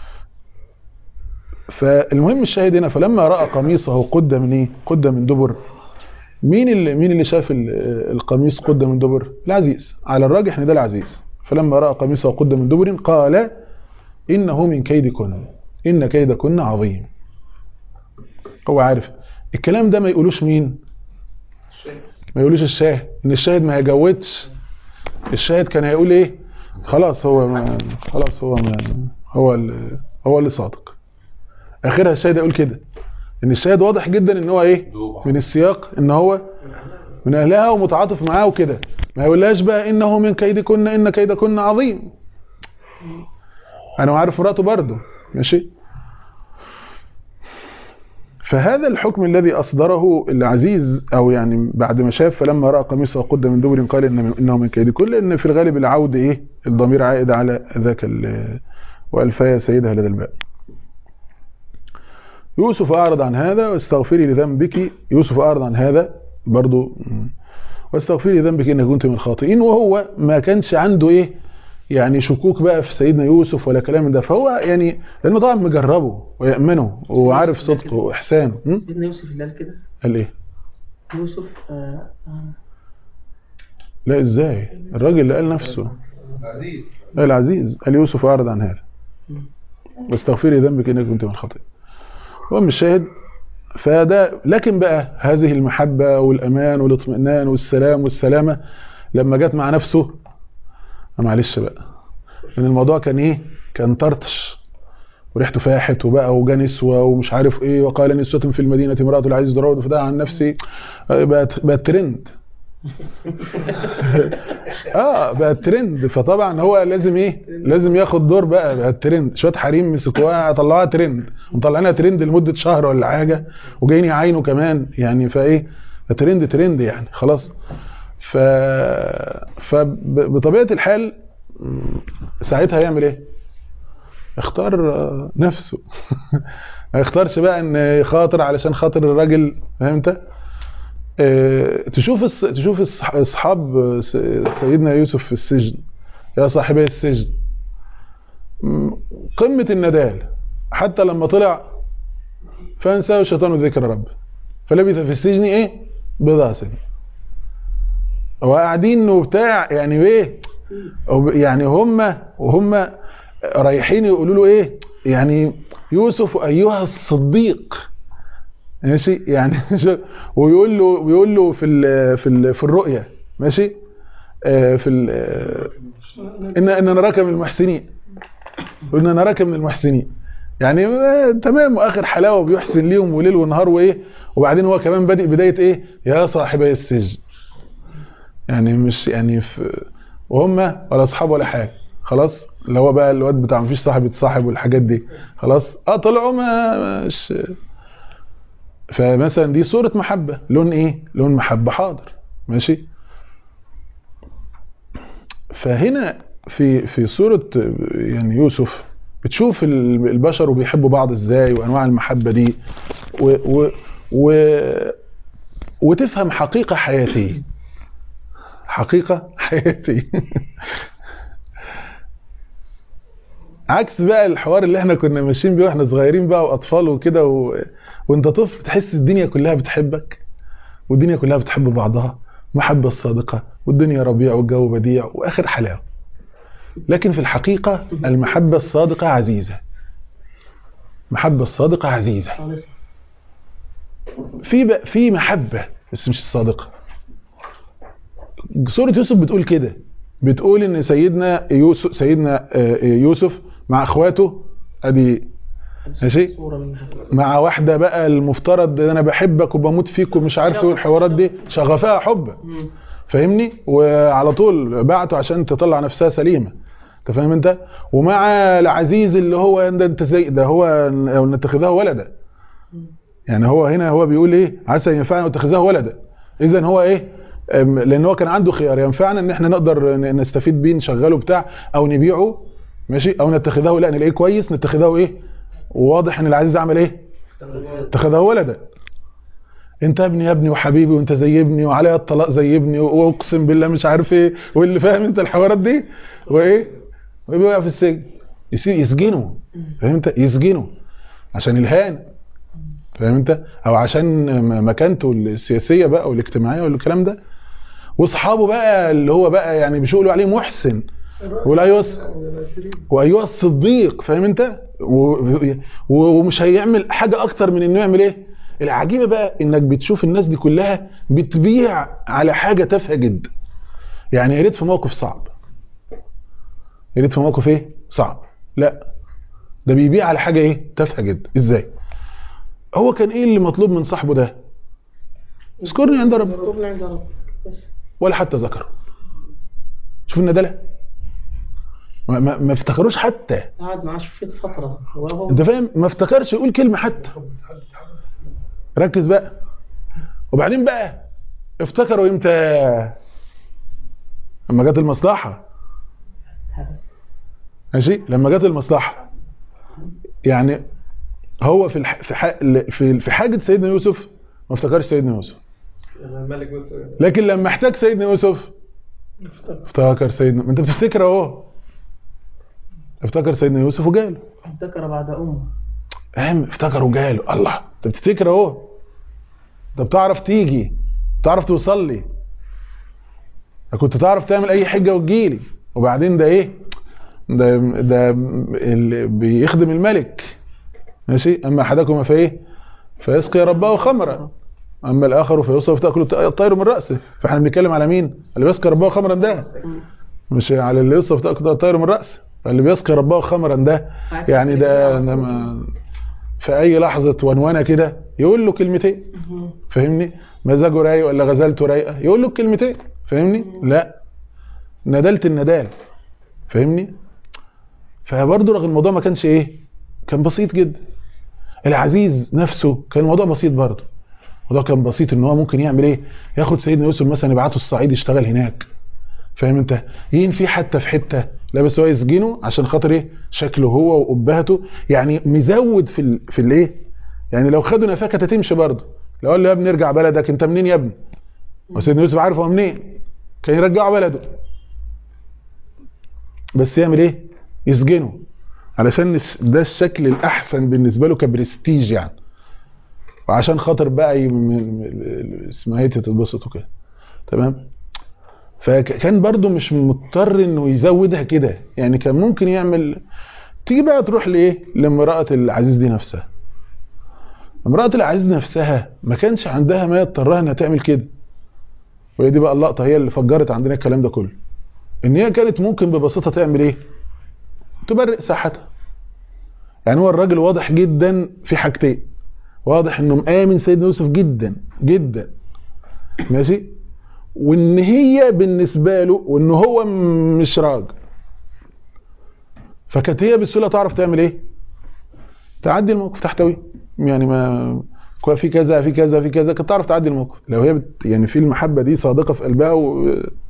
فالمهم الشاهد هنا فلما رأى قميصه قد من ايه قد من دبر مين اللي مين اللي شاف ال- آه، القميص قد من دبر العزيز على الراجح ان ده العزيز فلما رأى قميصه قد من دبر قال انه من كيدكن ان كيدكن عظيم هو عارف الكلام ده ما يقولوش مين ما يقولوش الشاهد ان الشاهد ما هيجودش الشاهد كان هيقول ايه خلاص هو ما خلاص هو ما هو اللي هو اللي صادق اخرها الشاهد يقول كده ان الشاهد واضح جدا ان هو ايه من السياق ان هو من اهلها ومتعاطف معاه وكده ما يقولهاش بقى انه من كيدكن ان كيدكن عظيم انا عارف مراته برضه ماشي فهذا الحكم الذي أصدره العزيز أو يعني بعد ما شاف فلما رأى قميصه قد من دبر قال إن إنه من كيد كل إن في الغالب العود إيه الضمير عائد على ذاك ال- وألفايا سيدها لدى الباب يوسف أعرض عن هذا واستغفري لذنبك يوسف أعرض عن هذا برضو مم. واستغفري لذنبك إنك كنت من الخاطئين وهو ما كانش عنده إيه يعني شكوك بقى في سيدنا يوسف ولا كلام من ده فهو يعني لانه طبعا مجربه ويأمنه وعارف صدقه واحسانه م? سيدنا يوسف اللي قال كده قال ايه يوسف آه آه لا ازاي الراجل اللي قال نفسه عزيز قال العزيز قال يوسف اعرض عن هذا واستغفري ذنبك انك كنت من الخطأ المهم الشاهد فده لكن بقى هذه المحبة والأمان والاطمئنان والسلام والسلامة لما جت مع نفسه معلش بقى لأن الموضوع كان إيه كان طرطش وريحته فاحت وبقى وجا نسوة ومش عارف إيه وقال نسوة في المدينة امرأة العزيز تراود فداها عن نفسي بقت بقت ترند اه بقى ترند فطبعا هو لازم ايه لازم ياخد دور بقى بقى ترند شويه حريم مسكوها طلعوها ترند مطلعينها ترند لمده شهر ولا حاجه وجايين يعاينوا كمان يعني فايه ترند ترند يعني خلاص ف فبطبيعه الحال م، ساعتها يعمل ايه اختار آه، نفسه ما يختارش بقى ان يخاطر علشان خاطر الراجل فاهم انت آه، تشوف الس- تشوف الصح- اصحاب س- سيدنا يوسف في السجن يا صاحبي السجن م، قمة الندال حتى لما طلع فانساه الشيطان ذكر ربه فلبث في السجن ايه بضع سنين وقاعدين وبتاع يعني ايه وب- يعني هم وهم رايحين يقولوا له ايه يعني يوسف ايها الصديق ماشي يعني ويقول له بيقول له في ال في ال في الرؤيا ماشي آه، في ال آه، ان ان نراك من المحسنين وان نراك من المحسنين يعني آه، تمام واخر حلاوه بيحسن ليهم وليل ونهار وايه وبعدين هو كمان بادئ بدايه ايه يا صاحبي السجن يعني مش يعني في وهم ولا اصحاب ولا حاجه خلاص اللي هو بقى الواد بتاع مفيش صاحب يتصاحب والحاجات دي خلاص اه طلعوا ما مش فمثلا دي صورة محبة لون ايه لون محبة حاضر ماشي فهنا في في صورة يعني يوسف بتشوف ال- البشر وبيحبوا بعض ازاي وانواع المحبة دي و و و وتفهم حقيقة حياتية حقيقة حياتية عكس بقى الحوار اللي احنا كنا ماشيين بيه واحنا صغيرين بقى واطفال وكده و... وانت طفل تحس الدنيا كلها بتحبك والدنيا كلها بتحب بعضها محبة الصادقة والدنيا ربيع والجو بديع واخر حلاوة لكن في الحقيقة المحبة الصادقة عزيزة محبة الصادقة عزيزة في بقى في محبة بس مش الصادقة سورة يوسف بتقول كده بتقول ان سيدنا يوسف سيدنا آه، يوسف مع اخواته ادي ماشي صورة من مع واحده بقى المفترض ان انا بحبك وبموت فيك ومش عارف ايه الحوارات دي شغفها حبا مم. فاهمني وعلى طول بعته عشان تطلع نفسها سليمه انت فاهم انت ومع العزيز اللي هو ده انت زي ده هو او نتخذه ولدا يعني هو هنا هو بيقول ايه عسى ينفعنا واتخذه ولدا اذا هو ايه أم، لان هو كان عنده خيار ينفعنا ان احنا نقدر ن- نستفيد بيه نشغله بتاع او نبيعه ماشي او نتخذه لا نلاقيه كويس نتخذه ايه وواضح ان العزيز عمل ايه اتخذه ولدا انت ابني يا ابني وحبيبي وانت زي ابني وعليا الطلاق زي ابني واقسم بالله مش عارف ايه واللي فاهم انت الحوارات دي وايه ويبقى في السجن يسي- يسجنه فاهم انت يسجنه عشان الهان فاهم انت او عشان م- مكانته السياسيه بقى والاجتماعيه والكلام ده واصحابه بقى اللي هو بقى يعني بيقولوا عليه محسن ولا يوس وايها الصديق فاهم انت و- و- ومش هيعمل حاجه اكتر من انه يعمل ايه العجيبه بقى انك بتشوف الناس دي كلها بتبيع على حاجه تافهه جدا يعني يا ريت في موقف صعب يا ريت في موقف ايه صعب لا ده بيبيع على حاجه ايه تافهه جدا ازاي هو كان ايه اللي مطلوب من صاحبه ده اذكرني عند ربك مكتوب عند ربك بس ولا حتى ذكره شوف الندالة ما, ما, ما افتكروش حتى قعد معاه شفت فترة وهو انت فاهم ما افتكرش يقول كلمة حتى ركز بقى وبعدين بقى افتكروا امتى لما جت المصلحة ماشي لما جت المصلحة يعني هو في الح... في, ح... في في حاجة سيدنا يوسف ما افتكرش سيدنا يوسف الملك بس لكن لما احتاج سيدنا يوسف افتكر سيدنا ما انت بتفتكر اهو افتكر سيدنا يوسف وجاله ذكر بعد أمه فاهم افتكر وجاله الله انت بتفتكر اهو انت بتعرف تيجي بتعرف توصل لي كنت تعرف تعمل اي حجه وتجيلي وبعدين ده ايه ده ده اللي بيخدم الملك ماشي اما احدكم فايه فيسقي ربه خمرا اما الاخر فيوصف تاكل الطير من راسه فاحنا بنتكلم على مين اللي بيسقي ربه خمرا ده مش على اللي يوصف تاكل الطير من راسه فاللي بيسقي ربه خمرا ده يعني ده ده ما- في اي لحظه ونونه كده يقول له كلمتين فاهمني مزاجه رايق ولا غزالته رايقه يقول له كلمتين فاهمني لا ندلت الندال فاهمني فبرضه رغم الموضوع ما كانش ايه كان بسيط جدا العزيز نفسه كان الموضوع بسيط برضه الموضوع كان بسيط ان هو ممكن يعمل ايه ياخد سيدنا يوسف مثلا يبعته الصعيد يشتغل هناك فاهم انت ينفي حتى في حته لا بس هو يسجنه عشان خاطر ايه شكله هو وابهته يعني مزود في ال... في الايه يعني لو خدوا نفاه كانت هتمشي برضه لو قال له يا ابني ارجع بلدك انت منين يا ابني وسيدنا يوسف عارف هو منين كان يرجعه بلده بس يعمل ايه يسجنه علشان الس- ده الشكل الاحسن بالنسبه له كبرستيج يعني وعشان خاطر بقى ي- م- م- اسمها ايه تتبسط وكده تمام فكان برضو مش مضطر انه يزودها كده يعني كان ممكن يعمل تيجي بقى تروح لايه لامرأة العزيز دي نفسها امرأة العزيز نفسها ما كانش عندها ما يضطرها انها تعمل كده وهي دي بقى اللقطة هي اللي فجرت عندنا الكلام ده كله ان هي كانت ممكن ببساطة تعمل ايه تبرئ ساحتها يعني هو الراجل واضح جدا في حاجتين واضح انه مآمن سيدنا يوسف جدا جدا ماشي وان هي بالنسبه له وان هو م- مش راجل فكانت هي بسهوله تعرف تعمل ايه تعدي الموقف تحتوي يعني ما كو- في كذا في كذا في كذا كنت تعرف تعدي الموقف لو هي بت يعني في المحبه دي صادقه في قلبها و...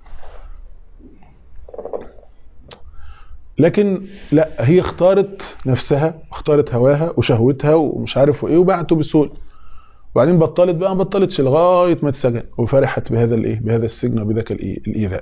لكن لا هي اختارت نفسها اختارت هواها وشهوتها ومش عارف وايه وبعته بسهوله وبعدين بطلت بقى ما بطلتش لغايه ما اتسجن وفرحت بهذا الايه بهذا السجن وبذاك الايه الايذاء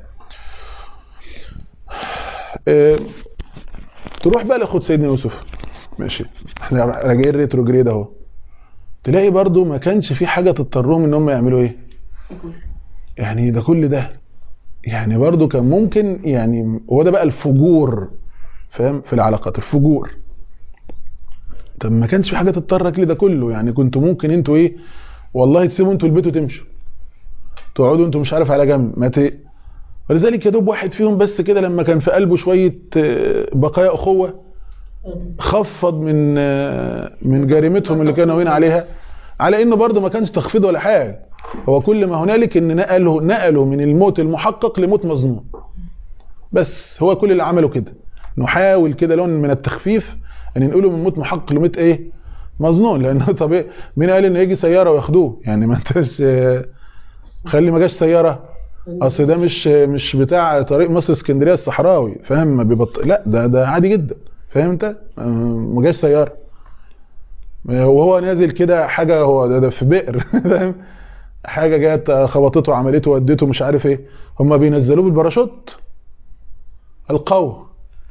آه، تروح بقى لاخد سيدنا يوسف ماشي احنا راجعين ريتروجريد اهو تلاقي برضو ما كانش في حاجه تضطرهم ان هم يعملوا ايه يعني ده كل ده يعني برضو كان ممكن يعني هو ده بقى الفجور فاهم في العلاقات الفجور طب ما كانش في حاجه تضطرك لده كله يعني كنتوا ممكن انتوا ايه والله تسيبوا انتوا البيت وتمشوا تقعدوا انتوا مش عارف على جنب ما ت... ولذلك يا دوب واحد فيهم بس كده لما كان في قلبه شويه آه، بقايا اخوه خفض من آه، من جريمتهم اللي كانوا ناويين عليها على انه برضه ما كانش تخفيض ولا حاجه هو كل ما هنالك ان نقله نقله من الموت المحقق لموت مظنون بس هو كل اللي عمله كده نحاول كده لون من التخفيف ان نقوله من موت محقق لموت ايه مظنون لانه طبيعي مين قال ان يجي سياره وياخدوه يعني ما انتش آه، خلي ما جاش سياره اصل ده مش مش بتاع طريق مصر اسكندريه الصحراوي فاهم ما بيبط... لا ده ده عادي جدا فاهم انت آه، ما جاش سياره وهو نازل كده حاجه هو ده, ده في بئر فاهم حاجه جت خبطته عملته ودته مش عارف ايه هم بينزلوه بالباراشوت القوه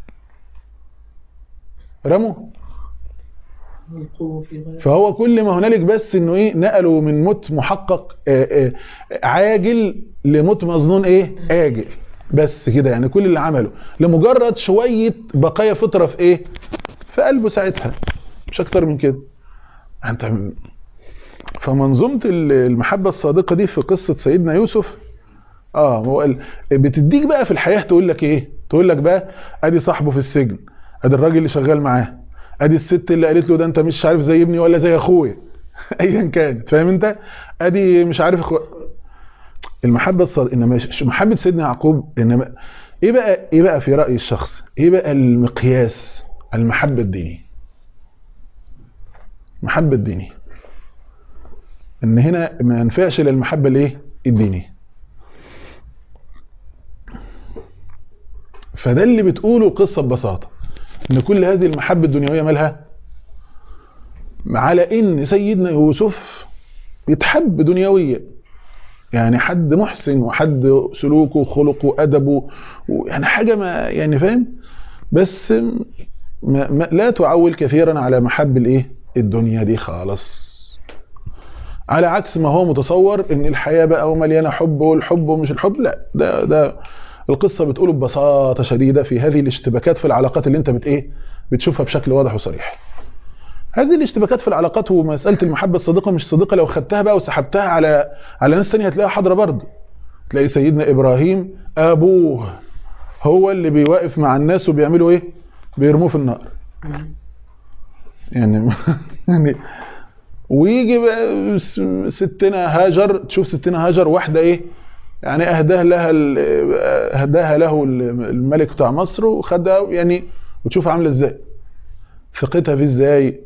رموا القوة في غير فهو كل ما هنالك بس انه ايه نقلوا من موت محقق آه، آه، عاجل لموت مظنون ايه اجل بس كده يعني كل اللي عمله لمجرد شويه بقايا فطره في ايه في قلبه ساعتها مش اكتر من كده انت فمنظومه ال- المحبه الصادقه دي في قصه سيدنا يوسف اه هو ال- بتديك بقى في الحياه تقول لك ايه تقول لك بقى ادي صاحبه في السجن ادي الراجل اللي شغال معاه ادي الست اللي قالت له ده انت مش عارف زي ابني ولا زي اخويا ايا كانت فاهم انت ادي مش عارف أخو... المحبه الصادقه انما ش- محبه سيدنا يعقوب انما ايه بقى ايه بقى في راي الشخص ايه بقى المقياس المحبه الدينيه المحبه الدينيه ان هنا ما ينفعش الا المحبه الايه الدينيه فده اللي بتقوله قصه ببساطه ان كل هذه المحبه الدنيويه مالها على ان سيدنا يوسف يتحب دنيويا يعني حد محسن وحد سلوكه وخلقه وادبه يعني حاجه ما يعني فاهم بس ما ما لا تعول كثيرا على محب الايه الدنيا دي خالص على عكس ما هو متصور ان الحياه بقى ومليانه حب والحب ومش الحب لا ده ده القصه بتقوله ببساطه شديده في هذه الاشتباكات في العلاقات اللي انت بت ايه بتشوفها بشكل واضح وصريح هذه الاشتباكات في العلاقات ومساله المحبه الصادقه مش صادقه لو خدتها بقى وسحبتها على على ناس ثانيه هتلاقيها حاضره برضه تلاقي سيدنا ابراهيم ابوه هو اللي بيوقف مع الناس وبيعملوا ايه بيرموه في النار يعني يعني ويجي بقى س- ستنا هاجر تشوف ستنا هاجر واحده ايه يعني اهداه لها ال- اهداها له الملك بتاع مصر وخدها يعني وتشوف عامله ازاي ثقتها فيه ازاي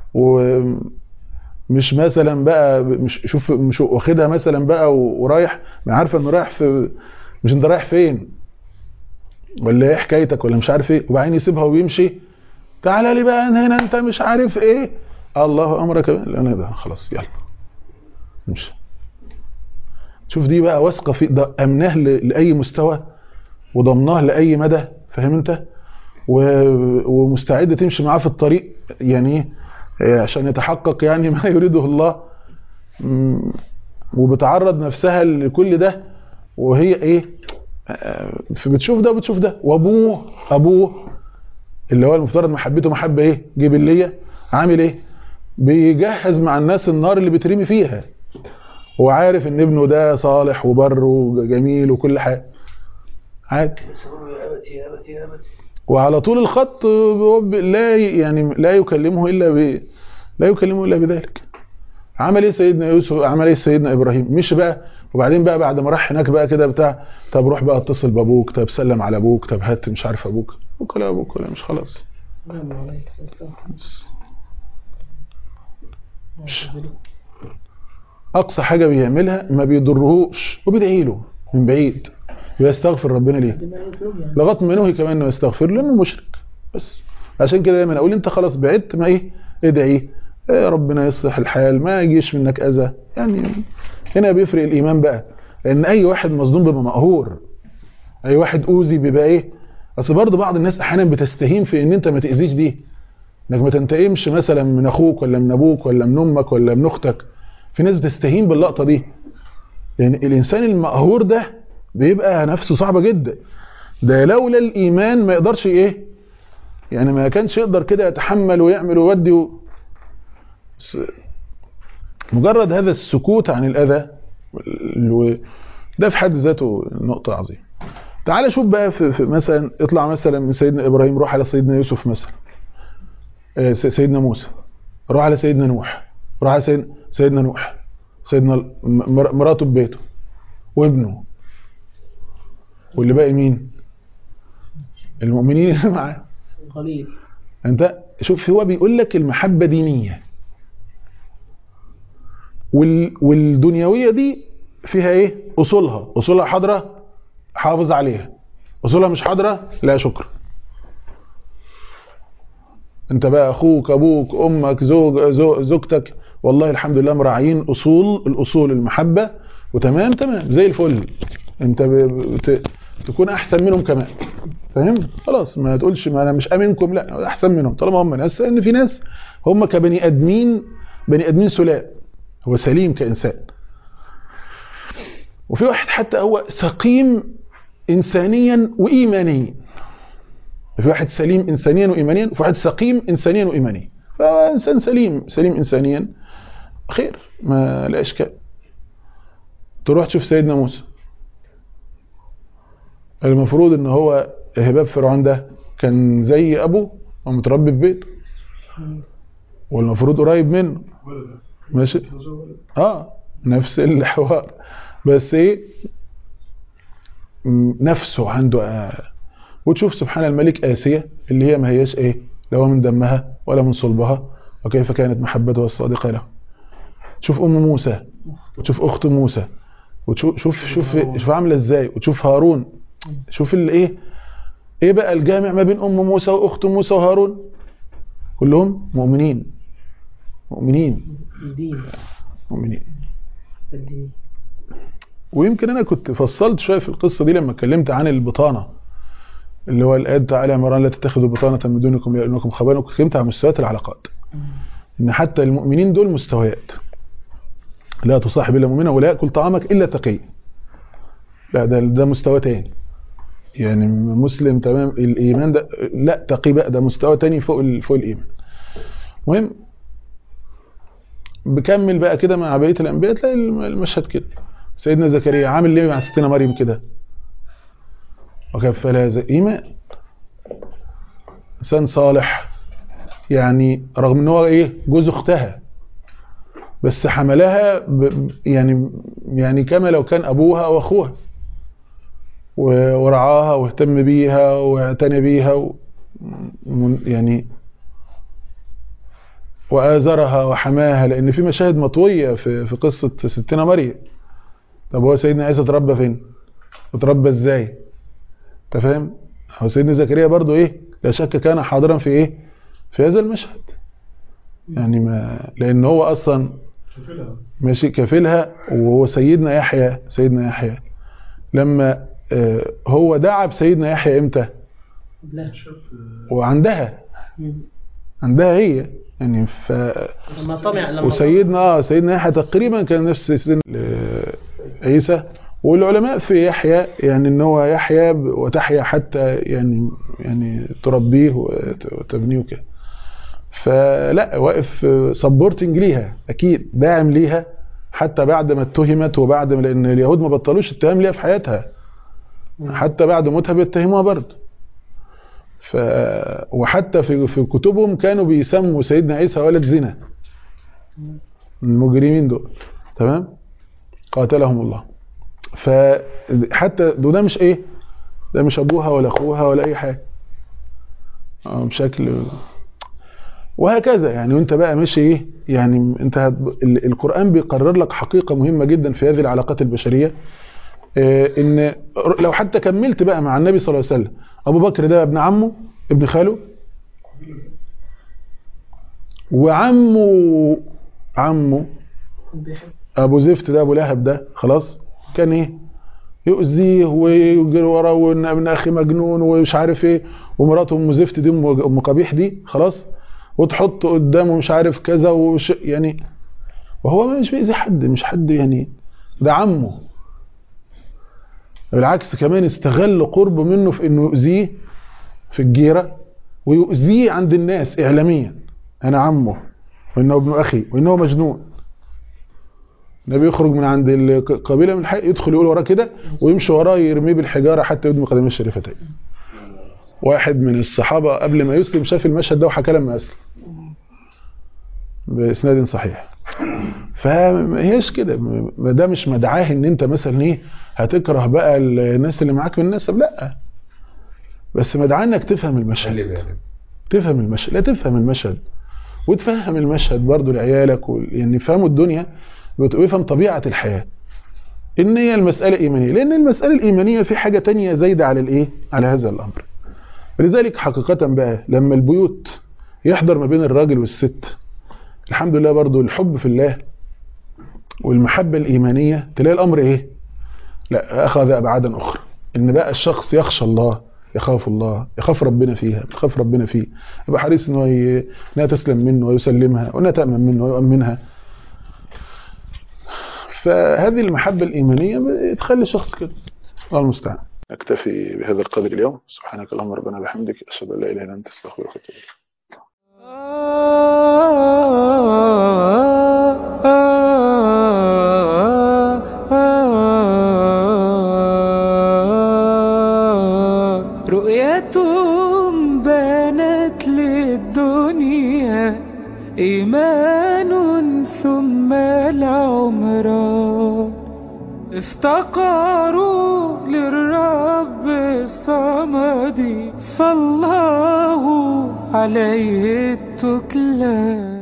ومش مثلا بقى مش شوف مش واخدها مثلا بقى ورايح ما عارفه انه رايح في مش انت رايح فين ولا ايه حكايتك ولا مش عارف ايه وبعدين يسيبها ويمشي تعالى لي بقى هنا انت مش عارف ايه الله امرك لا انا ده خلاص يلا امشي شوف دي بقى واثقه في ده امناه ل- لاي مستوى وضمناه لاي مدى فاهم انت و- ومستعده تمشي معاه في الطريق يعني إيه عشان يتحقق يعني ما يريده الله م- وبتعرض نفسها لكل ده وهي ايه آه، فبتشوف ده وبتشوف ده وابوه ابوه اللي هو المفترض محبته محبه ايه جبليه عامل ايه بيجهز مع الناس النار اللي بترمي فيها وعارف ان ابنه ده صالح وبر وجميل وكل حاجه عادي يا أبتي يا أبتي يا أبتي وعلى طول الخط هو ب- لا ي- يعني لا يكلمه الا ب لا يكلمه الا بذلك عمل ايه سيدنا يوسف عمل ايه سيدنا ابراهيم مش بقى وبعدين بقى بعد ما راح هناك بقى كده بتاع طب روح بقى اتصل بابوك طب سلم على ابوك طب هات مش عارف ابوك ابوك ولا ابوك ولا مش خلاص نعم عليك استغفر الله. اقصى حاجه بيعملها ما بيضرهوش وبيدعي له من بعيد ويستغفر ربنا ليه بما يطلب يعني لغايه ما ينهي كمان انه يستغفر له لانه مشرك بس عشان كده دايما اقول انت خلاص بعدت ما ايه ادعي إيه ربنا يصلح الحال ما يجيش منك اذى يعني هنا بيفرق الايمان بقى لان اي واحد مصدوم بيبقى مقهور اي واحد اوذي بيبقى ايه اصل برضه بعض الناس احيانا بتستهين في ان انت ما تاذيش دي انك ما تنتقمش مثلا من اخوك ولا من ابوك ولا من امك ولا من اختك في ناس بتستهين باللقطه دي لان الانسان المقهور ده بيبقى نفسه صعبه جدا ده لولا الايمان ما يقدرش ايه يعني ما كانش يقدر كده يتحمل ويعمل ويودي و... بس مجرد هذا السكوت عن الاذى ال- ده في حد ذاته نقطه عظيمه تعال شوف بقى في, في مثلا اطلع مثلا من سيدنا ابراهيم روح على سيدنا يوسف مثلا آه، س- سيدنا موسى روح على سيدنا نوح روح على سيدنا, سيدنا نوح سيدنا ال- م- مر- مراته ببيته وابنه واللي باقي مين المؤمنين اللي معاه قليل انت شوف هو بيقول لك المحبه دينيه وال والدنيويه دي فيها ايه اصولها اصولها حاضره حافظ عليها اصولها مش حاضره لا شكر انت بقى اخوك ابوك امك زوج زو- زوجتك والله الحمد لله مراعيين اصول الاصول المحبه وتمام تمام زي الفل انت ب- بت- تكون احسن منهم كمان فاهم خلاص ما تقولش ما انا مش امنكم لا احسن منهم طالما هم ناس لان في ناس هم كبني ادمين بني ادمين سلام هو سليم كانسان وفي واحد حتى هو سقيم انسانيا وايمانيا في واحد سليم انسانيا وايمانيا وفي واحد سقيم انسانيا وايمانيا فانسان سليم سليم انسانيا خير ما لا اشكال تروح تشوف سيدنا موسى المفروض ان هو هباب فرعون ده كان زي ابوه ومتربي في بيته والمفروض قريب منه ماشي اه نفس الحوار بس ايه م- نفسه عنده آه. وتشوف سبحان الملك آسية اللي هي ما هياش ايه لا هو من دمها ولا من صلبها وكيف كانت محبتها الصادقة له تشوف ام موسى وتشوف اخت موسى وتشوف شوف شوف شوف عامله ازاي وتشوف هارون شوف الايه ايه بقى الجامع ما بين ام موسى واخت موسى وهارون كلهم مؤمنين مؤمنين الدين مؤمنين الدين ويمكن انا كنت فصلت شويه في القصه دي لما اتكلمت عن البطانه اللي هو الايه بتاع ال عمران لا تتخذوا بطانه من دونكم لانكم خبال واتكلمت عن مستويات العلاقات ان حتى المؤمنين دول مستويات لا تصاحب الا مؤمنا ولا ياكل طعامك الا تقي لا ده ده مستوى تاني يعني مسلم تمام الايمان ده لا تقي بقى ده مستوى تاني فوق ال- فوق الايمان المهم بكمل بقى كده مع بقيه الانبياء تلاقي الم- المشهد كده سيدنا زكريا عامل ليه مع ستنا مريم كده وكفلها زي ايمان انسان صالح يعني رغم ان هو ايه جوز اختها بس حملها ب يعني يعني كما لو كان ابوها او اخوها و- ورعاها واهتم بيها واعتنى بيها و من- يعني وآزرها وحماها لأن في مشاهد مطوية في في قصة ستنا مريم طب هو سيدنا عيسى اتربى فين؟ اتربى ازاي؟ انت فاهم؟ هو سيدنا زكريا برضو ايه؟ لا شك كان حاضرا في ايه؟ في هذا المشهد يعني ما لأن هو أصلا ماشي كفيلها وهو سيدنا يحيى سيدنا يحيى لما آه، هو دعا بسيدنا يحيى امتى؟ لا وعندها مم. عندها هي يعني ف لما طمع لما وسيدنا اه سيدنا يحيى تقريبا كان نفس سن آه، عيسى والعلماء في يحيى يعني ان هو يحيى ب- وتحيا حتى يعني يعني تربيه وت- وتبنيه وكده فلا واقف سبورتنج ليها اكيد داعم ليها حتى بعد ما اتهمت وبعد ما لان اليهود ما بطلوش اتهام ليها في حياتها حتى بعد موتها بيتهموها برضه ف وحتى في في كتبهم كانوا بيسموا سيدنا عيسى ولد زنا المجرمين دول تمام قاتلهم الله فحتى ده, ده مش ايه ده مش ابوها ولا اخوها ولا اي حاجه آه، بشكل وهكذا يعني وانت بقى ماشي ايه يعني انت هت... ال- القرآن بيقرر لك حقيقة مهمة جدا في هذه العلاقات البشرية آه، ان لو حتى كملت بقى مع النبي صلى الله عليه وسلم ابو بكر ده ابن عمه ابن خاله وعمه عمه ابو زفت ده ابو لهب ده خلاص كان ايه يؤذيه ويجري وراه وان ابن اخي مجنون ومش عارف ايه ومراته ام زفت دي ام أم قبيح دي خلاص وتحط قدامه مش عارف كذا وش يعني وهو مش بيأذي حد مش حد يعني ده عمه بالعكس كمان استغل قربه منه في انه يؤذيه في الجيرة ويؤذيه عند الناس اعلاميا انا عمه وانه ابن اخي وانه مجنون النبي يخرج من عند القبيله من الحق يدخل يقول وراه كده ويمشي وراه يرميه بالحجاره حتى يدمي قدميه الشريفتين واحد من الصحابه قبل ما يسلم شاف المشهد ده وحكى لما اسلم باسناد صحيح فما هيش كده ما ده مش مدعاه ان انت مثلا ايه هتكره بقى الناس اللي معاك من النسب لا بس مدعاه انك تفهم خلي المشهد بالك تفهم المشهد لا تفهم المشهد وتفهم المشهد برضو لعيالك و... يعني يفهموا الدنيا وت- ويفهم طبيعة الحياة ان هي المسألة ايمانية لان المسألة الايمانية في حاجة تانية زايدة على الايه على هذا الامر ولذلك حقيقة بقى لما البيوت يحضر ما بين الراجل والست الحمد لله برضو الحب في الله والمحبة الإيمانية تلاقي الأمر إيه لا أخذ أبعادا أخرى إن بقى الشخص يخشى الله يخاف الله يخاف ربنا فيها يخاف ربنا فيه يبقى حريص إنه ي... إنها تسلم منه ويسلمها وإنها تأمن منه ويؤمنها فهذه المحبة الإيمانية بتخلي الشخص كده الله المستعان نكتفي بهذا القدر اليوم سبحانك اللهم ربنا بحمدك أشهد أن لا إله إلا أنت أستغفرك وأتوب إليك رؤيتهم بانت للدنيا إيمان ثم العمران افتقروا للرب الصمد فالله عليه التكلان